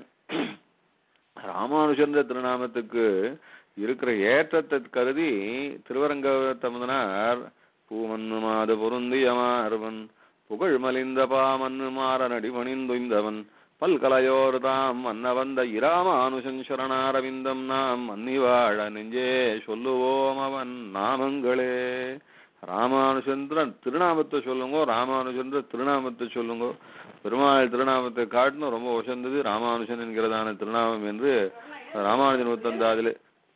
ராமானுஜன்ற திருநாமத்துக்கு இருக்கிற ஏற்றத்தை கருதி திருவரங்க தமுதனார் பூமன்னு மாத பொருந்தியமார்வன் புகழ் மலிந்த பாமன்னு மாறனடி பணிந்துய்ந்தவன் பல்கலையோர் தாம் மன்னவந்த இராமானுஷன் சரணாரவிந்தம் நாம் மன்னிவாழ நெஞ்சே சொல்லுவோம் அவன் நாமங்களே ராமானுஜந்திர திருநாமத்தை சொல்லுங்க ராமானுஜன்ற திருநாமத்தை சொல்லுங்க பெருமாள் திருநாமத்தை காட்டிலும் ரொம்ப உசந்தது ராமானுஜன் என்கிறதான திருநாமம் என்று ராமானுஜன் உத்தந்தாதிலே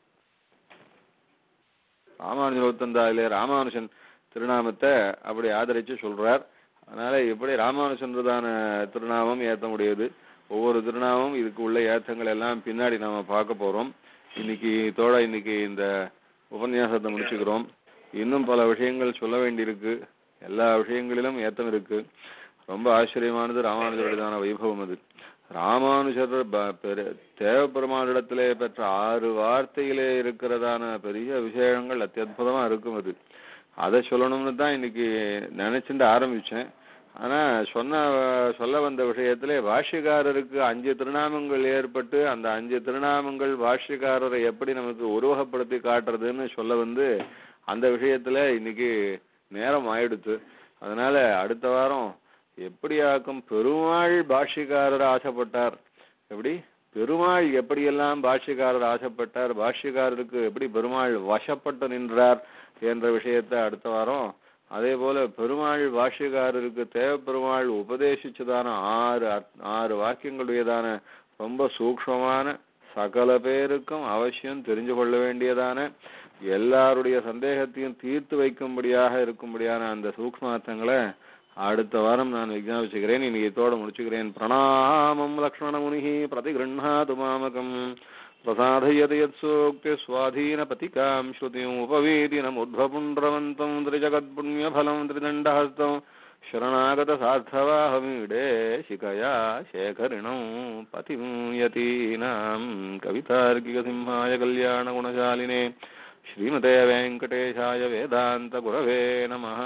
ராமானுஜன் உத்தந்தாதிலே ராமானுஜன் திருநாமத்தை அப்படி ஆதரிச்சு சொல்றார் அதனால இப்படி ராமானுஜன்றதான திருநாமம் ஏத்த முடியாது ஒவ்வொரு திருநாமம் இதுக்கு உள்ள ஏத்தங்கள் எல்லாம் பின்னாடி நாம பார்க்க போறோம் இன்னைக்கு தோட இன்னைக்கு இந்த உபன்யாசத்தை முடிச்சுக்கிறோம் இன்னும் பல விஷயங்கள் சொல்ல வேண்டியிருக்கு எல்லா விஷயங்களிலும் ஏத்தம் இருக்கு ரொம்ப ஆச்சரியமானது ராமானுஜருடையதான வைபவம் அது ராமானுஜர் ப- பெரு- தேவபெருமானிடத்திலே பெற்ற ஆறு வார்த்தையிலே இருக்கிறதான பெரிய விஷயங்கள் அத்தியுதமா இருக்கும் அது அதை சொல்லணும்னு தான் இன்னைக்கு நினைச்சுட்டு ஆரம்பிச்சேன் ஆனா சொன்ன சொல்ல வந்த விஷயத்திலே பாஷ்யக்காரருக்கு அஞ்சு திருநாமங்கள் ஏற்பட்டு அந்த அஞ்சு திருநாமங்கள் பாஷ்யக்காரரை எப்படி நமக்கு உருவகப்படுத்தி காட்டுறதுன்னு சொல்ல வந்து அந்த விஷயத்துல இன்னைக்கு நேரம் ஆயிடுத்து அதனால அடுத்த வாரம் எப்படியாக்கும் பெருமாள் பாஷ்யக்காரர் ஆசைப்பட்டார் எப்படி பெருமாள் எப்படியெல்லாம் பாஷ்யக்காரர் ஆசைப்பட்டார் பாஷ்யக்காரருக்கு எப்படி பெருமாள் வசப்பட்டு நின்றார் என்ற விஷயத்தை அடுத்த வாரம் அதே போல பெருமாள் பாஷ்யக்காரருக்கு தேவ பெருமாள் உபதேசிச்சதான ஆறு அர்த்- ஆறு வாக்கியங்களுடையதான ரொம்ப சூக்ஷ்மமான சகல பேருக்கும் அவசியம் தெரிஞ்சு கொள்ள வேண்டியதான எல்லாருடைய சந்தேகத்தையும் தீர்த்து வைக்கும்படியாக இருக்கும்படியான அந்த சூக்ஷ்மார்த்தங்களை அடுத்த வாரம் நான் விஜாபிச்சுக்கிறேன் இன்னைக்கு இதோட முடிச்சுக்கிறேன் பிரணாமம் லக்ஷ்மண முனி பிரதிகிருண்ணாது மாமகம் பிரசாதயதி யத்சூக்தி சுவாதீனபதிகாம் ஸ்ருதியும் உபவேதினமுத்வபுண்ட்ரவந்தம் திரிஜகத்புண்ணியஃலம் திரிதண்டஹஸ்தம் शरणागतसार्थवाहमीडे शिखया शेखरिणौ पतिं यतीनां कवितार्किकसिंहाय कल्याणगुणशालिने श्रीमते वेङ्कटेशाय वेदान्तगुरवे नमः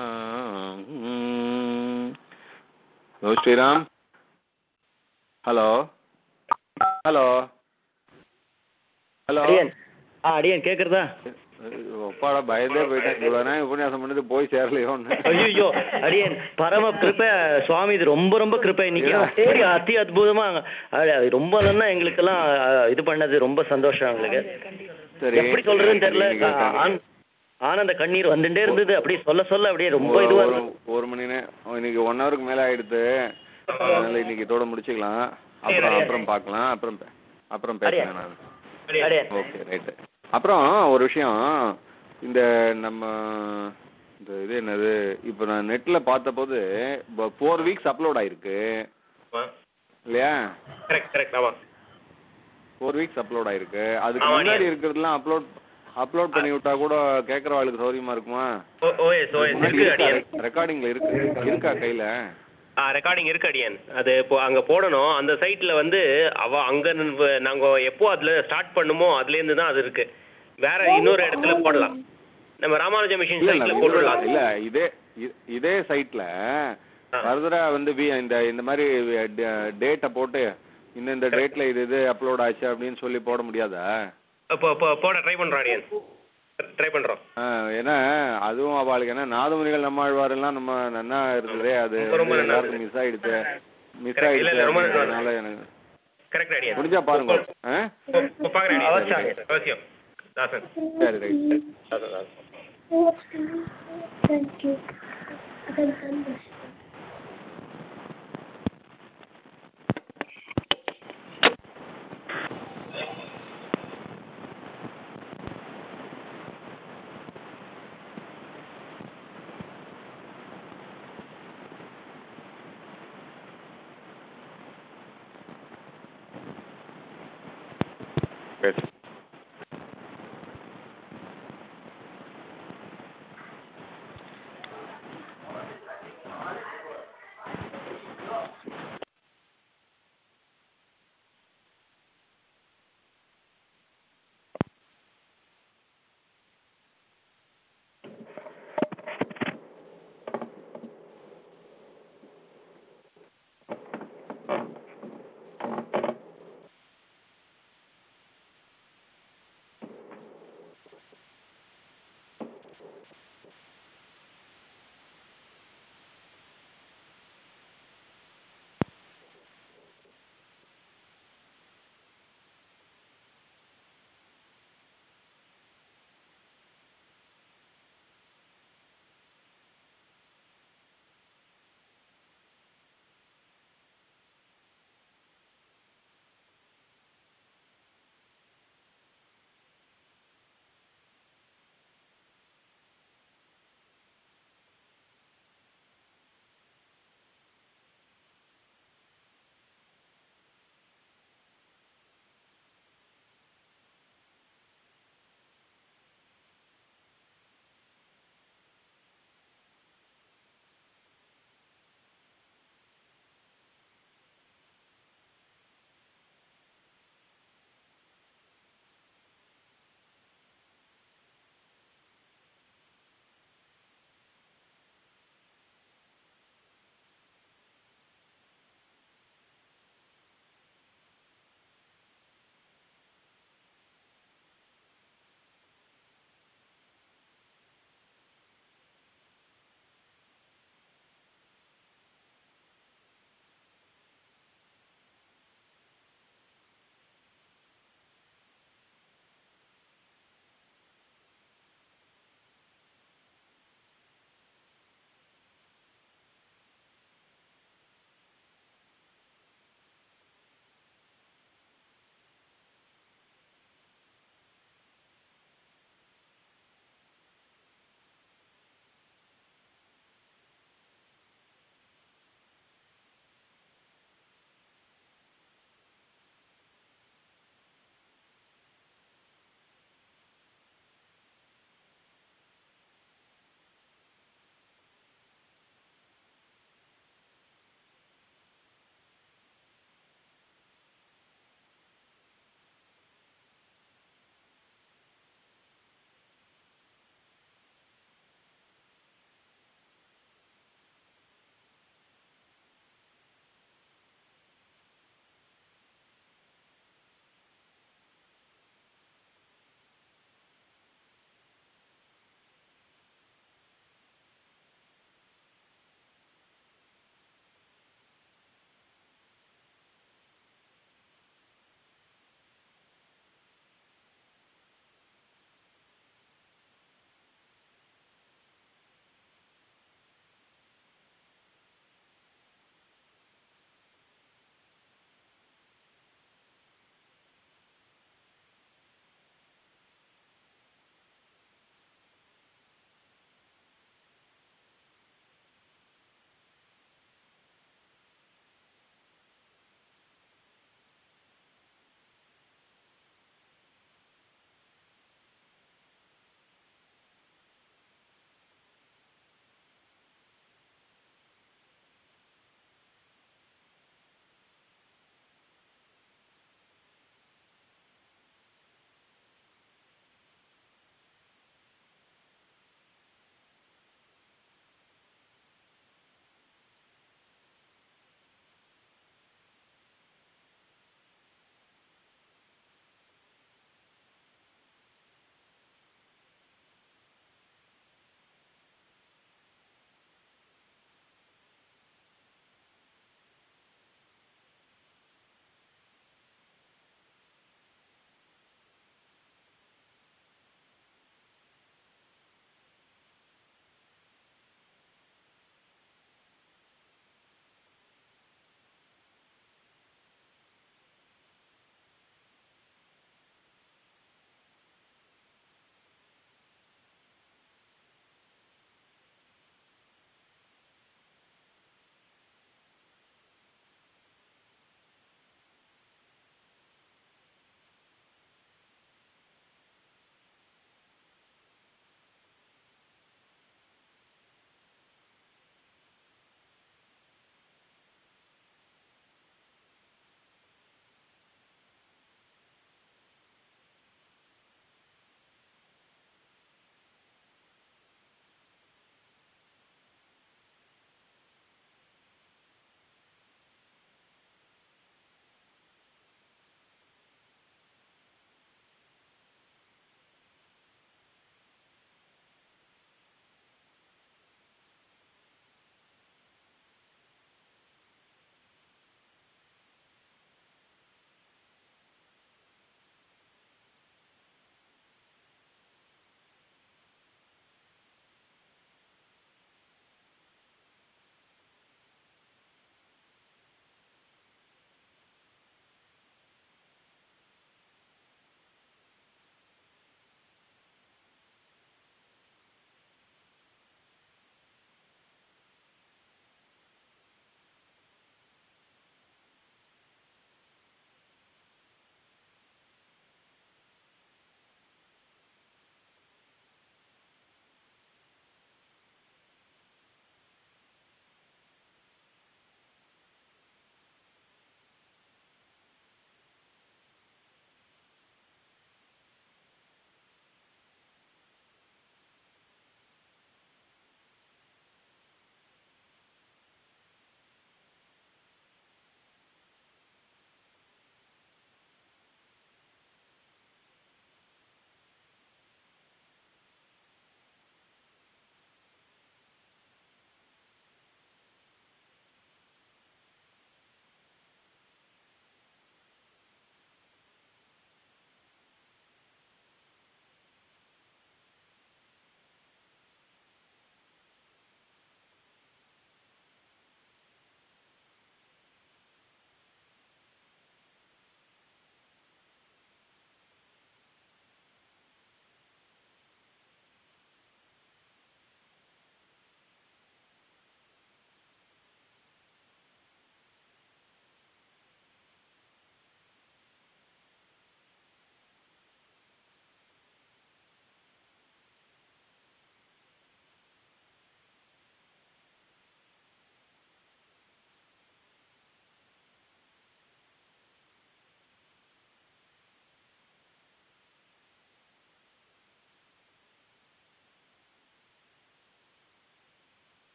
hello Shriram hello hello hello அடியன் ஆ அடியன் கேக்குறதா ஒப்பாடா பயந்தே போயிட்டேன் இவ்வளோ நேரம் உபன்யாசம் பண்ணது போய் சேரலையோன்னு ஐயோ அடியன் பரம கிருப்பை சுவாமி இது ரொம்ப ரொம்ப கிருப்பை இன்னைக்கு அப்படி அதி அற்புதமா அஹ், ரொம்ப நல்லா எங்களுக்கெல்லாம் அஹ், இது பண்ணது ரொம்ப சந்தோஷம் எங்களுக்கு சரி எப்படி சொல்றதுன்னு தெரியல நீங்க ஆ- ஆன்- ஆனந்த கண்ணீர் வந்துட்டே இருந்தது அப்படியே சொல்ல சொல்ல அப்படியே ரொம்ப இதுவா ஒரு- இருந்தது ஒரு மணி நேரம் இன்னைக்கு ஒன் ஹவருக்கு மேல ஆயிடுது அதனால இன்னைக்கு இதோட முடிச்சுக்கலாம் அப்புறம் அப்புறம் பார்க்கலாம் அப்புறம் பே- அப்புறம் பேசுறேன் நான் அடியன் ஓகே ரைட்டு அப்புறம் ஒரு விஷயம் இந்த நம்ம இந்த இது என்னது இப்போ நான் நெட்ல பார்த்தபோது ஃபோர் வீக்ஸ் அப்லோட் ஆயிருக்கு இல்லையா கரெக்ட் கரெக்ட் ஆமா ஃபோர் வீக்ஸ் அப்லோட் ஆயிருக்கு அதுக்கு ஆமா, முன்னாடி நீ- இருக்கிறதுலாம் அப்லோட் அப்லோட் பண்ணி விட்டா கூட கேட்கறவாளுக்கு சௌரியமா இருக்குமா ஓஎஸ் ஓஎஸ் இருக்கு அடியன் ரெக்கார்டிங்ல இருக்கு இருக்கா கையில ஆ ரெக்கார்டிங் இருக்கு அடியன் அது இப்போ அங்க போடணும் அந்த சைட்ல வந்து அவ அங்க நின்னு- நாங்க எப்போ அதுல ஸ்டார்ட் பண்ணுமோ அதுல இருந்து தான் அது இருக்கு வேற இன்னொரு இடத்துல போடலாம் நம்ம ராமானுஜ மிஷின் இல்ல சைட்ல இல்ல போட்டுடலாம் இல்ல இதே இ- இதே சைட்ல ஆ. ஃபர்தரா வந்து வி- இந்த இந்த மாதிரி டேட்டை போட்டு இந்த இந்த டேட்ல இது இது அப்லோட் ஆச்சு அப்படின்னு சொல்லி போட முடியாதா இப்போ இப்போ போட ட்ரை பண்றோம் அடியன் ட்ரை பண்றோம் ஆ, ஏன்னா அதுவும் அவளுக்கு ஏன்னா நாதமுனிகள் நம்மாழ்வார் எல்லாம் நம்ம நன்னா இருந்ததே அது ரொம்ப ரொம்ப வந்து நல்லா எல்லாருக்கும் மிஸ் ஆயிடுச்சு மிஸ் Correct. இல்ல, ஆயிடுச்சு இல்ல, ரொம்ப நல்லா அதனால எனக்கு கரெக்ட் அடியன் முடிஞ்சா பாருங்க ஆ? பாக்குறேன் அவசியம். அடியன் அவசியம் தாசன் சரி ரைட் தாசன் தாசன் Thank you. I can send this.